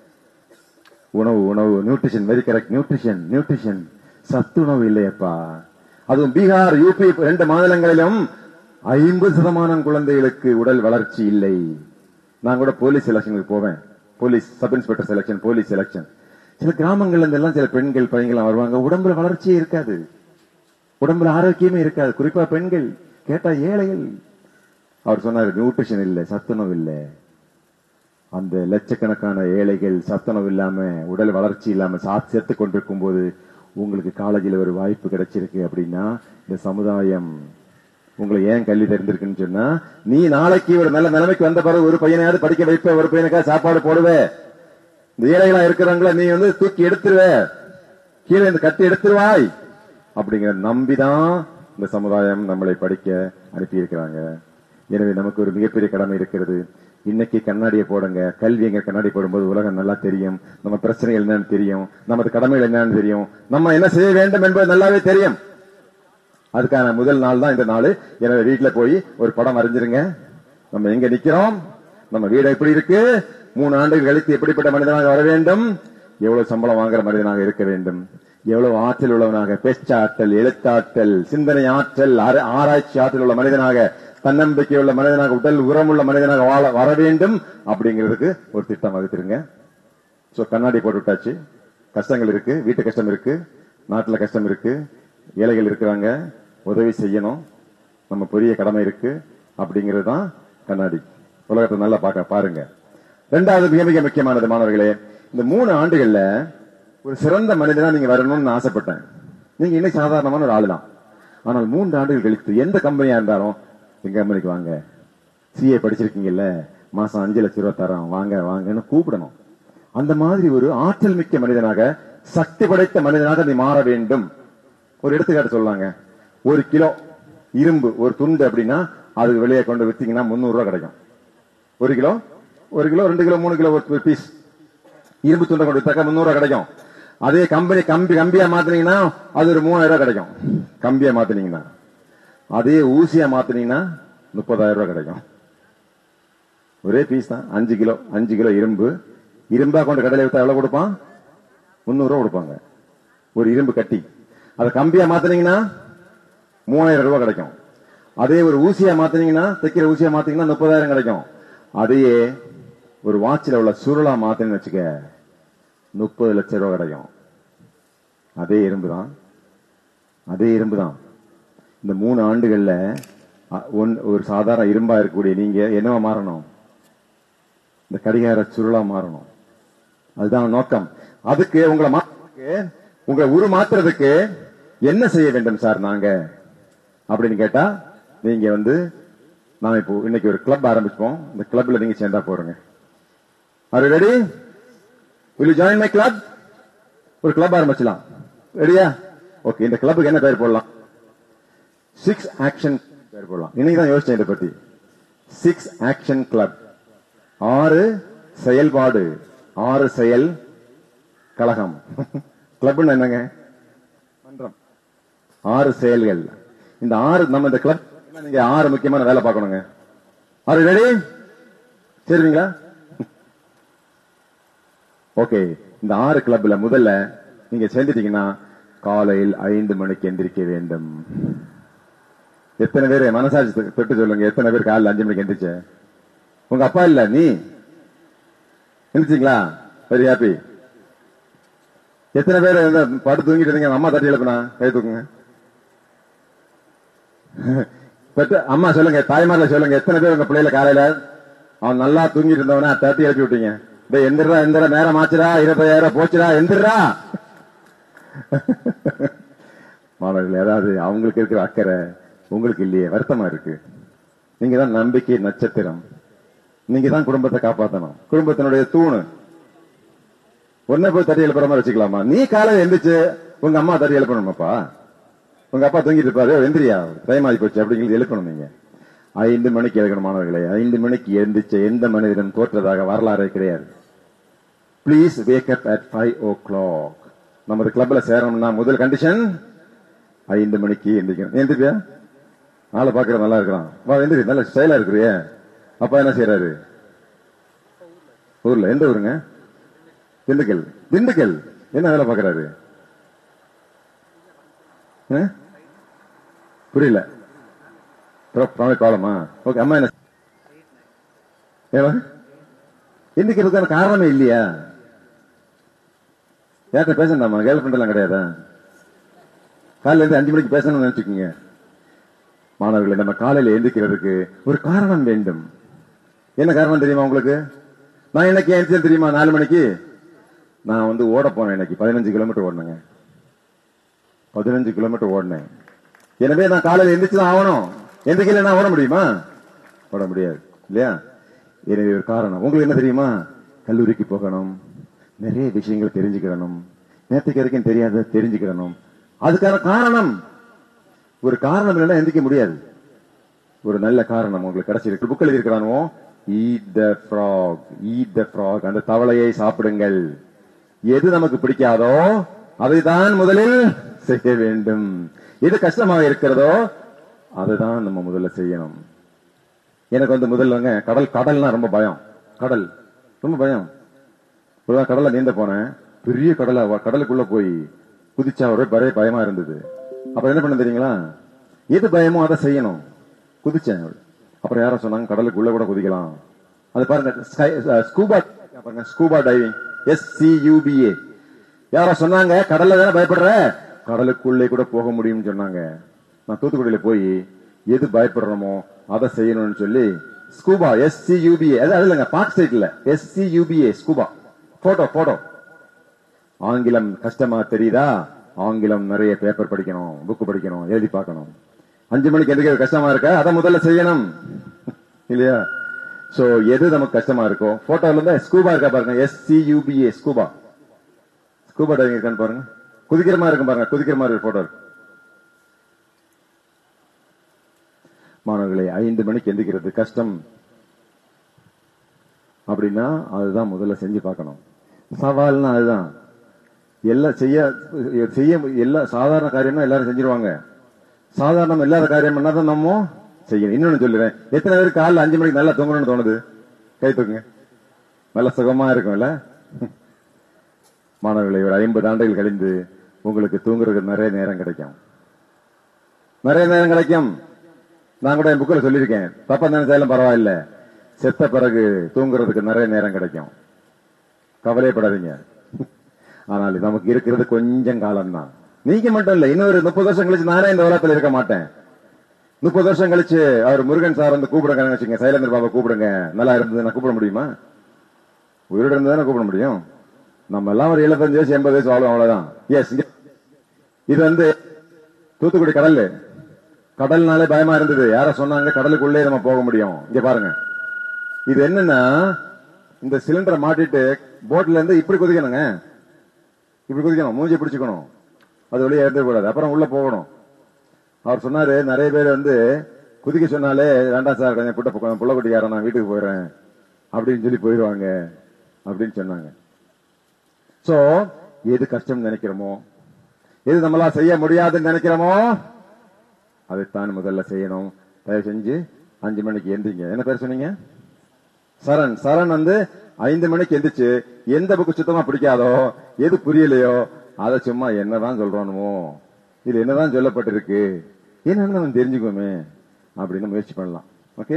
S10: உணவு உணவு nutrition very correct nutrition nutrition சத்துணவு இல்லையப்பா அதுவும் பீகார் யூபி ரெண்டு மாநிலங்களிலும் ஐம்பது சதமானம் குழந்தைகளுக்கு உடல் வளர்ச்சி இல்லை நான் கூட போலீஸ் செலக்ஷனுக்கு போவேன் police sub inspector selection police selection சில கிராமங்கள்ல இருந்து எல்லாம் சில பெண்கள் பையங்கள்லாம் வருவாங்க உடம்புல வளர்ச்சியே இருக்காது உடம்புல ஆரோக்கியமே இருக்காது குறிப்பா பெண்கள் கேட்டா ஏழைகள் அவர் சொன்னாரு நியூட்ரிஷன் இல்லை சத்துணவு இல்லை அந்த லட்சக்கணக்கான ஏழைகள் சத்துணவு இல்லாம உடல் வளர்ச்சி இல்லாம சாத் செத்து கொண்டிருக்கும் போது உங்களுக்கு காலேஜில் ஒரு வாய்ப்பு கிடைச்சிருக்கு அப்படின்னா இந்த சமுதாயம் உங்களை ஏன் கல்வி தெரிந்திருக்குன்னு சொன்னா நீ நாளைக்கு ஒரு நல்ல நிலைமைக்கு வந்த பிறகு ஒரு பையனையாவது படிக்க வைப்ப ஒரு பையனுக்கா சாப்பாடு போடுவே இந்த ஏழைகளா இருக்கிறவங்கள நீ வந்து தூக்கி எடுத்துருவ கீழே இந்த கட்டி எடுத்துருவாய் அப்படிங்கிற நம்பிதான் இந்த சமுதாயம் நம்மளை படிக்க அனுப்பி இருக்கிறாங்க எனவே நமக்கு ஒரு மிகப்பெரிய கடமை இருக்கிறது இன்னைக்கு கண்ணாடியை போடுங்க கல்வி எங்க கண்ணாடி போடும்போது உலகம் நல்லா தெரியும் நம்ம பிரச்சனைகள் என்னன்னு தெரியும் நமது கடமைகள் என்னன்னு தெரியும் நம்ம என்ன செய்ய வேண்டும் என்பது நல்லாவே தெரியும் அதுக்கான முதல் நாள் தான் இந்த நாள் எனவே வீட்டுல போய் ஒரு படம் வரைஞ்சிருங்க நம்ம எங்க நிக்கிறோம் நம்ம வீடு எப்படி இருக்கு மூணு ஆண்டுகள் கழித்து எப்படிப்பட்ட மனிதனாக வர வேண்டும் எவ்வளவு சம்பளம் வாங்குற மனிதனாக இருக்க வேண்டும் எவ்வளவு ஆற்றல் உள்ளவனாக பேச்சாற்றல் எழுத்தாற்றல் சிந்தனை ஆற்றல் ஆர- ஆராய்ச்சி ஆற்றல் உள்ள மனிதனாக தன்னம்பிக்கை உள்ள மனிதனாக உடல் உரமுள்ள மனிதனாக வாழ வர வேண்டும் அப்படிங்கிறதுக்கு ஒரு திட்டம் வகுத்திருங்க சோ கண்ணாடி போட்டு விட்டாச்சு கஷ்டங்கள் இருக்கு வீட்டு கஷ்டம் இருக்கு நாட்டுல கஷ்டம் இருக்கு ஏழைகள் இருக்கிறாங்க உதவி செய்யணும் நம்ம பெரிய கடமை இருக்கு அப்படிங்கிறது தான் கண்ணாடி உலகத்தை நல்லா பார்க்க பாருங்க ரெண்டாவது மிக மிக முக்கியமானது மாணவர்களே இந்த மூணு ஆண்டுகள்ல ஒரு சிறந்த மனிதனா நீங்க வரணும்னு நான் ஆசைப்பட்டேன் நீங்க இன்னும் சாதாரணமான ஒரு ஆளு தான் ஆனால் மூன்று ஆண்டுகள் கழித்து எந்த கம்பெனியா இருந்தாலும் எங்க கம்பெனிக்கு வாங்க சிஏ படிச்சிருக்கீங்கல்ல மாசம் அஞ்சு லட்சம் ரூபாய் தரோம் வாங்க வாங்கன்னு கூப்பிடணும் அந்த மாதிரி ஒரு ஆற்றல் மிக்க மனிதனாக சக்தி படைத்த மனிதனாக நீ மாற வேண்டும் ஒரு எடுத்துக்காட்டு சொல்லாங்க ஒரு கிலோ இரும்பு ஒரு துண்டு அப்படின்னா அதுக்கு வெளியே கொண்டு வித்தீங்கன்னா முந்நூறு ரூபாய் கிடைக்கும் ஒரு கிலோ ஒரு கிலோ ரெண்டு கிலோ மூணு கிலோ ஒரு பீஸ் இரும்பு துண்டை கொண்டு வித்தாக்கா முந்நூறு ரூபாய் கிடைக்கும் அதே கம்பெனி கம்பி கம்பியா மாத்தினீங்கன்னா அது ஒரு மூணாயிரம் ரூபாய் கிடைக்கும் கம்பியா மாத்தினீங்கன்னா அதே ஊசியா மாத்தினீங்கன்னா முப்பதாயிரம் ரூபாய் கிடைக்கும் ஒரே பீஸ் தான் அஞ்சு கிலோ அஞ்சு கிலோ இரும்பு இரும்பா கொண்டு கடையில வித்தா எவ்வளவு கொடுப்பான் முந்நூறு ரூபாய் கொடுப்பாங்க ஒரு இரும்பு கட்டி அதை கம்பியா மாத்தினீங்கன்னா மூவாயிரம் ரூபாய் கிடைக்கும் அதே ஒரு ஊசியா மாத்தினீங்கன்னா தைக்கிற ஊசியா மாத்தீங்கன்னா முப்பதாயிரம் கிடைக்கும் அதையே ஒரு வாட்சில் உள்ள சுருளா மாத்தினு வச்சுக்க முப்பது லட்சம் ரூபாய் கிடைக்கும் அதே இரும்பு தான் அதே இரும்பு தான் இந்த மூணு ஆண்டுகள்ல அ- ஒன்- ஒரு சாதாரண இரும்பா இருக்கக்கூடிய நீங்க என்னவா மாறணும் இந்த கடிகார சுருளா மாறணும் அதுதான் நோக்கம் அதுக்கு உங்களை மாத்துறதுக்கு உங்களை உரு மாத்துறதுக்கு என்ன செய்ய வேண்டும் சார் நாங்க அப்படின்னு கேட்டா நீங்க வந்து நான் இப்போ இன்னைக்கு ஒரு கிளப் ஆரம்பிப்போம் இந்த கிளப்ல நீங்க சேர்ந்தா போறீங்க are ready will you join my club ஒரு கிளப் ஆரம்பிச்சலாம் ரெடியா ஓகே இந்த கிளப்புக்கு என்ன பேர் போடலாம் சிக்ஸ் ஆக்ஷன் பேர் போடலாம் இன்னைக்கு தான் யோசிச்சேன் இதை பத்தி சிக்ஸ் ஆக்ஷன் கிளப் ஆறு செயல்பாடு ஆறு செயல் கழகம் கிளப்னு என்னங்க மன்றம் ஆறு செயல்கள் இந்த ஆறு நம்ம இந்த கிளப் நீங்க ஆறு முக்கியமான வேலை பார்க்கணுங்க ஆறு ரெடி சரிங்களா ஓகே இந்த ஆறு கிளப்ல முதல்ல நீங்க சேர்ந்துட்டீங்கன்னா காலையில் ஐந்து மணிக்கு எந்திரிக்க வேண்டும் எத்தனை பேர் மனசாட்சி தொ- தொட்டு சொல்லுங்க எத்தனை பேர் காலையில் அஞ்சு மணிக்கு எந்திரிச்ச உங்க அப்பா இல்ல நீ எந்திரிச்சிங்களா வெரி ஹாப்பி எத்தனை பேர் இந்த படுத்து தூங்கிட்டு இருந்தீங்க அம்மா தட்டி எழுப்புனா கை தூக்குங்க பெற்ற அம்மா சொல்லுங்க தாய்மார்ல சொல்லுங்க எத்தனை பேர் உங்க பிள்ளைல காலையில அவன் நல்லா தூங்கிட்டு இருந்தவன தட்டி எழுப்பி விட்டீங்க டேய் எந்திரா எந்திர நேரம் ஆச்சுடா இருபத்தாயிரம் போச்சுடா எந்திரா மாணவர்கள் ஏதாவது அவங்களுக்கு இருக்கிற அக்கறை உங்களுக்கு இல்லையே வருத்தமா இருக்கு நீங்க தான் நம்பிக்கை நட்சத்திரம் நீங்க தான் குடும்பத்தை காப்பாத்தணும் குடும்பத்தினுடைய தூணு ஒன்ன போய் தட்டி எழுப்புற மாதிரி வச்சுக்கலாமா நீ காலையில எந்திரிச்சு உங்க அம்மா தட்டி எழுப்பணுமாப்பா உங்க அப்பா தூங்கிட்டு இருப்பாரு எந்திரியா டைம் ஆகி போச்சு அப்படிங்கிறது எழுப்பணும் நீங்க ஐந்து மணிக்கு எழுக்கணும் மாணவர்களே ஐந்து மணிக்கு எந்திரிச்ச எந்த மனிதனும் தோற்றதாக வரலாறே கிடையாது please wake up at five o'clock நமது கிளப்ல சேரணும்னா முதல் கண்டிஷன் ஐந்து மணிக்கு எந்திரிக்கணும் நீ எந்திரிப்பியா ஆளை பாக்குற நல்லா இருக்கிறான் வா எந்திரி நல்ல ஸ்டைலா இருக்கிறியே அப்பா என்ன செய்யறாரு ஊர்ல எந்த ஊருங்க திண்டுக்கல் திண்டுக்கல் என்ன வேலை பாக்குறாரு ஆ? புரியல ப்ராப்ளமா ஓகே அம்மா என்ன ஏவா எந்திக்கிறதுக்கான காரணமே இல்லையா யார்கிட்ட பேசண்டாமா கேர்ள் ஃப்ரெண்ட் எல்லாம் கிடையாதா காலையில இருந்து அஞ்சு மணிக்கு பேசணும்னு நினைச்சுக்கோங்க மாணவர்களே நம்ம காலையில எந்திக்கிறதுக்கு ஒரு காரணம் வேண்டும் என்ன காரணம் தெரியுமா உங்களுக்கு நான் இன்னைக்கு எந்திரிச்சேன் தெரியுமா நாலு மணிக்கு நான் வந்து ஓட போனேன் இன்னைக்கு பதினஞ்சு கிலோமீட்டர் ஓடினேங்க பதினஞ்சு கிலோமீட்டர் ஓடினேன் எனவே நான் காலையில எந்திரிச்சு தான் ஆகணும் எந்திரிக்கல நான் ஓட முடியுமா ஓட முடியாது இல்லையா எனவே ஒரு காரணம் உங்களுக்கு என்ன தெரியுமா கல்லூரிக்கு போகணும் நிறைய விஷயங்கள் தெரிஞ்சுக்கிடணும் நேற்றுக்கு வரைக்கும் தெரியாத தெரிஞ்சுக்கிடணும் அதுக்கான காரணம் ஒரு காரணம் இல்லைன்னா எந்திரிக்க முடியாது ஒரு நல்ல காரணம் உங்களுக்கு கிடைச்சிருக்கு புக்கில் இருக்கிறானோ eat the frog eat the frog அந்த தவளையை சாப்பிடுங்கள் எது நமக்கு பிடிக்காதோ அதைதான் முதலில் செய்ய வேண்டும் எது கஷ்டமாக இருக்கிறதோ அதுதான் நம்ம முதல்ல செய்யணும் எனக்கு வந்து முதல்லங்க கடல் கடல்னா ரொம்ப பயம் கடல் ரொம்ப பயம் இப்பதான் கடல்ல நீந்த போனேன் பெரிய கடலை கடலுக்குள்ள போய் குதிச்சா ஒரே பய பயமா இருந்தது அப்புறம் என்ன பண்ண தெரியுங்களா எது பயமோ அதை செய்யணும் குதிச்சேன் அப்புறம் யாரும் சொன்னாங்க கடலுக்குள்ள கூட குதிக்கலாம் அது பாருங்க ஸ்கூபா பாருங்க scuba diving S C U B A யாரோ சொன்னாங்க கடல்ல தானே பயப்படுற கடலுக்குள்ளே கூட போக முடியும்னு சொன்னாங்க நான் தூத்துக்குடியில போய் எது பயப்படுறோமோ அதை செய்யணும்னு சொல்லி ஸ்கூபா எஸ் சி யூபிஏ அது இல்லைங்க பார்க் சைட்ல S C U B A scuba photo photo ஆங்கிலம் கஷ்டமா தெரியுதா ஆங்கிலம் நிறைய பேப்பர் படிக்கணும் புக் படிக்கணும் எழுதி பார்க்கணும் அஞ்சு மணிக்கு எதுக்கு கஷ்டமா இருக்கா அதை முதல்ல செய்யணும் இல்லையா சோ எது நமக்கு கஷ்டமா இருக்கோ போட்டோல இருந்தா ஸ்கூபா இருக்கா பாருங்க S C U B A scuba scuba diving இருக்கான்னு பாருங்க குதிக்கிற மாதிரி இருக்கும் பாருங்க குதிக்கிற மாதிரி ஒரு போட்டோ இருக்கு மாணவர்களை ஐந்து மணிக்கு எந்திக்கிறது கஷ்டம் அப்படின்னா அதுதான் முதல்ல செஞ்சு பார்க்கணும் சவால்னா அதுதான் எல்லாம் செய்ய செய்ய எல்லா சாதாரண காரியம்னா எல்லாரும் செஞ்சிருவாங்க சாதாரணம் இல்லாத காரியம் தான் நம்ம செய்யணும் இன்னொன்னு சொல்லுறேன் எத்தனை பேருக்கு காலைல அஞ்சு மணிக்கு நல்லா தூங்கணும்னு தோணுது கை தூக்குங்க நல்ல சுகமா இருக்கும்ல மாணவர்களை ஒரு ஐம்பது ஆண்டுகள் கழிந்து உங்களுக்கு தூங்குறதுக்கு நிறைய நேரம் கிடைக்கும் நிறைய நேரம் கிடைக்கும் நான் கூட என் புக்கில் சொல்லியிருக்கேன் தப்பா நினைச்சாலும் பரவாயில்ல செத்த பிறகு தூங்குறதுக்கு நிறைய நேரம் கிடைக்கும் கவலைப்படாதீங்க ஆனால் நமக்கு இருக்கிறது கொஞ்சம் காலம் தான் நீங்க மட்டும் இல்ல இன்னொரு முப்பது வருஷம் கழிச்சு நானே இந்த உலகத்தில் இருக்க மாட்டேன் முப்பது வருஷம் கழிச்சு அவர் முருகன் சார் வந்து கூப்பிடுங்க வச்சுங்க சைலேந்திர பாபா கூப்பிடுங்க நல்லா இருந்தது நான் கூப்பிட முடியுமா உயிரோட இருந்ததானே கூப்பிட முடியும் நம்ம எல்லாம் ஒரு எழுபத்தஞ்சு வயசு எண்பது வயசு வாழும் அவ்வளவுதான் எஸ் இது வந்து தூத்துக்குடி கடல் கடல்னாலே பயமா இருந்தது யார சொன்னாங்க கடலுக்குள்ளே நம்ம போக முடியும் இங்க பாருங்க இது என்னன்னா இந்த சிலிண்டரை மாட்டிட்டு போட்ல இருந்து இப்படி குதிக்கணுங்க இப்படி குதிக்கணும் மூஞ்சி பிடிச்சுக்கணும் அது வெளியே இறந்து கூடாது அப்புறம் உள்ள போகணும் அவர் சொன்னாரு நிறைய பேர் வந்து குதிக்க சொன்னாலே வேண்டாம் சார் கொஞ்சம் புட்ட புள்ள குட்டிக்காரன் நான் வீட்டுக்கு போயிடுறேன் அப்படின்னு சொல்லி போயிடுவாங்க அப்படின்னு சொன்னாங்க சோ எது கஷ்டம் நினைக்கிறோமோ எது நம்மளா செய்ய முடியாதுன்னு நினைக்கிறோமோ அதைத்தான் முதல்ல செய்யணும் தயவு செஞ்சு அஞ்சு மணிக்கு எந்திரிங்க என்ன பேர் சொன்னீங்க சரண் சரண் வந்து ஐந்து மணிக்கு எந்திரிச்சு எந்த புக்கு சுத்தமா பிடிக்காதோ எது புரியலையோ அதை சும்மா என்னதான் சொல்றானுமோ இது என்னதான் சொல்லப்பட்டிருக்கு என்னன்னு நம்ம தெரிஞ்சுக்குவோமே அப்படின்னு முயற்சி பண்ணலாம் ஓகே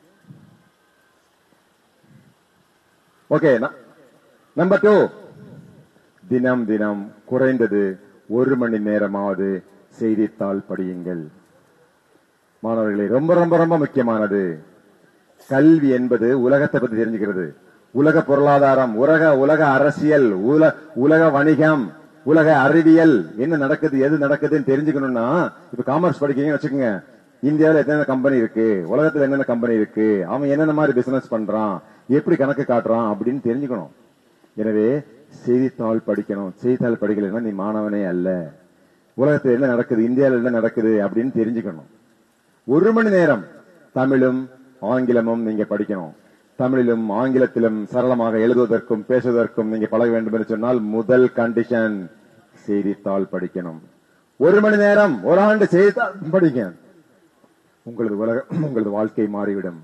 S10: ஓகே நம்பர் டூ தினம் தினம் குறைந்தது ஒரு மணி நேரமாவது செய்தித்தாள் படியுங்கள் மாணவர்களே ரொம்ப ரொம்ப ரொம்ப முக்கியமானது கல்வி என்பது உலகத்தை பத்தி தெரிஞ்சுக்கிறது உலக பொருளாதாரம் உலக உலக அரசியல் உல- உலக வணிகம் உலக அறிவியல் என்ன நடக்குது எது நடக்குதுன்னு தெரிஞ்சுக்கணும்னா இப்ப காமர்ஸ் படிக்கிறீங்கன்னு வச்சுக்கோங்க இந்தியாவில் எத்தனை கம்பெனி இருக்கு உலகத்துல என்னென்ன கம்பெனி இருக்கு அவன் என்னென்ன மாதிரி பிசினஸ் பண்றான் எப்படி கணக்கு காட்டுறான் அப்படின்னு தெரிஞ்சுக்கணும் எனவே செய்தித்தாள் படிக்கணும் செய்தித்தாள் படிக்கலைன்னா நீ மாணவனே அல்ல உலகத்துல என்ன நடக்குது இந்தியாவில் என்ன நடக்குது அப்படின்னு தெரிஞ்சுக்கணும் ஒரு மணி நேரம் தமிழும் ஆங்கிலமும் நீங்க படிக்கணும் தமிழிலும் ஆங்கிலத்திலும் சரளமாக எழுதுவதற்கும் பேசுவதற்கும் நீங்க பழக வேண்டும் என்று சொன்னால் முதல் கண்டிஷன் செய்தித்தாள் படிக்கணும் ஒரு மணி நேரம் ஒரு ஆண்டு செய்தித்தாள் படிங்க உங்களது உலக உங்களது வாழ்க்கை மாறிவிடும்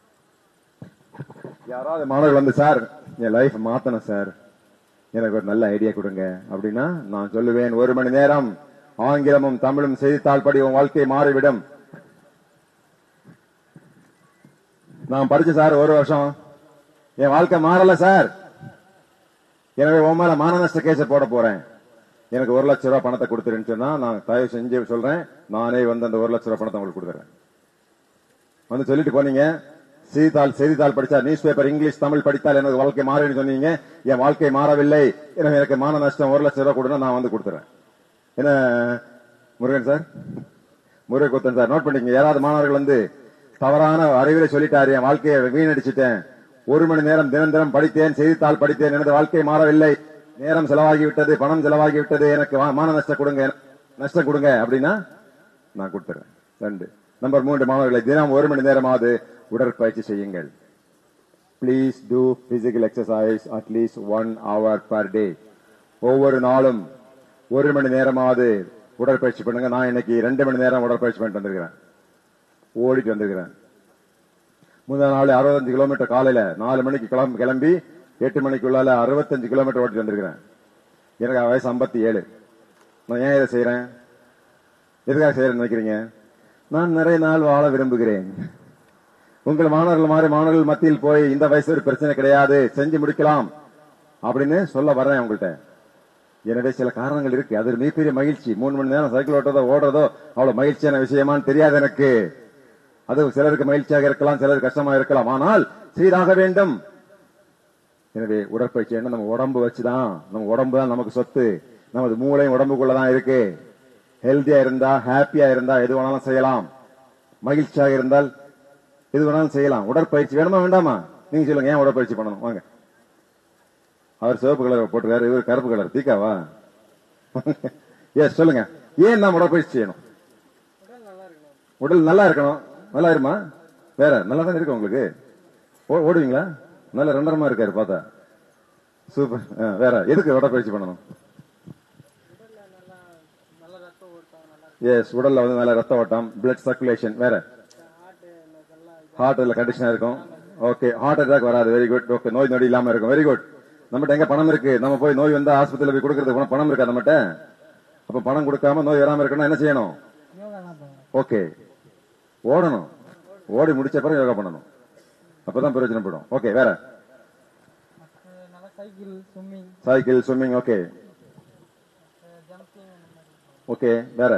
S10: யாராவது மாணவர்கள் வந்து சார் என் லைஃப் மாத்தணும் சார் எனக்கு ஒரு நல்ல ஐடியா கொடுங்க அப்படின்னா நான் சொல்லுவேன் ஒரு மணி நேரம் ஆங்கிலமும் தமிழும் செய்தித்தாள் படி உன் வாழ்க்கை மாறிவிடும் நான் படிச்ச சார் ஒரு வருஷம் என் வாழ்க்கை மாறல சார் எனவே உன் மேல மான நஷ்ட கேஸ போட போறேன் எனக்கு ஒரு லட்ச ரூபாய் பணத்தை கொடுத்துருன்னு சொன்னா நான் தயவு செஞ்சு சொல்றேன் நானே வந்து அந்த ஒரு லட்ச ரூபாய் பணத்தை உங்களுக்கு கொடுத்துறேன் வந்து சொல்லிட்டு போனீங்க செய்தித்தாள் செய்தித்தாள் படிச்சா நியூஸ் பேப்பர் இங்கிலீஷ் தமிழ் படித்தால் எனக்கு வாழ்க்கை மாறின்னு சொன்னீங்க என் வாழ்க்கை மாறவில்லை எனவே எனக்கு மான நஷ்டம் ஒரு லட்சம் ரூபாய் கொடுனா நான் வந்து கொடுத்துறேன் என்ன Murugan sir Murugan sir note பண்ணிக்கங்க யாராவது மாணவர்கள் வந்து தவறான அறிவுரை சொல்லிட்டாரு என் வாழ்க்கையை வீணடிச்சிட்டேன் ஒரு மணி நேரம் தினம் தினம் படித்தேன் செய்தித்தாள் படித்தேன் எனது வாழ்க்கை மாறவில்லை நேரம் செலவாகி விட்டது பணம் செலவாகி விட்டது எனக்கு வா- மான நஷ்டம் கொடுங்க நஷ்டம் கொடுங்க அப்படின்னா நான் கொடுத்துறேன் ரெண்டு நம்பர் மூன்று மாணவர்களை தினம் ஒரு மணி நேரமாவது உடற்பயிற்சி செய்யுங்கள் please do physical exercise at least one hour per day ஒவ்வொரு நாளும் ஒரு மணி நேரமாவது உடற்பயிற்சி பண்ணுங்க நான் இன்னைக்கு ரெண்டு மணி நேரம் உடற்பயிற்சி பண்ணிட்டு வந்திருக்கிறேன் ஓடிட்டு வந்திருக்கிறேன் முதல் நாள் அறுபத்தஞ்சு கிலோமீட்டர் காலையில நாலு மணிக்கு கிளம்பி கிளம்பி எட்டு மணிக்குள்ளால அறுபத்தஞ்சு கிலோமீட்டர் ஓட்டிட்டு வந்திருக்கிறேன் எனக்கு வயசு ஐம்பத்தி ஏழு நான் ஏன் இதை செய்யறேன் எதுக்காக செய்யறேன்னு நினைக்கிறீங்க நான் நிறைய நாள் வாழ விரும்புகிறேன் உங்கள் மாணவர்கள் மாதிரி மாணவர்கள் மத்தியில் போய் இந்த வயசு ஒரு பிரச்சனை கிடையாது செஞ்சு முடிக்கலாம் அப்படின்னு சொல்ல வர்றேன் உங்கள்கிட்ட எனவே சில காரணங்கள் இருக்கு அது ஒரு மிகப்பெரிய மகிழ்ச்சி மூணு மணி நேரம் சைக்கிள் ஓட்டுறதோ ஓடுறதோ அவ்வளவு மகிழ்ச்சியான விஷயமான்னு தெரியாது எனக்கு அது சிலருக்கு மகிழ்ச்சியாக இருக்கலாம் சிலருக்கு கஷ்டமா இருக்கலாம் ஆனால் செய்தாக வேண்டும் எனவே உடற்பயிற்சி என்ன நம்ம உடம்பு வச்சுதான் நம்ம உடம்பு தான் நமக்கு சொத்து நமது மூளையும் உடம்புக்குள்ளதான் இருக்கு ஹெல்த்தியா இருந்தா ஹாப்பியா இருந்தா எது வேணாலும் செய்யலாம் மகிழ்ச்சியாக இருந்தால் எது வேணாலும் செய்யலாம் உடற்பயிற்சி வேணுமா வேண்டாமா நீங்க சொல்லுங்க ஏன் உடற்பயிற்சி பண்ணணும் வாங்க அவர் சிவப்பு கலர் போட்டிருக்காரு இவர் கருப்பு கலர் தீக்காவா எஸ் சொல்லுங்க ஏன் நாம் உடற்பயிற்சி செய்யணும் உடல் நல்லா இருக்கணும் நல்லா இருமா வேற நல்லா தான் இருக்கு உங்களுக்கு ஓ- ஓடுவீங்களா நல்ல ரெண்டரமா இருக்காரு பார்த்தா சூப்பர் ஆ, வேற எதுக்கு உடற்பயிற்சி பண்ணணும் எஸ் உடல்ல வந்து நல்ல ரத்த ஓட்டம் பிளட் சர்க்குலேஷன் வேற ஹார்ட்ல கண்டிஷனா இருக்கும் ஓகே ஹார்ட் அட்டாக் வராது வெரி குட் ஓகே நோய் நொடி இல்லாம இருக்கும் வெரி குட் நம்மகிட்ட எங்க பணம் இருக்கு நம்ம போய் நோய் வந்தா ஆஸ்பத்திரியில போய் கொடுக்கறதுக்கு பணம் பணம் இருக்கா நம்மகிட்ட அப்ப பணம் கொடுக்காம நோய் வராம இருக்கணும் என்ன செய்யணும் ஓகே ஓடணும் ஓடி முடிச்ச பிறகு யோகா பண்ணணும் அப்பதான் பிரயோஜனப்படும் ஓகே வேற
S11: cycle swimming
S10: cycle swimming okay okay வேற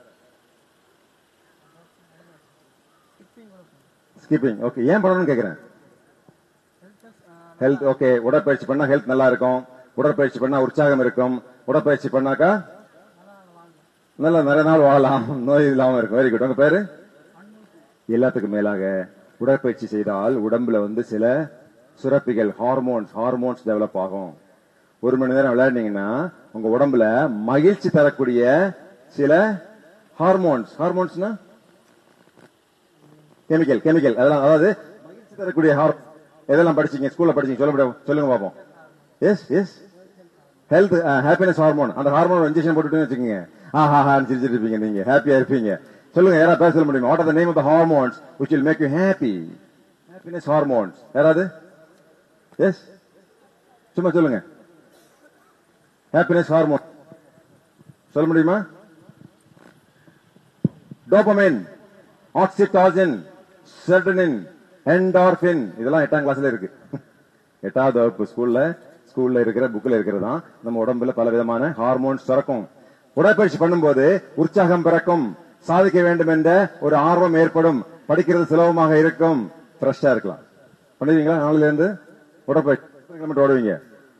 S10: ஸ்கிப்பிங் ஓகே ஏன் பண்ணணும்னு கேக்குறேன் ஹெல்த் ஓகே உடற்பயிற்சி பண்ணா ஹெல்த் நல்லா இருக்கும் உடற்பயிற்சி பண்ணா உற்சாகம் இருக்கும் உடற்பயிற்சி பண்ணாக்கா நல்லா நிறைய நாள் வாழலாம் நோய் இல்லாம இருக்கும் வெரி குட் உங்க பேரு எல்லாத்துக்கும் மேலாக உடற்பயிற்சி செய்தால் உடம்புல வந்து சில சுரப்பிகள் ஹார்மோன்ஸ் ஹார்மோன்ஸ் டெவலப் ஆகும் ஒரு மணி நேரம் விளையாடுனீங்கன்னா உங்க உடம்புல மகிழ்ச்சி தரக்கூடிய சில ஹார்மோன்ஸ் ஹார்மோன்ஸ்னா கெமிக்கல் கெமிக்கல் அதெல்லாம் அதாவது மகிழ்ச்சி தரக்கூடிய ஹார் எதெல்லாம் படிச்சீங்க ஸ்கூல்ல படிச்சீங்க சொல்ல முடியும் சொல்லுங்க பாப்போம் yes yes health happiness hormone அந்த ஹார்மோன் இன்ஜெக்ஷன் போட்டுட்டு வச்சுக்கோங்க ஆஹா ஹான்னு சிரிச்சிட்டு இருப்பீங்க நீங்க ஹாப்பியா இருப்பீங்க சொல்லுங்க யாராவது பேச சொல்ல முடியுமா what are the name of the hormones which will make you happy happiness hormones யாராவது எஸ் சும்மா சொல்லுங்க ஹாப்பினஸ் ஹார்மோன் சொல்ல முடியுமா டோபமைன் ஆக்சிடாசின் செர்டனின் என்டார்பின் இதெல்லாம் எட்டாம் கிளாஸ்ல இருக்கு எட்டாவது வகுப்பு ஸ்கூல்ல ஸ்கூல்ல இருக்கிற புக்ல இருக்கிறதா நம்ம உடம்புல பல விதமான ஹார்மோன்ஸ் சுரக்கும் உடற்பயிற்சி பண்ணும்போது உற்சாகம் பிறக்கும் சாதிக்க வேண்டும் என்ற ஒரு ஆர்வம் ஏற்படும் படிக்கிறது சுலபமாக இருக்கும் ஃப்ரெஷ்ஷா இருக்கலாம் பண்ணுவீங்களா நாளையில இருந்து உடற்பயிற்சி எத்தனை கிலோமீட்டர் ஓடுவீங்க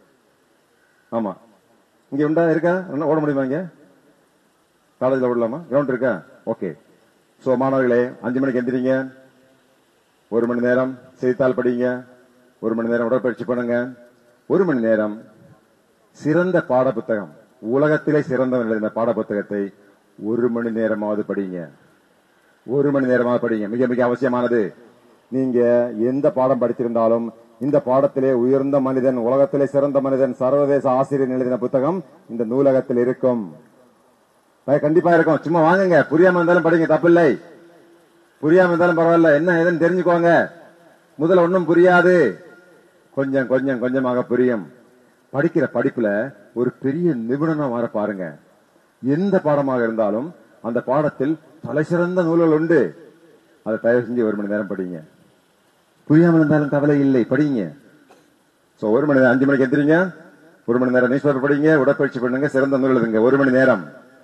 S10: ஆமா இங்க உண்டா இருக்கா என்ன ஓட முடியுமா இங்க காலேஜ்ல ஓடலாமா கிரவுண்ட் இருக்கா ஓகே சோ மாணவர்களே அஞ்சு மணிக்கு எந்திரிங்க ஒரு மணி நேரம் செய்தித்தாள் படிங்க ஒரு மணி நேரம் உடற்பயிற்சி பண்ணுங்க ஒரு மணி நேரம் சிறந்த பாட புத்தகம் உலகத்திலே சிறந்தவன் எழுதின பாட புத்தகத்தை ஒரு மணி நேரமாவது படிங்க ஒரு மணி நேரமாவது படிங்க மிக மிக அவசியமானது நீங்க எந்த பாடம் படித்திருந்தாலும் இந்த பாடத்திலே உயர்ந்த மனிதன் உலகத்திலே சிறந்த மனிதன் சர்வதேச ஆசிரியர் எழுதின புத்தகம் இந்த நூலகத்தில் இருக்கும் அது கண்டிப்பா இருக்கும் சும்மா வாங்குங்க புரியாம இருந்தாலும் படிங்க தப்பில்லை புரியாம இருந்தாலும் பரவாயில்ல என்ன ஏதுன்னு தெரிஞ்சுக்கோங்க முதல்ல ஒண்ணும் புரியாது கொஞ்சம் கொஞ்சம் கொஞ்சமாக புரியும் படிக்கிற படிப்புல ஒரு பெரிய நிபுணனா வர பாருங்க எந்த பாடமாக இருந்தாலும் அந்த பாடத்தில் தலை சிறந்த நூல்கள் உண்டு அதை தயவு செஞ்சு ஒரு மணி நேரம் படிங்க புரியாமல் இருந்தாலும் கவலை இல்லை படிங்க சோ ஒரு மணி நேரம் அஞ்சு மணிக்கு எந்திரிங்க ஒரு மணி நேரம் நியூஸ் பேப்பர் படிங்க உடற்பயிற்சி பண்ணுங்க சிறந்த நூல் எழுதுங்க ஒரு மணி நேரம்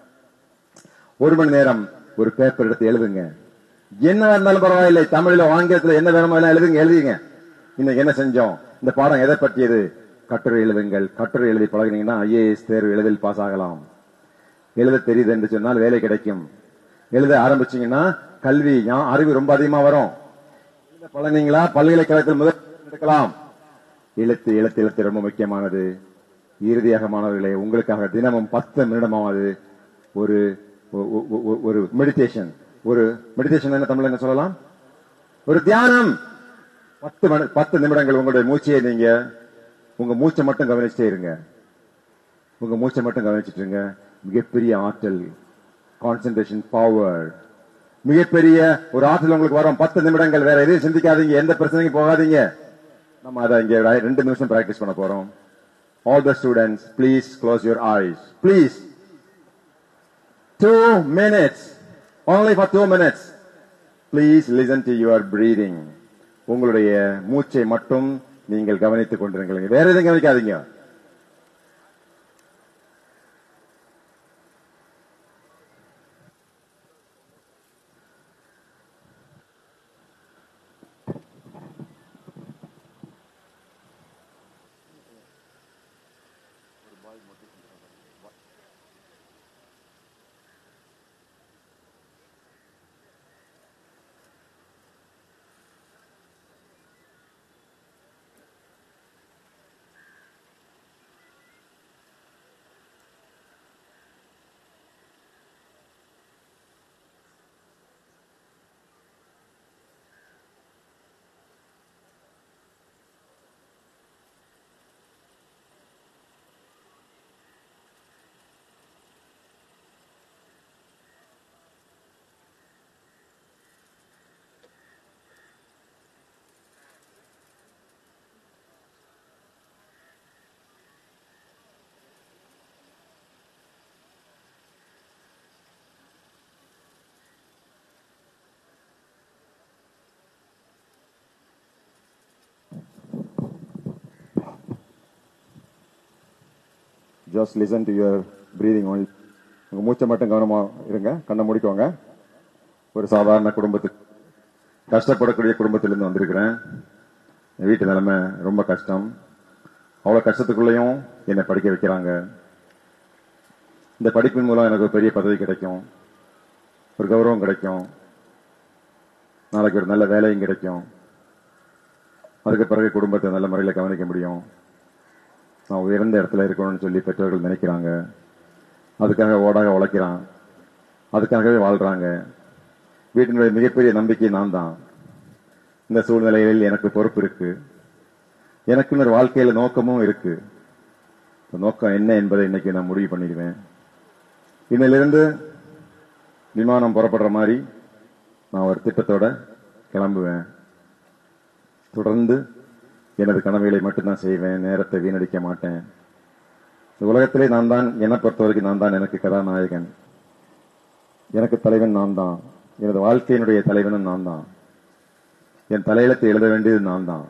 S10: ஒரு மணி நேரம் ஒரு பேப்பர் எடுத்து எழுதுங்க என்ன இருந்தாலும் பரவாயில்லை தமிழ்ல ஆங்கிலத்துல என்ன வேணுமோ எல்லாம் எழுதுங்க எழுதிங்க இன்னைக்கு என்ன செஞ்சோம் இந்த பாடம் எதை பற்றியது கட்டுரை எழுதுங்கள் கட்டுரை எழுதி பழகினீங்கன்னா ஐஏஎஸ் தேர்வு எளிதில் பாஸ் ஆகலாம் எழுத தெரியுது என்று சொன்னால் வேலை கிடைக்கும் எழுத ஆரம்பிச்சீங்கன்னா கல்வி ஞா- அறிவு ரொம்ப அதிகமா வரும் எழுத பழகினீங்களா பல்கலைக்கழகத்தில் முதல் எடுக்கலாம் எழுத்து எழுத்து எழுத்து ரொம்ப முக்கியமானது இறுதியாக மாணவர்களே உங்களுக்காக தினமும் பத்து நிமிடமாவது ஒரு ஒ- ஒ- ஒ- ஒரு மெடிடேஷன் ஒரு மெடிடேஷன் என்ன தமிழ்ல என்ன சொல்லலாம் ஒரு தியானம் பத்து மணி பத்து நிமிடங்கள் உங்களுடைய மூச்சையை நீங்க உங்க மூச்சை மட்டும் கவனிச்சுட்டே இருங்க உங்க மூச்சை மட்டும் கவனிச்சுட்டு இருங்க மிகப்பெரிய ஆற்றல் கான்சென்ட்ரேஷன் பவர் மிகப்பெரிய ஒரு ஆற்றல் உங்களுக்கு வரும் பத்து நிமிடங்கள் வேற எதையும் சிந்திக்காதீங்க எந்த பிரச்சனைக்கும் போகாதீங்க நம்ம அதை இங்க ரை- ரெண்டு நிமிஷம் பிராக்டிஸ் பண்ண போறோம் all the students please close your eyes please two minutes only for two minutes please listen to your breathing உங்களுடைய மூச்சை மட்டும் நீங்கள் கவனித்துக் கொண்டிருங்கள் வேற எதுவும் கவனிக்காதீங்க just listen to your breathing only உங்க மூச்சை மட்டும் கவனமா இருங்க கண்ணை முடிக்கோங்க ஒரு சாதாரண குடும்பத்துக்கு கஷ்டப்படக்கூடிய குடும்பத்திலிருந்து வந்திருக்கிறேன் என் வீட்டு நிலைமை ரொம்ப கஷ்டம் அவ்வளவு கஷ்டத்துக்குள்ளேயும் என்னை படிக்க வைக்கிறாங்க இந்த படிப்பின் மூலம் எனக்கு ஒரு பெரிய பதவி கிடைக்கும் ஒரு கௌரவம் கிடைக்கும் நாளைக்கு ஒரு நல்ல வேலையும் கிடைக்கும் அதுக்கு பிறகு குடும்பத்தை நல்ல முறையில் கவனிக்க முடியும் நான் உயர்ந்த இடத்துல இருக்கணும்னு சொல்லி பெற்றோர்கள் நினைக்கிறாங்க அதுக்காக ஓடாக உழைக்கிறான் அதுக்காகவே வாழ்றாங்க வீட்டினுடைய மிகப்பெரிய நம்பிக்கை நான் தான் இந்த சூழ்நிலைகளில் எனக்கு பொறுப்பு இருக்கு எனக்குன்னு ஒரு வாழ்க்கையில நோக்கமும் இருக்கு இந்த நோக்கம் என்ன என்பதை இன்னைக்கு நான் முடிவு பண்ணிடுவேன் இன்னிலிருந்து விமானம் புறப்படுற மாதிரி நான் ஒரு திட்டத்தோட கிளம்புவேன் தொடர்ந்து எனது கனவுகளை மட்டும்தான் செய்வேன் நேரத்தை வீணடிக்க மாட்டேன் இந்த உலகத்திலே நான் தான் என்னை பொறுத்த வரைக்கும் நான் தான் எனக்கு கதாநாயகன் எனக்கு தலைவன் நான் தான் எனது வாழ்க்கையினுடைய தலைவனும் நான் தான் என் தலையெழுத்தை எழுத வேண்டியது நான் தான்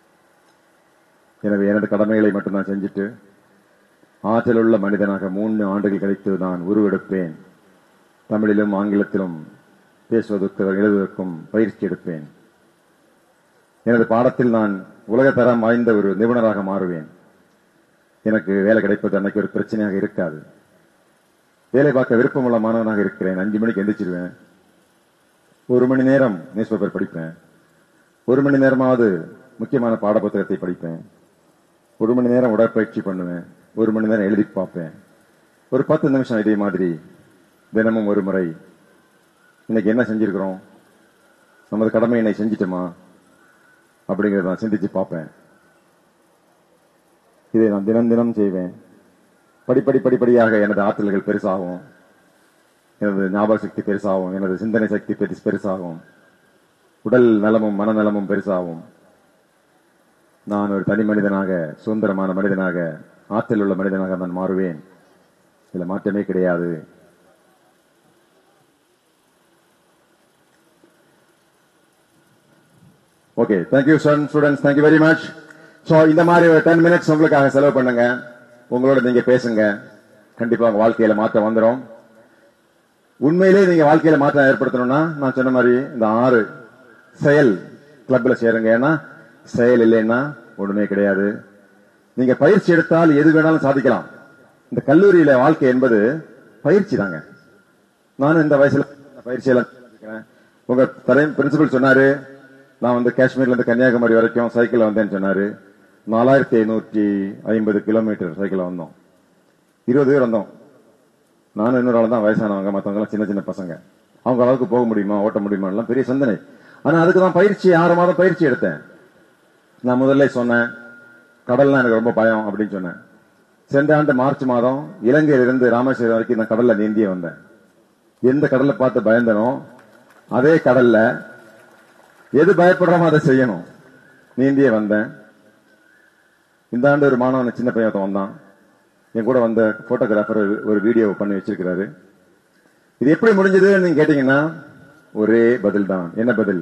S10: எனவே எனது கடமைகளை மட்டும் நான் செஞ்சுட்டு ஆற்றலுள்ள மனிதனாக மூன்று ஆண்டுகள் கழித்து நான் உருவெடுப்பேன் தமிழிலும் ஆங்கிலத்திலும் பேசுவதற்கு எழுதுவதற்கும் பயிற்சி எடுப்பேன் எனது பாடத்தில் நான் உலகத்தரம் வாய்ந்த ஒரு நிபுணராக மாறுவேன் எனக்கு வேலை கிடைப்பது அன்னைக்கு ஒரு பிரச்சனையாக இருக்காது வேலை பார்க்க விருப்பமுள்ள மாணவனாக இருக்கிறேன் அஞ்சு மணிக்கு எந்திரிச்சிருவேன் ஒரு மணி நேரம் நியூஸ் பேப்பர் படிப்பேன் ஒரு மணி நேரமாவது முக்கியமான பாட புத்தகத்தை படிப்பேன் ஒரு மணி நேரம் உடற்பயிற்சி பண்ணுவேன் ஒரு மணி நேரம் எழுதி பார்ப்பேன் ஒரு பத்து நிமிஷம் இதே மாதிரி தினமும் ஒரு முறை இன்னைக்கு என்ன செஞ்சிருக்கிறோம் நமது கடமை இன்னைக்கு செஞ்சிட்டோமா அப்படிங்கறத நான் சிந்திச்சு பார்ப்பேன் இதை நான் தினம் தினம் செய்வேன் படிப்படி படிப்படியாக எனது ஆற்றல்கள் பெருசாகும் எனது ஞாபக சக்தி பெருசாகும் எனது சிந்தனை சக்தி பெருசு பெருசாகும் உடல் நலமும் மனநலமும் பெருசாகும் நான் ஒரு தனி மனிதனாக சுதந்திரமான மனிதனாக ஆற்றல் உள்ள மனிதனாக நான் மாறுவேன் இதுல மாற்றமே கிடையாது okay thank you students thank you very much so இந்த மாதிரி ஒரு டென் மினிட்ஸ் உங்களுக்காக செலவு பண்ணுங்க உங்களோட நீங்க பேசுங்க கண்டிப்பா உங்க வாழ்க்கையில மாற்றம் வந்துடும் உண்மையிலே நீங்க வாழ்க்கையில மாற்றம் ஏற்படுத்தணும்னா நான் சொன்ன மாதிரி இந்த ஆறு செயல் கிளப்ல சேருங்க ஏன்னா செயல் இல்லைன்னா ஒண்ணுமே கிடையாது நீங்க பயிற்சி எடுத்தால் எது வேணாலும் சாதிக்கலாம் இந்த கல்லூரியில வாழ்க்கை என்பது பயிற்சி தாங்க நானும் இந்த வயசுல பயிற்சியெல்லாம் இருக்கிறேன். உங்க தலை பிரின்சிபல் சொன்னாரு நான் வந்து காஷ்மீர்ல இருந்து கன்னியாகுமரி வரைக்கும் சைக்கிள் வந்தேன்னு சொன்னாரு நாலாயிரத்தி ஐநூற்றி ஐம்பது கிலோமீட்டர் சைக்கிள் வந்தோம் இருபது பேர் வந்தோம் நானும் இன்னொரு ஆள் தான் வயசானவங்க மற்றவங்க எல்லாம் சின்ன சின்ன பசங்க அவங்க அளவுக்கு போக முடியுமா ஓட்ட முடியுமா எல்லாம் பெரிய சிந்தனை ஆனா அதுக்கு தான் பயிற்சி ஆறு மாதம் பயிற்சி எடுத்தேன் நான் முதல்ல சொன்னேன் கடல்னா எனக்கு ரொம்ப பயம் அப்படின்னு சொன்னேன் சென்ற ஆண்டு மார்ச் மாதம் இலங்கையிலிருந்து ராமேஸ்வரம் வரைக்கும் நான் கடல்ல நீந்திய வந்தேன் எந்த கடலை பார்த்து பயந்தனோ அதே கடல்ல எது பயப்படுறோமோ அதை செய்யணும் நீந்திய வந்தேன் இந்த ஆண்டு ஒரு மாணவன் சின்ன பையன் ஒருத்தன் வந்தான் என் கூட வந்த போட்டோகிராஃபர் ஒரு வீடியோ பண்ணி வச்சிருக்கிறாரு இது எப்படி முடிஞ்சதுன்னு நீங்க கேட்டீங்கன்னா ஒரே பதில் தான் என்ன பதில்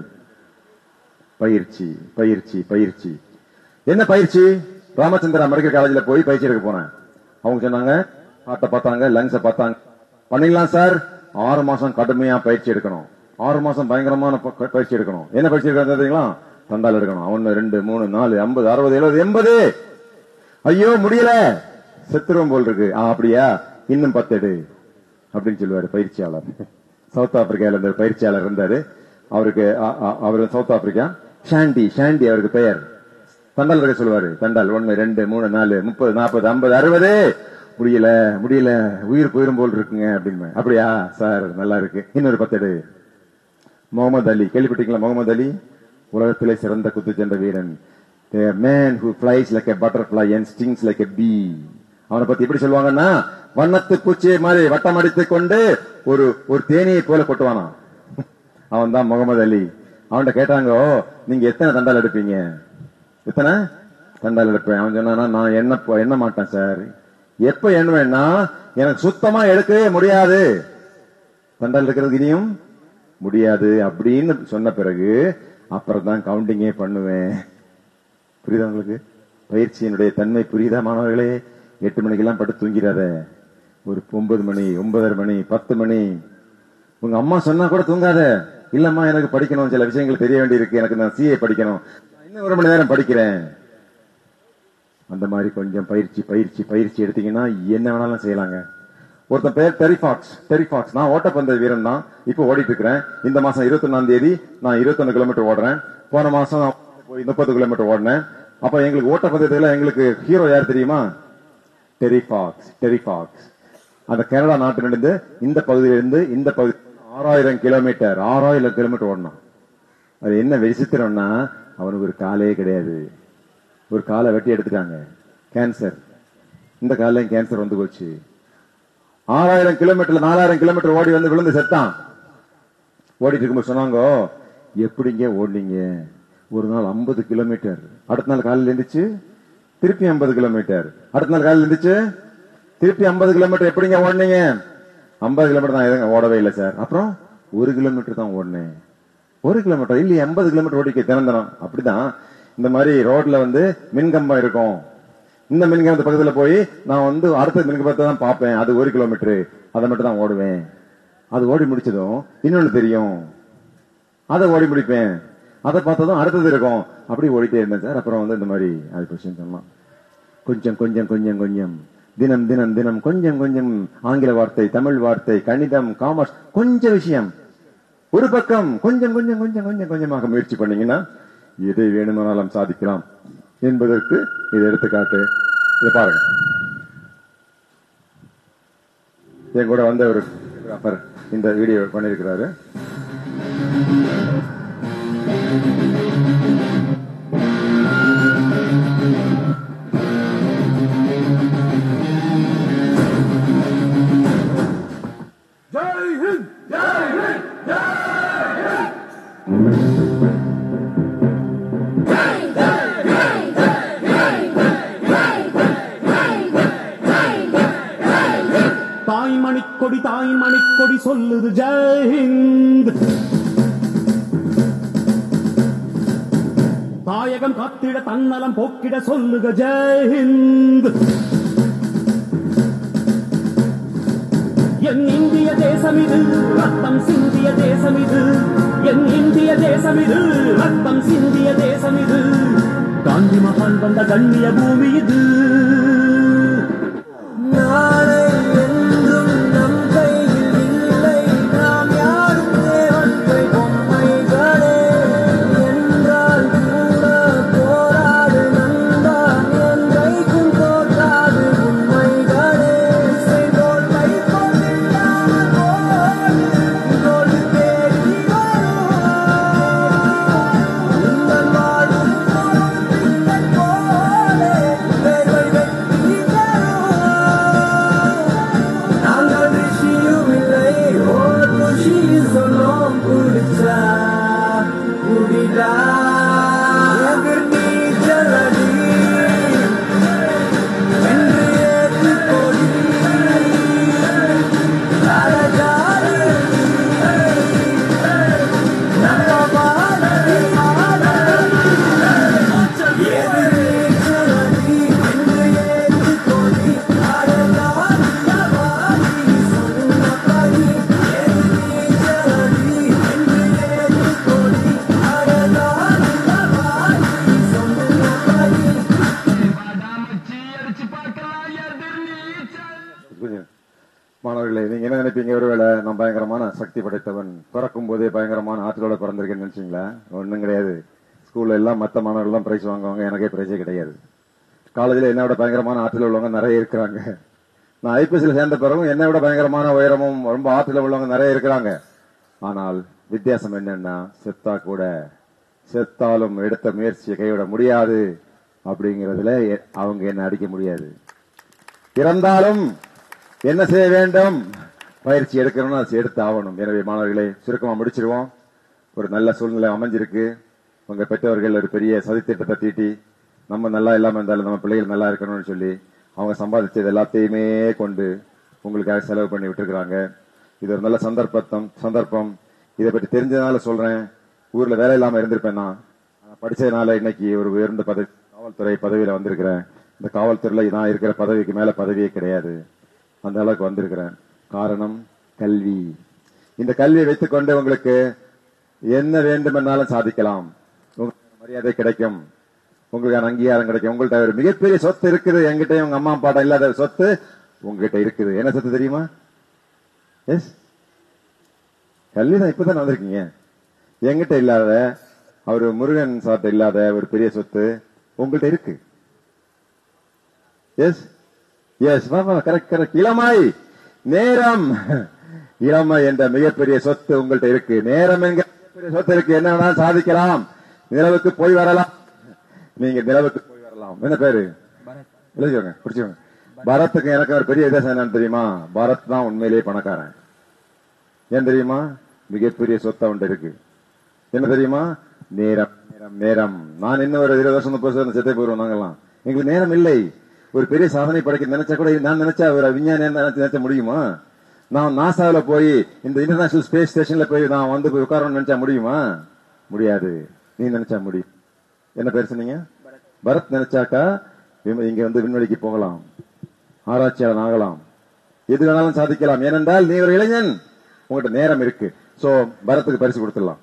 S10: பயிற்சி பயிற்சி பயிற்சி என்ன பயிற்சி ராமச்சந்திரா மெடிக்கல் காலேஜில் போய் பயிற்சி எடுக்க போனேன் அவங்க சொன்னாங்க ஹார்ட்டை பார்த்தாங்க லங்ஸை பார்த்தாங்க பண்ணிடலாம் சார் ஆறு மாசம் கடுமையா பயிற்சி எடுக்கணும் ஆறு மாசம் பயங்கரமான ப- பயிற்சி எடுக்கணும் என்ன பயிற்சி எடுக்கணும் தெரியுங்களா தண்டால் எடுக்கணும் ஒன்னு ரெண்டு மூணு நாலு ஐம்பது அறுபது எழுபது எண்பது ஐயோ முடியல செத்துருவோம் போல் இருக்கு ஆ, அப்படியா இன்னும் பத்து எடு அப்படின்னு சொல்லுவாரு பயிற்சியாளர் சவுத் ஆப்பிரிக்கால இருந்த பயிற்சியாளர் இருந்தாரு அவருக்கு அ- அ- அவர் சவுத் ஆப்பிரிக்கா ஷாண்டி ஷாண்டி அவருக்கு பெயர் தண்டால் இருக்க சொல்லுவாரு தண்டால் ஒன்னு ரெண்டு மூணு நாலு முப்பது நாற்பது ஐம்பது அறுபது முடியல முடியல உயிர் போயிரும் போல் இருக்குங்க அப்படின்னு அப்படியா சார் நல்லா இருக்கு இன்னொரு பத்து எடு முகமது அலி கேள்விப்பட்டீங்களா முகமது அலி உலகத்திலே சிறந்த குத்துச்சண்டை வீரன் man who flies like a butterfly and stings like a bee அவனை பத்தி எப்படி சொல்லுவாங்கன்னா வண்ணத்து பூச்சியை மாதிரி வட்டம் அடித்துக் கொண்டு ஒரு ஒரு தேனியை போல கொட்டுவானா அவன் தான் முகமது அலி அவன்கிட்ட கேட்டாங்க "ஓ, நீங்க எத்தனை தண்டால் எடுப்பீங்க எத்தனை தண்டால் எடுப்பேன் அவன் சொன்னானா நான் என்ன எண்ண மாட்டேன் சார் எப்ப எண்ணுவேன்னா எனக்கு சுத்தமா எடுக்கவே முடியாது தண்டால் எடுக்கிறது இனியும் முடியாது அப்படின்னு சொன்ன பிறகு அப்புறம் தான் கவுண்டிங்கே பண்ணுவேன் புரியுதா உங்களுக்கு பயிற்சியினுடைய தன்மை புரியுதா மாணவர்களே எட்டு மணிக்கெல்லாம் படுத்து தூங்கிறாத ஒரு ஒன்பது மணி ஒன்பதரை மணி பத்து மணி உங்க அம்மா சொன்னா கூட தூங்காத இல்லம்மா எனக்கு படிக்கணும் சில விஷயங்கள் தெரிய வேண்டியிருக்கு எனக்கு நான் சிஏ படிக்கணும் நான் இன்னும் ஒரு மணி நேரம் படிக்கிறேன் அந்த மாதிரி கொஞ்சம் பயிற்சி பயிற்சி பயிற்சி எடுத்தீங்கன்னா என்ன வேணாலும் செய்யலாங்க ஒருத்தன் பேர் டெரிஃபாக்ஸ் டெரிஃபாக்ஸ் நான் ஓட்டப்பந்தய வீரன் தான் இப்போ ஓடிட்டு இருக்கிறேன் இந்த மாசம் இருபத்தொன்னாம் தேதி நான் இருபத்தொன்னு கிலோமீட்டர் ஓடுறேன் போன மாசம் நான் போய் முப்பது கிலோமீட்டர் ஓடினேன் அப்ப எங்களுக்கு ஓட்டப்பந்தயத்துல எங்களுக்கு ஹீரோ யார் தெரியுமா டெரிஃபாக்ஸ் டெரிஃபாக்ஸ் அந்த கனடா நாட்டிலிருந்து இந்த பகுதியிலிருந்து இந்த பகுதி ஆறாயிரம் கிலோமீட்டர் ஆறாயிரம் கிலோமீட்டர் ஓடணும் அது என்ன விசித்திரம்னா அவனுக்கு ஒரு காலே கிடையாது ஒரு காலை வெட்டி எடுத்துட்டாங்க கேன்சர் இந்த காலையும் கேன்சர் வந்து போச்சு ஆறாயிரம் கிலோமீட்டர்ல நாலாயிரம் கிலோமீட்டர் ஓடி வந்து விழுந்து செத்தான் ஓடிட்டு இருக்கும்போது சொன்னாங்க எப்படிங்க ஓடினீங்க ஒரு நாள் 50 கிலோமீட்டர் அடுத்த நாள் காலையில் இருந்துச்சு திருப்பி 50 கிலோமீட்டர் அடுத்த நாள் காலையில் இருந்துச்சு திருப்பி 50 கிலோமீட்டர் எப்படிங்க ஓடுனீங்க 50 கிலோமீட்டர் தான் எதுங்க ஓடவே இல்லை சார் அப்புறம் ஒரு கிலோமீட்டர் தான் ஓடினேன் ஒரு கிலோமீட்டர் இல்லையே எண்பது கிலோமீட்டர் ஓடிக்க தினம் தினம் அப்படிதான் இந்த மாதிரி ரோட்ல வந்து மின்கம்பம் இருக்கும் இந்த மின்கம்பத்து பக்கத்துல போய் நான் வந்து அடுத்த மின்கம்பத்தை தான் பார்ப்பேன் அது ஒரு கிலோமீட்டர் அதை மட்டும் தான் ஓடுவேன் அது ஓடி முடிச்சதும் இன்னொன்னு தெரியும் அதை ஓடி முடிப்பேன் அதை பார்த்ததும் அடுத்தது இருக்கும் அப்படி ஓடிட்டே இருந்தேன் சார் அப்புறம் வந்து இந்த மாதிரி அது கொஸ்டின் சொன்னான் கொஞ்சம் கொஞ்சம் கொஞ்சம் கொஞ்சம் தினம் தினம் தினம் கொஞ்சம் கொஞ்சம் ஆங்கில வார்த்தை தமிழ் வார்த்தை கணிதம் காமர்ஸ் கொஞ்சம் விஷயம் ஒரு பக்கம் கொஞ்சம் கொஞ்சம் கொஞ்சம் கொஞ்சம் கொஞ்சமாக முயற்சி பண்ணீங்கன்னா எதை வேணுமானாலும் சாதிக்கலாம் என்பதற்கு இது எடுத்துக்காட்டு இதை பாருங்க என் கூட வந்த ஒரு photographer இந்த வீடியோ பண்ணியிருக்கிறாரு
S1: ஜெய் ஹிந்த் ஜெய் ஹிந்த் ஜெய்
S11: தாய் மணிக்கொடி தாய் மணிக்கொடி சொல்லுது ஜெயஹிந்த் தாயகம் காத்திட தன்னலம் போக்கிட சொல்லுக ஜெயஹிந்த் என் இந்திய தேசம் இது ரத்தம் சிந்திய தேசம் இது என் இந்திய தேசம் இது ரத்தம் சிந்திய தேசம் இது காந்தி மகான் வந்த கண்ணிய பூமி இது
S1: நாளை என்றும் நம் கையில் இல்லை நாம் யாரும் தேவன்கை பொம்மைகளே என்றால் கூட போராடு நண்பா என்றைக்கும் தோற்றாது உண்மைகளே இசைபோல் கை கொண்டில்லாமல் போடு தோல்வி தேடி வரும் இந்த வாழ்வும் நினைச்சா முடிடா எதிர் நீச்சலடி என்று ஏற்றுக்கொடி அழகாரி நம்ம வாழ்க்கை எதிர் நீச்சலடி என்று ஏற்றுக்கொடி அழகாரி அவாரி சொன்னபடி எதிர் நீச்சலடி என்று ஏற்றுக்கொடி அழகாரி அவாரி சொன்னபடி
S10: கொஞ்சம் மாணவர்களே நீங்க என்ன நினைப்பீங்க ஒருவேளை நான் பயங்கரமான சக்தி படைத்தவன் பிறக்கும் போதே பயங்கரமான ஆற்றலோட பிறந்திருக்கேன்னு நினைச்சீங்களா ஒண்ணும் கிடையாது ஸ்கூல்ல எல்லாம் மத்த மாணவர்கள் எல்லாம் பிரைஸ் வாங்குவாங்க எனக்கே பிரைஸே கிடையாது காலேஜ்ல என்னை விட பயங்கரமான ஆற்றல் உள்ளவங்க நிறைய இருக்கிறாங்க நான் ஐபிஎஸ்ல சேர்ந்த பிறகும் என்னை விட பயங்கரமான உயரமும் ரொம்ப ஆற்றல் உள்ளவங்க நிறைய இருக்கிறாங்க ஆனால் வித்தியாசம் என்னன்னா செத்தா கூட செத்தாலும் எடுத்த முயற்சியை கைவிட முடியாது அப்படிங்கறதுல எ- அவங்க என்ன அடிக்க முடியாது இறந்தாலும் என்ன செய்ய வேண்டும் பயிற்சி எடுக்கணும்னு அதை எடுத்து ஆகணும் எனவே மாணவர்களே சுருக்கமா முடிச்சிருவோம் ஒரு நல்ல சூழ்நிலை அமைஞ்சிருக்கு உங்க பெற்றவர்கள் ஒரு பெரிய சதித்திட்டத்தை தீட்டி நம்ம நல்லா இல்லாம இருந்தாலும் நம்ம பிள்ளைகள் நல்லா இருக்கணும்னு சொல்லி அவங்க சம்பாதிச்சது எல்லாத்தையுமே கொண்டு உங்களுக்காக செலவு பண்ணி விட்டுருக்காங்க இது ஒரு நல்ல சந்தர்ப்பத்தம் சந்தர்ப்பம் இதை பற்றி தெரிஞ்சதுனால சொல்றேன் ஊர்ல வேலை இல்லாம இருந்திருப்பேன் நான் ஆனா படிச்சதுனால இன்னைக்கு ஒரு உயர்ந்த பதவி காவல்துறை பதவியில வந்திருக்கிறேன் இந்த காவல்துறையில நான் இருக்கிற பதவிக்கு மேல பதவியே கிடையாது அந்த அளவுக்கு வந்திருக்கிறேன் காரணம் கல்வி இந்த கல்வியை வைத்துக்கொண்டு உங்களுக்கு என்ன வேண்டுமென்னாலும் சாதிக்கலாம் உங்களுக்கு மரியாதை கிடைக்கும் உங்களுக்கான அங்கீகாரம் கிடைக்கும் உங்கள்ட்ட ஒரு மிகப்பெரிய சொத்து இருக்குது என்கிட்ட உங்க அம்மா அப்பாட்ட இல்லாத ஒரு சொத்து உங்ககிட்ட இருக்குது என்ன சொத்து தெரியுமா எஸ் கல்வி தான் இப்பதான் வந்திருக்கீங்க என்கிட்ட இல்லாத அவர் முருகன் சார்ட்ட இல்லாத ஒரு பெரிய சொத்து உங்கள்ட்ட இருக்கு எஸ் எஸ் கரெக்ட் கரெக்ட் இளமை நேரம் இளமை என்ற மிகப்பெரிய சொத்து உங்கள்ட்ட இருக்கு நேரம் என்கிற மிகப்பெரிய சொத்து இருக்கு என்ன வேணாலும் சாதிக்கலாம் நிலவுக்கு போய் வரலாம் நீங்க நிலவுக்கு போய் வரலாம் என்ன பேரு எழுதிக்கோங்க பிடிச்சோங்க பரத்துக்கு எனக்கு ஒரு பெரிய வித்தியாசம் என்னன்னு தெரியுமா பரத் தான் உண்மையிலேயே பணக்காரன் ஏன் தெரியுமா மிகப்பெரிய சொத்து அவன்கிட்ட இருக்கு என்ன தெரியுமா நேரம் நேரம் நேரம் நான் இன்னும் ஒரு இருபது வருஷம் முப்பது வருஷம் செத்தே போயிருவோம் நாங்கெல்லாம் எங்களுக்கு நேரம் இல்லை ஒரு பெரிய சாதனை படைக்க நினைச்சா கூட நான் நினைச்சா ஒரு விஞ்ஞானி நினைச்ச நினைச்ச முடியுமா நான் நாசாவில போய் இந்த இன்டர்நேஷனல் ஸ்பேஸ் ஸ்டேஷன்ல போய் நான் வந்து போய் உட்காரணும்னு நினைச்சா முடியுமா முடியாது நீ நினைச்சா முடியும் என்ன பேர் சொன்னீங்க பரத் நினைச்சாக்கா விம- இங்க வந்து விண்வெளிக்கு போகலாம் ஆராய்ச்சியாளன் ஆகலாம் எது வேணாலும் சாதிக்கலாம் ஏனென்றால் நீ ஒரு இளைஞன் உங்கள்கிட்ட நேரம் இருக்கு சோ பரத்துக்கு பரிசு கொடுத்துடலாம்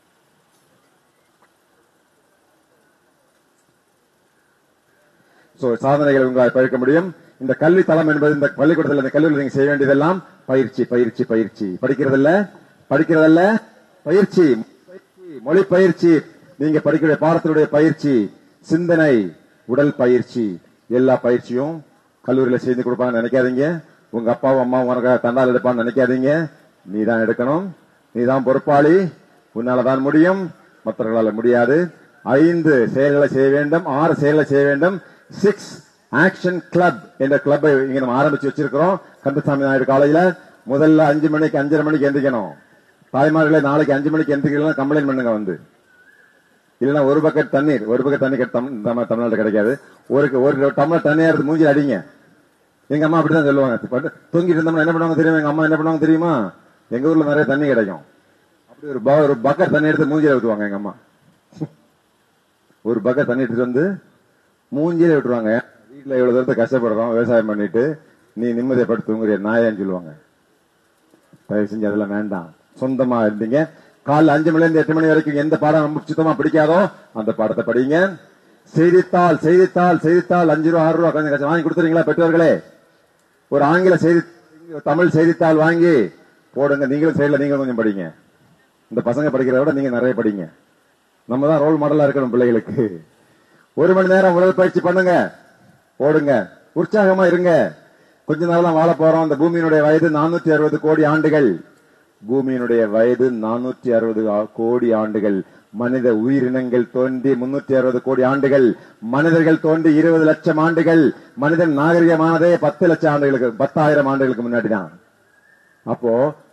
S10: சோ சாதனைகளை உங்களால் பயிர்க்க முடியும் இந்த கல்வி தளம் என்பது இந்த பள்ளிக்கூடத்தில் இந்த கல்லூரியில் நீங்க செய்ய வேண்டியதெல்லாம் பயிற்சி பயிற்சி பயிற்சி படிக்கிறதல்ல படிக்கிறதல்ல பயிற்சி பயிற்சி, மொழி பயிற்சி நீங்க படிக்கிற பாடத்தினுடைய பயிற்சி சிந்தனை உடல் பயிற்சி எல்லா பயிற்சியும் கல்லூரியில செய்து கொடுப்பாங்கன்னு நினைக்காதீங்க உங்க அப்பாவும் அம்மாவும் உனக்கு தண்டால் எடுப்பான்னு நினைக்காதீங்க நீ தான் எடுக்கணும் நீ தான் பொறுப்பாளி உன்னாலதான் முடியும் மற்றவர்களால முடியாது ஐந்து செயல்களை செய்ய வேண்டும் ஆறு செயல்களை செய்ய வேண்டும் சிக்ஸ் ஆக்ஷன் கிளப் என்ற கிளப்பை இங்க நம்ம ஆரம்பிச்சு வச்சிருக்கிறோம் கந்தசாமி நாயுடு காலையில முதல்ல அஞ்சு மணிக்கு அஞ்சரை மணிக்கு எந்திரிக்கணும் தாய்மார்களே நாளைக்கு அஞ்சு மணிக்கு எந்திரிக்கலாம் கம்ப்ளைண்ட் பண்ணுங்க வந்து இல்லைன்னா ஒரு பக்கெட் தண்ணீர் ஒரு பக்கெட் தண்ணி கெட்ட தமிழ் நம்ம தமிழ்நாடு கிடைக்காது ஒரு ஒரு டம்ளர் தண்ணியா எடுத்து மூஞ்சி அடிங்க எங்க அம்மா அப்படிதான் சொல்லுவாங்க பட்டு தொங்கிட்டு இருந்தோம்னா என்ன பண்ணுவாங்க தெரியுமா எங்க அம்மா என்ன பண்ணுவாங்க தெரியுமா எங்க ஊர்ல நிறைய தண்ணி கிடைக்கும் அப்படி ஒரு ப- ஒரு பக்கெட் தண்ணி எடுத்து மூஞ்சில விட்டுவாங்க எங்க அம்மா ஒரு பக்கெட் தண்ணி எடுத்துட்டு வந்து மூஞ்சில விட்டுருவாங்க வீட்டுல இவ்வளவு தூரத்தை கஷ்டப்படுறோம் விவசாயம் பண்ணிட்டு நீ நிம்மதியை படுத்து தூங்குறிய நாயான்னு சொல்லுவாங்க தயவு செஞ்சு அதெல்லாம் வேண்டாம் சொந்தமா இருந்தீங்க காலைல அஞ்சு மணில இருந்து எட்டு மணி வரைக்கும் எந்த பாடம் ரொம்ப சுத்தமா பிடிக்காதோ அந்த பாடத்தை படிங்க செய்தித்தாள் செய்தித்தாள் செய்தித்தாள் அஞ்சு ரூபா ஆறு ரூபா கொஞ்சம் கஷ்டம் வாங்கி கொடுத்துறீங்களா பெற்றோர்களே ஒரு ஆங்கில செய்தி ஒரு தமிழ் செய்தித்தாள் வாங்கி போடுங்க நீங்களும் சைடுல நீங்களும் கொஞ்சம் படிங்க இந்த பசங்க படிக்கிறத விட நீங்க நிறைய படிங்க நம்ம தான் ரோல் மாடலா இருக்கணும் பிள்ளைகளுக்கு ஒரு மணி நேரம் உடற்பயிற்சி பண்ணுங்க ஓடுங்க உற்சாகமா இருங்க கொஞ்ச நாள் தான் வாழ போறோம் இந்த பூமியினுடைய வயது நானூத்தி அறுபது கோடி ஆண்டுகள் பூமியினுடைய வயது நானூற்றி அறுபது கோடி ஆண்டுகள் மனித உயிரினங்கள் தோன்றி முன்னூத்தி அறுபது கோடி ஆண்டுகள் மனிதர்கள் தோன்றி இருபது லட்சம் ஆண்டுகள் மனிதன் நாகரிகமானதே பத்து லட்சம் ஆண்டுகளுக்கு பத்தாயிரம் ஆண்டுகளுக்கு முன்னாடி தான் அப்போ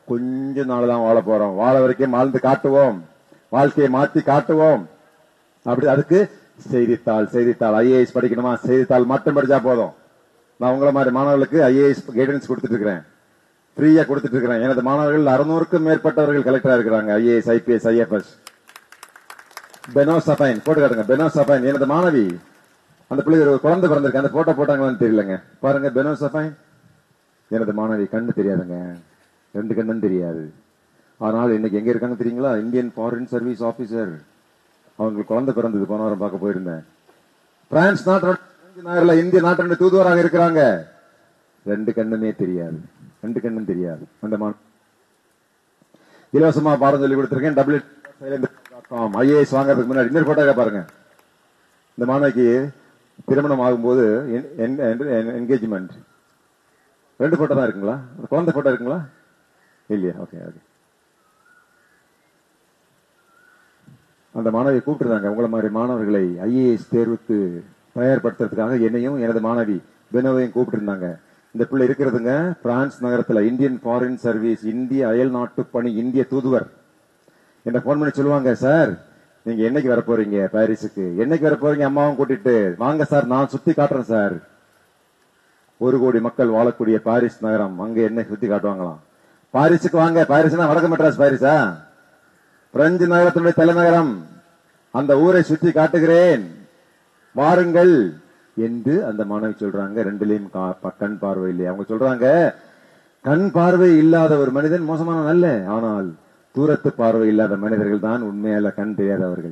S10: கொஞ்ச நாள் தான் வாழ போறோம் வாழ வரைக்கும் வாழ்ந்து காட்டுவோம் வாழ்க்கையை மாத்தி காட்டுவோம் அப்படி அதுக்கு செய்தித்தாள் செய்தித்தாள் ஐஏஎஸ் படிக்கணுமா செய்தித்தாள் மட்டும் படிச்சா போதும் நான் உங்களை மாதிரி மாணவர்களுக்கு ஐஏஎஸ் கைடன்ஸ் கொடுத்துட்டு இருக்கிறேன் ஃப்ரீயா கொடுத்துட்டு இருக்கிறேன் எனது மாணவர்கள் அறுநூறுக்கும் மேற்பட்டவர்கள் கலெக்டரா இருக்கிறாங்க IAS IPS IFS Beno Zephine போட்டு காட்டுங்க பெனோ சபைன் எனது மாணவி அந்த பிள்ளைக்கு ஒரு குழந்தை பிறந்திருக்கு அந்த போட்டோ போட்டாங்களான்னு தெரியலங்க பாருங்க பெனோ சபைன் எனது மாணவி கண்ணு தெரியாதுங்க ரெண்டு கண்ணும் தெரியாது ஆனால் இன்னைக்கு எங்க இருக்காங்க தெரியுங்களா இந்தியன் ஃபாரின் சர்வீஸ் ஆபீசர் அவங்களுக்கு குழந்தை பிறந்தது போன வாரம் பார்க்க போயிருந்தேன் பிரான்ஸ் நாட்டோட பிரெஞ்சு நாடுல இந்திய நாட்டோட தூதுவராக இருக்கிறாங்க ரெண்டு கண்ணுமே தெரியாது ரெண்டு கண்ணும் தெரியாது அந்த மா இலவசமா பாடம் சொல்லி கொடுத்திருக்கேன் டபிள்யூ ஐஏஎஸ் வாங்குறதுக்கு முன்னாடி இன்னொரு போட்டோ பாருங்க இந்த மாணவிக்கு திருமணம் ஆகும்போது என்கேஜ்மெண்ட் ரெண்டு போட்டோ தான் இருக்குங்களா அந்த குழந்தை போட்டோ இருக்குங்களா இல்லையா ஓகே ஓகே அந்த மாணவியை கூப்பிட்டுருந்தாங்க உங்களை மாதிரி மாணவர்களை ஐஏஎஸ் தேர்வுக்கு தயார்படுத்துறதுக்காக என்னையும் எனது மாணவி பெனோவையும் கூப்பிட்டுருந்தாங்க இந்த பிள்ளை இருக்கிறதுங்க பிரான்ஸ் நகரத்துல இந்தியன் ஃபாரின் சர்வீஸ் இந்திய அயல் நாட்டு பணி இந்திய தூதுவர் என்ன போன் பண்ணி சொல்லுவாங்க சார் நீங்க என்னைக்கு வர போறீங்க பாரிஸுக்கு என்னைக்கு வர போறீங்க அம்மாவும் கூட்டிட்டு வாங்க சார் நான் சுத்தி காட்டுறேன் சார் ஒரு கோடி மக்கள் வாழக்கூடிய பாரிஸ் நகரம் அங்க என்ன சுத்தி காட்டுவாங்களாம் பாரிஸுக்கு வாங்க பாரிஸ்னா வடக்கு மெட்ராஸ் பாரிஸா பிரெஞ்சு நகரத்தினுடைய தலைநகரம் அந்த ஊரை சுற்றி காட்டுகிறேன் வாருங்கள் என்று அந்த மாணவி சொல்றாங்க ரெண்டுலயும் கா- ப- கண் பார்வை இல்லை அவங்க சொல்றாங்க கண் பார்வை இல்லாத ஒரு மனிதன் மோசமான அல்ல ஆனால் தூரத்து பார்வை இல்லாத மனிதர்கள் தான் உண்மையால கண் தெரியாதவர்கள்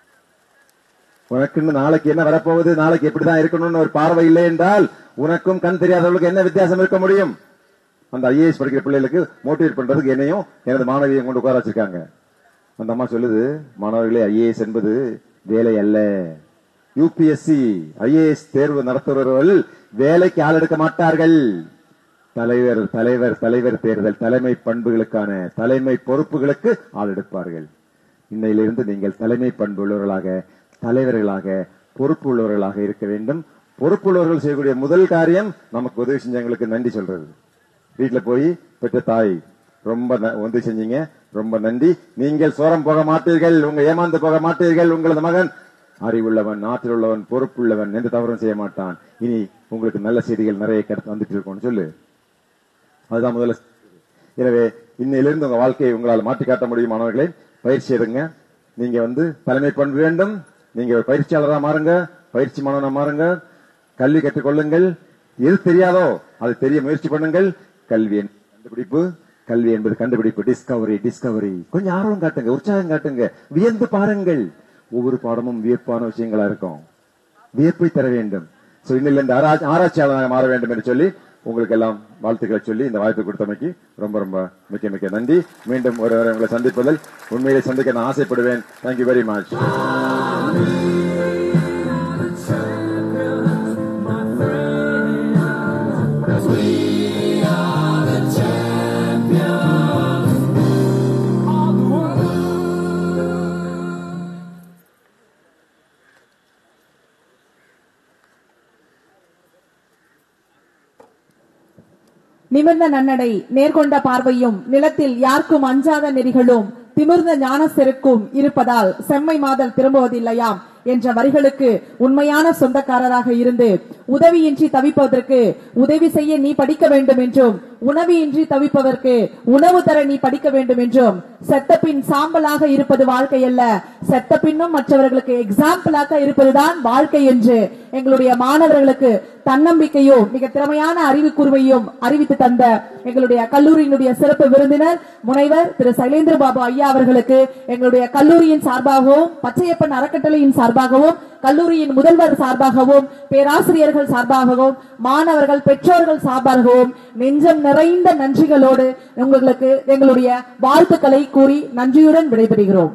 S10: உனக்குன்னு நாளைக்கு என்ன வரப்போகுது நாளைக்கு எப்படிதான் இருக்கணும்னு ஒரு பார்வை இல்லை என்றால் உனக்கும் கண் தெரியாதவர்களுக்கு என்ன வித்தியாசம் இருக்க முடியும் அந்த ஐஏஎஸ் படிக்கிற பிள்ளைகளுக்கு மோட்டிவேட் பண்றதுக்கு என்னையும் எனது மாணவியை கொண்டு உட்கார வச்சிருக்காங்க அந்த அம்மா சொல்லுது மாணவர்களே ஐஏஎஸ் என்பது வேலை அல்ல யூபிஎஸ்சி ஐஏஎஸ் தேர்வு நடத்துபவர்கள் வேலைக்கு ஆள் எடுக்க மாட்டார்கள் தலைவர் தலைவர் தலைவர் தேர்தல் தலைமை பண்புகளுக்கான தலைமை பொறுப்புகளுக்கு ஆள் எடுப்பார்கள் இன்னையிலிருந்து நீங்கள் தலைமை பண்பு உள்ளவர்களாக தலைவர்களாக பொறுப்பு உள்ளவர்களாக இருக்க வேண்டும் பொறுப்புள்ளவர்கள் செய்யக்கூடிய முதல் காரியம் நமக்கு உதவி செஞ்சவங்களுக்கு நன்றி சொல்றது வீட்டுல போய் பெற்ற தாய் ரொம்ப ந- உதவி செஞ்சீங்க ரொம்ப நன்றி நீங்கள் சோரம் போக மாட்டீர்கள் உங்க ஏமாந்து போக மாட்டீர்கள் உங்களது மகன் அறிவுள்ளவன் நாட்டில் உள்ளவன் பொறுப்புள்ளவன் எந்த தவறும் செய்ய மாட்டான் இனி உங்களுக்கு நல்ல செய்திகள் நிறைய கிடைத்து வந்துட்டு இருக்கும்னு சொல்லு அதுதான் முதல்ல எனவே இன்னையிலிருந்து உங்க வாழ்க்கையை உங்களால் மாற்றி காட்ட முடியும் மாணவர்களே பயிற்சி எடுங்க நீங்க வந்து தலைமை பண்பு வேண்டும் நீங்க ஒரு பயிற்சியாளரா மாறுங்க பயிற்சி மாணவனா மாறுங்க கல்வி கற்றுக்கொள்ளுங்கள் எது தெரியாதோ அது தெரிய முயற்சி பண்ணுங்கள் கல்வி என்பது கண்டுபிடிப்பு கல்வி என்பது கண்டுபிடிப்பு டிஸ்கவரி டிஸ்கவரி கொஞ்சம் ஆர்வம் காட்டுங்க உற்சாகம் காட்டுங்க வியந்து பாருங்கள் ஒவ்வொரு பாடமும் வியப்பான விஷயங்களா இருக்கும் வியப்பை தர வேண்டும் சோ இன்னிலிருந்து ஆரா- ஆராய்ச்சியாளராக மாற வேண்டும் என்று சொல்லி உங்களுக்கு எல்லாம் வாழ்த்துக்களை சொல்லி இந்த வாய்ப்பு கொடுத்தமைக்கு ரொம்ப ரொம்ப மிக்க மிக்க நன்றி மீண்டும் ஒரு உங்களை சந்திப்பதில் உண்மையிலே சந்திக்க நான் ஆசைப்படுவேன் தேங்க்யூ வெரி மச்
S7: நிமிர்ந்த நன்னடை நேர்கொண்ட பார்வையும் நிலத்தில் யாருக்கும் அஞ்சாத நெறிகளும் திமிர்ந்த ஞான செருக்கும் இருப்பதால் செம்மை மாதல் திரும்புவதில்லையாம் என்ற வரிகளுக்கு உண்மையான சொந்தக்காரராக இருந்து உதவியின்றி தவிப்பதற்கு உதவி செய்ய நீ படிக்க வேண்டும் என்றும் உணவின்றி தவிப்பதற்கு உணவு தர நீ படிக்க வேண்டும் என்றும் செத்த பின் சாம்பலாக இருப்பது வாழ்க்கை அல்ல செத்த பின்னும் மற்றவர்களுக்கு எக்ஸாம்பிளாக இருப்பதுதான் வாழ்க்கை என்று எங்களுடைய மாணவர்களுக்கு தன்னம்பிக்கையும் மிக திறமையான அறிவு கூர்மையும் அறிவித்து தந்த எங்களுடைய கல்லூரியினுடைய சிறப்பு விருந்தினர் முனைவர் திரு சைலேந்திர பாபு ஐயா அவர்களுக்கு எங்களுடைய கல்லூரியின் சார்பாகவும் பச்சையப்பன் அறக்கட்டளையின் சார்பாகவும் கல்லூரியின் முதல்வர் சார்பாகவும் பேராசிரியர்கள் சார்பாகவும் மாணவர்கள் பெற்றோர்கள் சார்பாகவும் நெஞ்சம் நிறைந்த நன்றிகளோடு உங்களுக்கு எங்களுடைய வாழ்த்துக்களை கூறி நன்றியுடன் விடைபெறுகிறோம்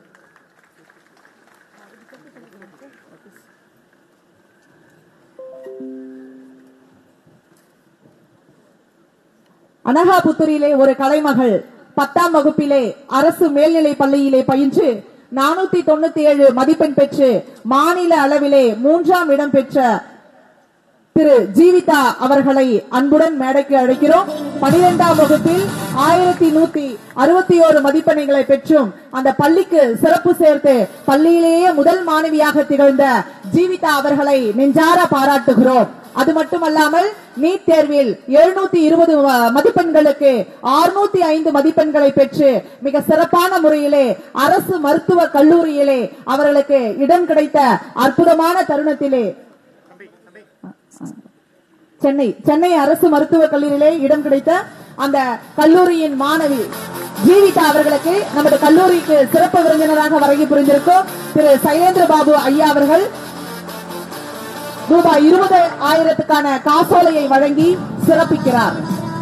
S7: அனகாபுத்தூரிலே ஒரு கலைமகள் பத்தாம் வகுப்பிலே அரசு மேல்நிலை பள்ளியிலே பயின்று நானூத்தி தொண்ணூத்தி ஏழு மதிப்பெண் பெற்று மாநில அளவிலே மூன்றாம் இடம் பெற்ற திரு ஜீவிதா அவர்களை அன்புடன் மேடைக்கு அழைக்கிறோம் பனிரெண்டாம் வகுப்பில் ஆயிரத்தி நூத்தி அறுபத்தி ஓரு மதிப்பெண்களை பெற்றும் அந்த பள்ளிக்கு சிறப்பு சேர்த்து பள்ளியிலேயே முதல் மாணவியாக திகழ்ந்த ஜீவிதா அவர்களை நெஞ்சார பாராட்டுகிறோம் அது மட்டுமல்லாமல் நீட் தேர்வில் எழுநூத்தி இருபது மதிப்பெண்களுக்கு அறுநூத்தி ஐந்து மதிப்பெண்களை பெற்று மிக சிறப்பான முறையிலே அரசு மருத்துவ கல்லூரியிலே அவர்களுக்கு இடம் கிடைத்த அற்புதமான தருணத்திலே சென்னை சென்னை அரசு மருத்துவக் கல்லூரியிலே இடம் கிடைத்த அந்த கல்லூரியின் மாணவி ஜீவிதா அவர்களுக்கு நமது கல்லூரிக்கு சிறப்பு விருந்தினராக வருகை புரிந்திருக்கும் திரு சைலேந்திர பாபு ஐயா அவர்கள் ரூபாய் இருபது ஆயிரத்துக்கான காசோலையை வழங்கி சிறப்பிக்கிறார்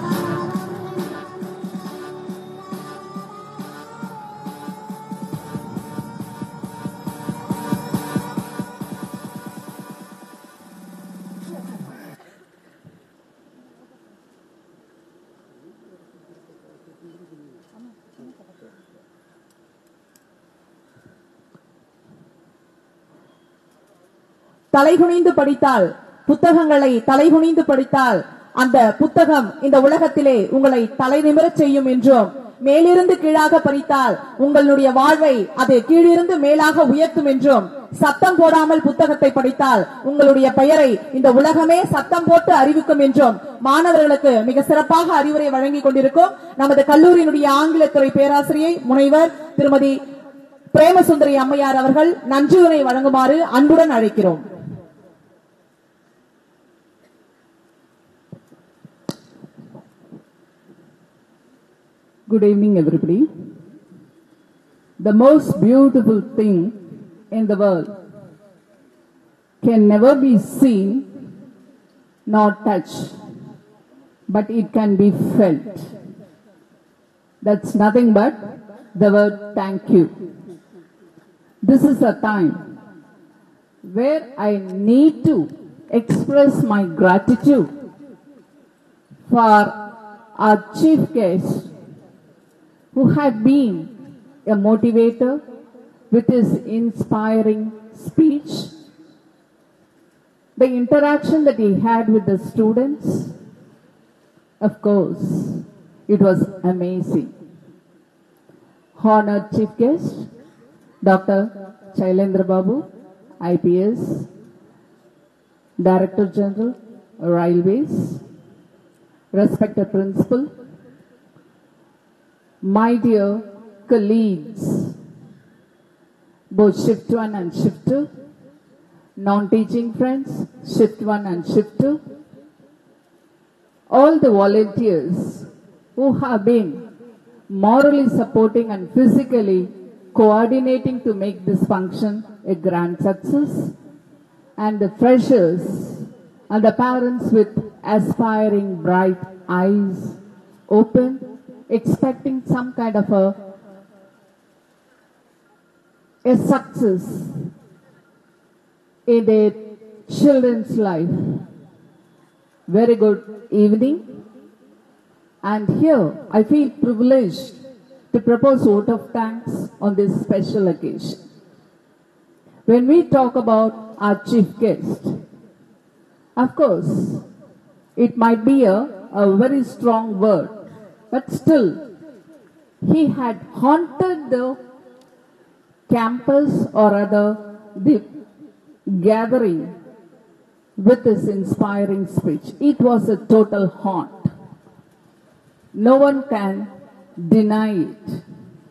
S7: தலைகுனிந்து படித்தால் புத்தகங்களை தலைகுனிந்து படித்தால் அந்த புத்தகம் இந்த உலகத்திலே உங்களை தலை நிமிரச் செய்யும் என்றும் மேலிருந்து கீழாக படித்தால் உங்களுடைய வாழ்வை அது கீழிருந்து மேலாக உயர்த்தும் என்றும் சத்தம் போடாமல் புத்தகத்தை படித்தால் உங்களுடைய பெயரை இந்த உலகமே சத்தம் போட்டு அறிவிக்கும் என்றும் மாணவர்களுக்கு மிக சிறப்பாக அறிவுரை வழங்கிக் கொண்டிருக்கும் நமது கல்லூரியினுடைய ஆங்கிலத்துறை பேராசிரியை முனைவர் திருமதி பிரேமசுந்தரி அம்மையார் அவர்கள் நன்றியுரை வழங்குமாறு அன்புடன் அழைக்கிறோம்
S12: Good evening, everybody. The most beautiful thing in the world can never be seen nor touched, but it can be felt. That's nothing but the word thank you. This is a time where I need to express my gratitude for our chief guest who had been a motivator with his inspiring speech, the interaction that he had with the students, of course, it was amazing. Honored chief guest, Dr. Shailendra Babu, IPS, Director General, Railways, respected principal, my dear colleagues, both shift 1 and shift 2, non-teaching friends, shift 1 and shift 2, all the volunteers who have been morally supporting and physically coordinating to make this function a grand success, and the freshers and the parents with aspiring bright eyes open expecting some kind of a, a success in their children's life. Very good evening. And here I feel privileged to propose vote of thanks on this special occasion. When we talk about our chief guest, of course, it might be a, a very strong word, but still, he had haunted the campus or rather the gathering with his inspiring speech. It was a total haunt. No one can deny it.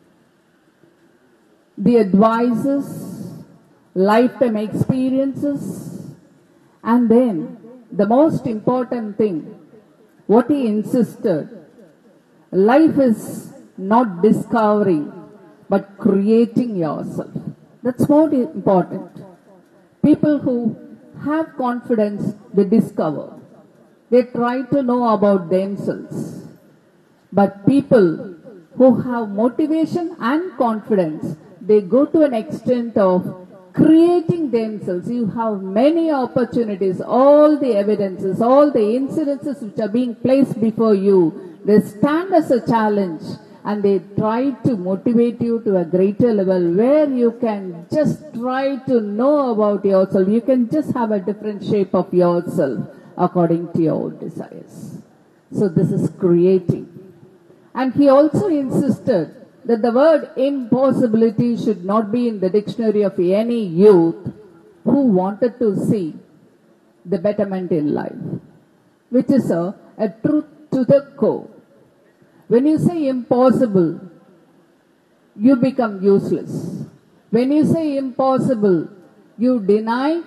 S12: The advices, lifetime experiences, and then the most important thing, what he insisted Life is not discovering, but creating yourself. That's more important. People who have confidence, they discover. They try to know about themselves. But people who have motivation and confidence, they go to an extent of creating themselves. You have many opportunities, all the evidences, all the incidences which are being placed before you. They stand as a challenge and they try to motivate you to a greater level where you can just try to know about yourself. You can just have a different shape of yourself. according to your desires. So this is creating. And he also insisted that the word impossibility should not be in the dictionary of any youth who wanted to see the betterment in life, which is a, a truth to the core. When you say impossible, you become useless. When you say impossible, you deny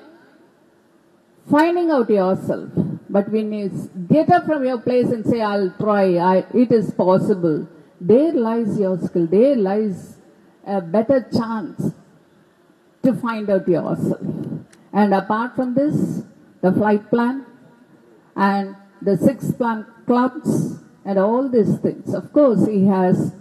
S12: finding out yourself. But when you s- get up from your place and say, I'll try, I, it is possible, there lies your skill, there lies a better chance to find out yourself. And apart from this, the flight plan and the six plan clubs and all these things, of course, he has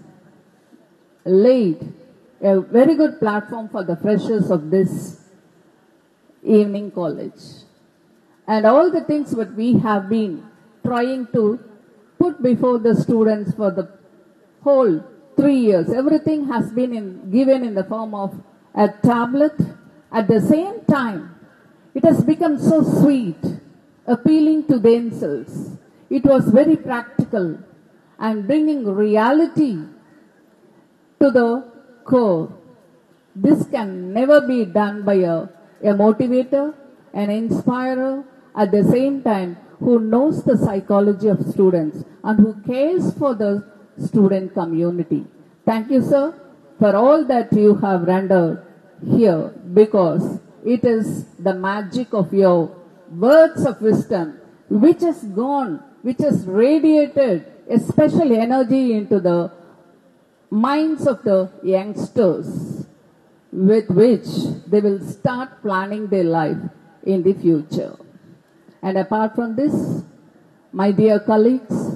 S12: laid a very good platform for the freshers of this evening college. And all the things that we have been trying to put before the students for the whole three years, everything has been in, given in the form of a tablet. At the same time, it has become so sweet, appealing to themselves. It was very practical and bringing reality to the core. This can never be done by a, a motivator, an inspirer, at the same time who knows the psychology of students and who cares for the student community. Thank you, sir, for all that you have rendered here because it is the magic of your words of wisdom which has gone, which has radiated a special energy into the minds of the youngsters with which they will start planning their life in the future. And apart from this, my dear colleagues,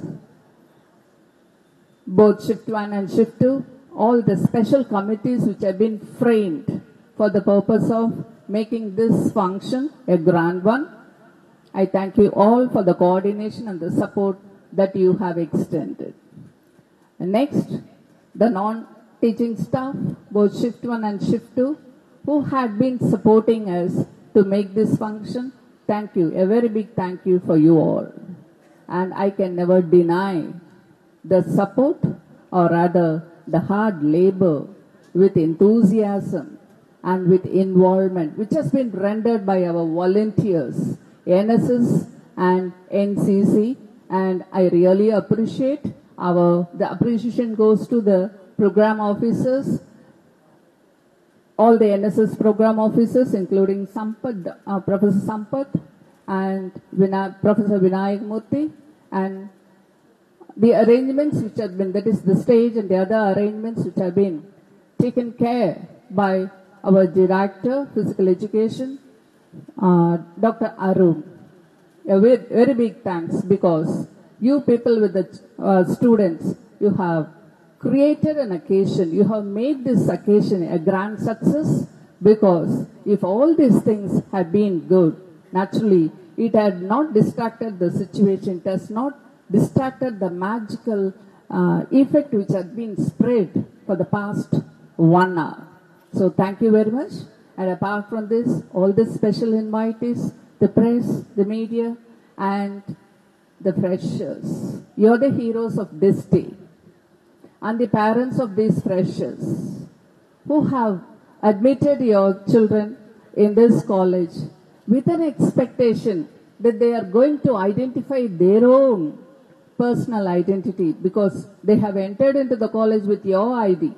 S12: both shift 1 and shift 2, all the special committees which have been framed for the purpose of making this function a grand one. I thank you all for the coordination and the support that you have extended. And next, the non-teaching staff, both shift 1 and shift 2, who had been supporting us to make this function. Thank you, a very big thank you for you all. And I can never deny the support or rather the hard labor with enthusiasm and with involvement which has been rendered by our volunteers, NSS and NCC and I really appreciate our, the appreciation goes to the program officers, all the NSS program officers including Sampath, uh, Professor Sampath and Vina, Professor Vinayak Murthy and the arrangements which have been, that is the stage and the other arrangements which have been taken care by our director, physical education, uh, Dr. Arun. A very, very big thanks because you people with the uh, students, you have created an occasion, you have made this occasion a grand success because if all these things had been good, naturally it had not distracted the situation, it has not distracted the magical uh, effect which had been spread for the past one hour. So thank you very much. And apart from this, all the special invitees, the press, the media, and the freshers. You're the heroes of this day. And the parents of these freshers who have admitted your children in this college with an expectation that they are going to identify their own personal identity because they have entered into the college with your ID.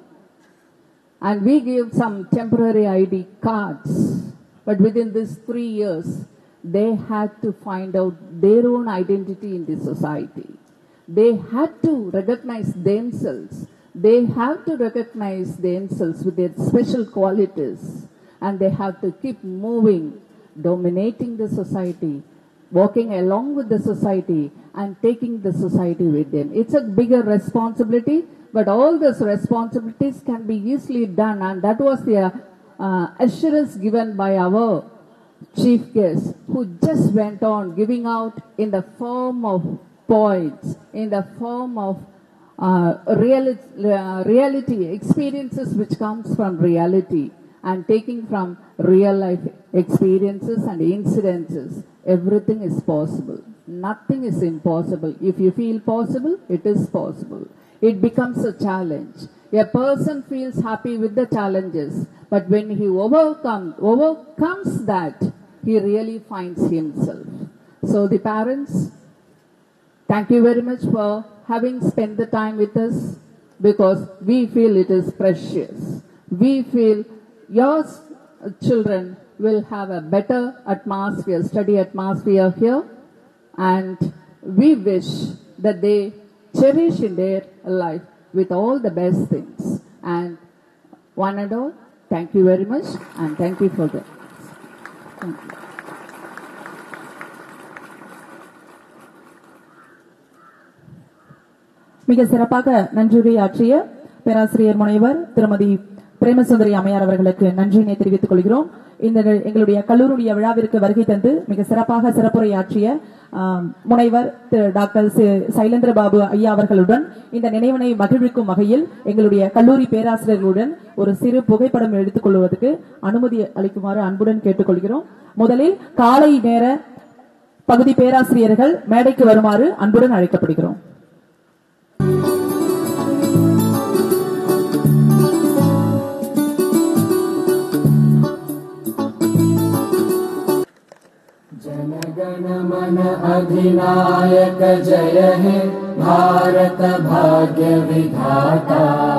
S12: And we give some temporary ID cards. But within these three years, they had to find out their own identity in the society. They had to recognize themselves. They have to recognize themselves with their special qualities. And they have to keep moving, dominating the society, walking along with the society and taking the society with them. It's a bigger responsibility, but all those responsibilities can be easily done. And that was the uh, assurance given by our chief guest who just went on giving out in the form of points, in the form of uh, reality, uh, reality experiences which comes from reality and taking from real life experiences and incidences everything is possible. Nothing is impossible. If you feel possible, it is possible. It becomes a challenge. A person feels happy with the challenges, but when he overcome, overcomes that, he really finds himself. So the parents, thank you very much for having spent the time with us because we feel it is precious. We feel your s- children will have a better atmosphere, study atmosphere here, and we wish that they cherish in their life with all the best things. And one and all, thank you very much, and thank you for that. Thank you.
S7: மிக சிறப்பாக நன்றியுரையாற்றிய பேராசிரியர் முனைவர் திருமதி பிரேமசுந்தரி அம்மையார் அவர்களுக்கு நன்றியினை தெரிவித்துக் கொள்கிறோம் இந்த எங்களுடைய கல்லூரியுடைய விழாவிற்கு வருகை தந்து மிக சிறப்பாக சிறப்புரையாற்றிய ஆம், முனைவர் திரு டாக்டர் சி- சைலேந்திர பாபு ஐயா அவர்களுடன் இந்த நினைவினை மகிழ்விக்கும் வகையில் எங்களுடைய கல்லூரி பேராசிரியர்களுடன் ஒரு சிறு புகைப்படம் எடுத்துக் கொள்வதற்கு அனுமதி அளிக்குமாறு அன்புடன் கேட்டுக்கொள்கிறோம் முதலில் காலை நேர பகுதி பேராசிரியர்கள் மேடைக்கு வருமாறு அன்புடன் அழைக்கப்படுகிறோம்
S1: जनगण मन अधिनायक जय हे भारत भाग्य विधाता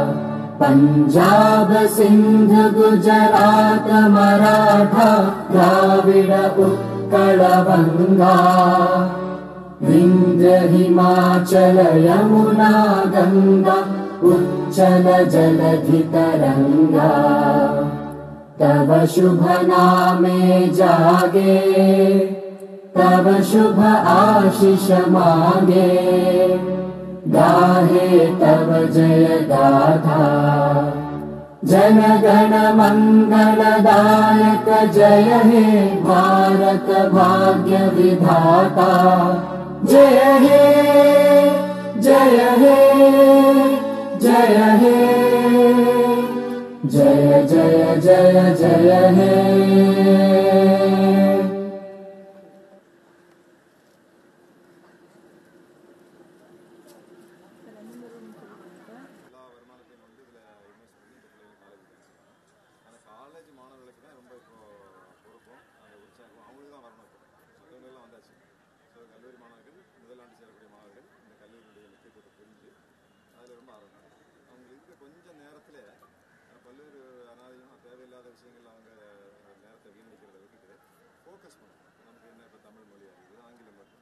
S1: पंजाब सिंध गुजरात मराठा द्राविड उत्कल बंगा विंध्य हिमाचल यमुना गंगा उच्चल जलधि तरंगा तव शुभ नामे जागे तव शुभ आशीष मागे गाहे तव जय गाथा जन गण मंगलदायक जय हे भारत भाग्य विधाता जय हे जय हे जय हे जय जय जय जय हे
S10: காலேஜ் மாணவர்களுக்கு தான் ரொம்ப இப்போ பொறுப்பும் அந்த உற்சாகம் அவங்களுக்கு தான் வரணும் இப்போ மற்றவங்களாம் வந்தாச்சு ஸோ கல்லூரி மாணவர்கள் முதலாண்டு சேரக்கூடிய மாணவர்கள் இந்த கல்லூரியுடைய முக்கியத்துவத்தை புரிஞ்சு அதில் ரொம்ப ஆர்வம் காட்டுறாங்க. அவங்களுக்கு இருக்க கொஞ்சம் நேரத்தில் பல்வேறு அனாதையும் தேவையில்லாத விஷயங்கள் அவங்க நேரத்தை வீணடிக்கிறத விட்டுட்டு ஃபோக்கஸ் பண்ணணும் நமக்கு என்ன இப்போ தமிழ் மொழியாக இருக்குது ஆங்கிலம் வருது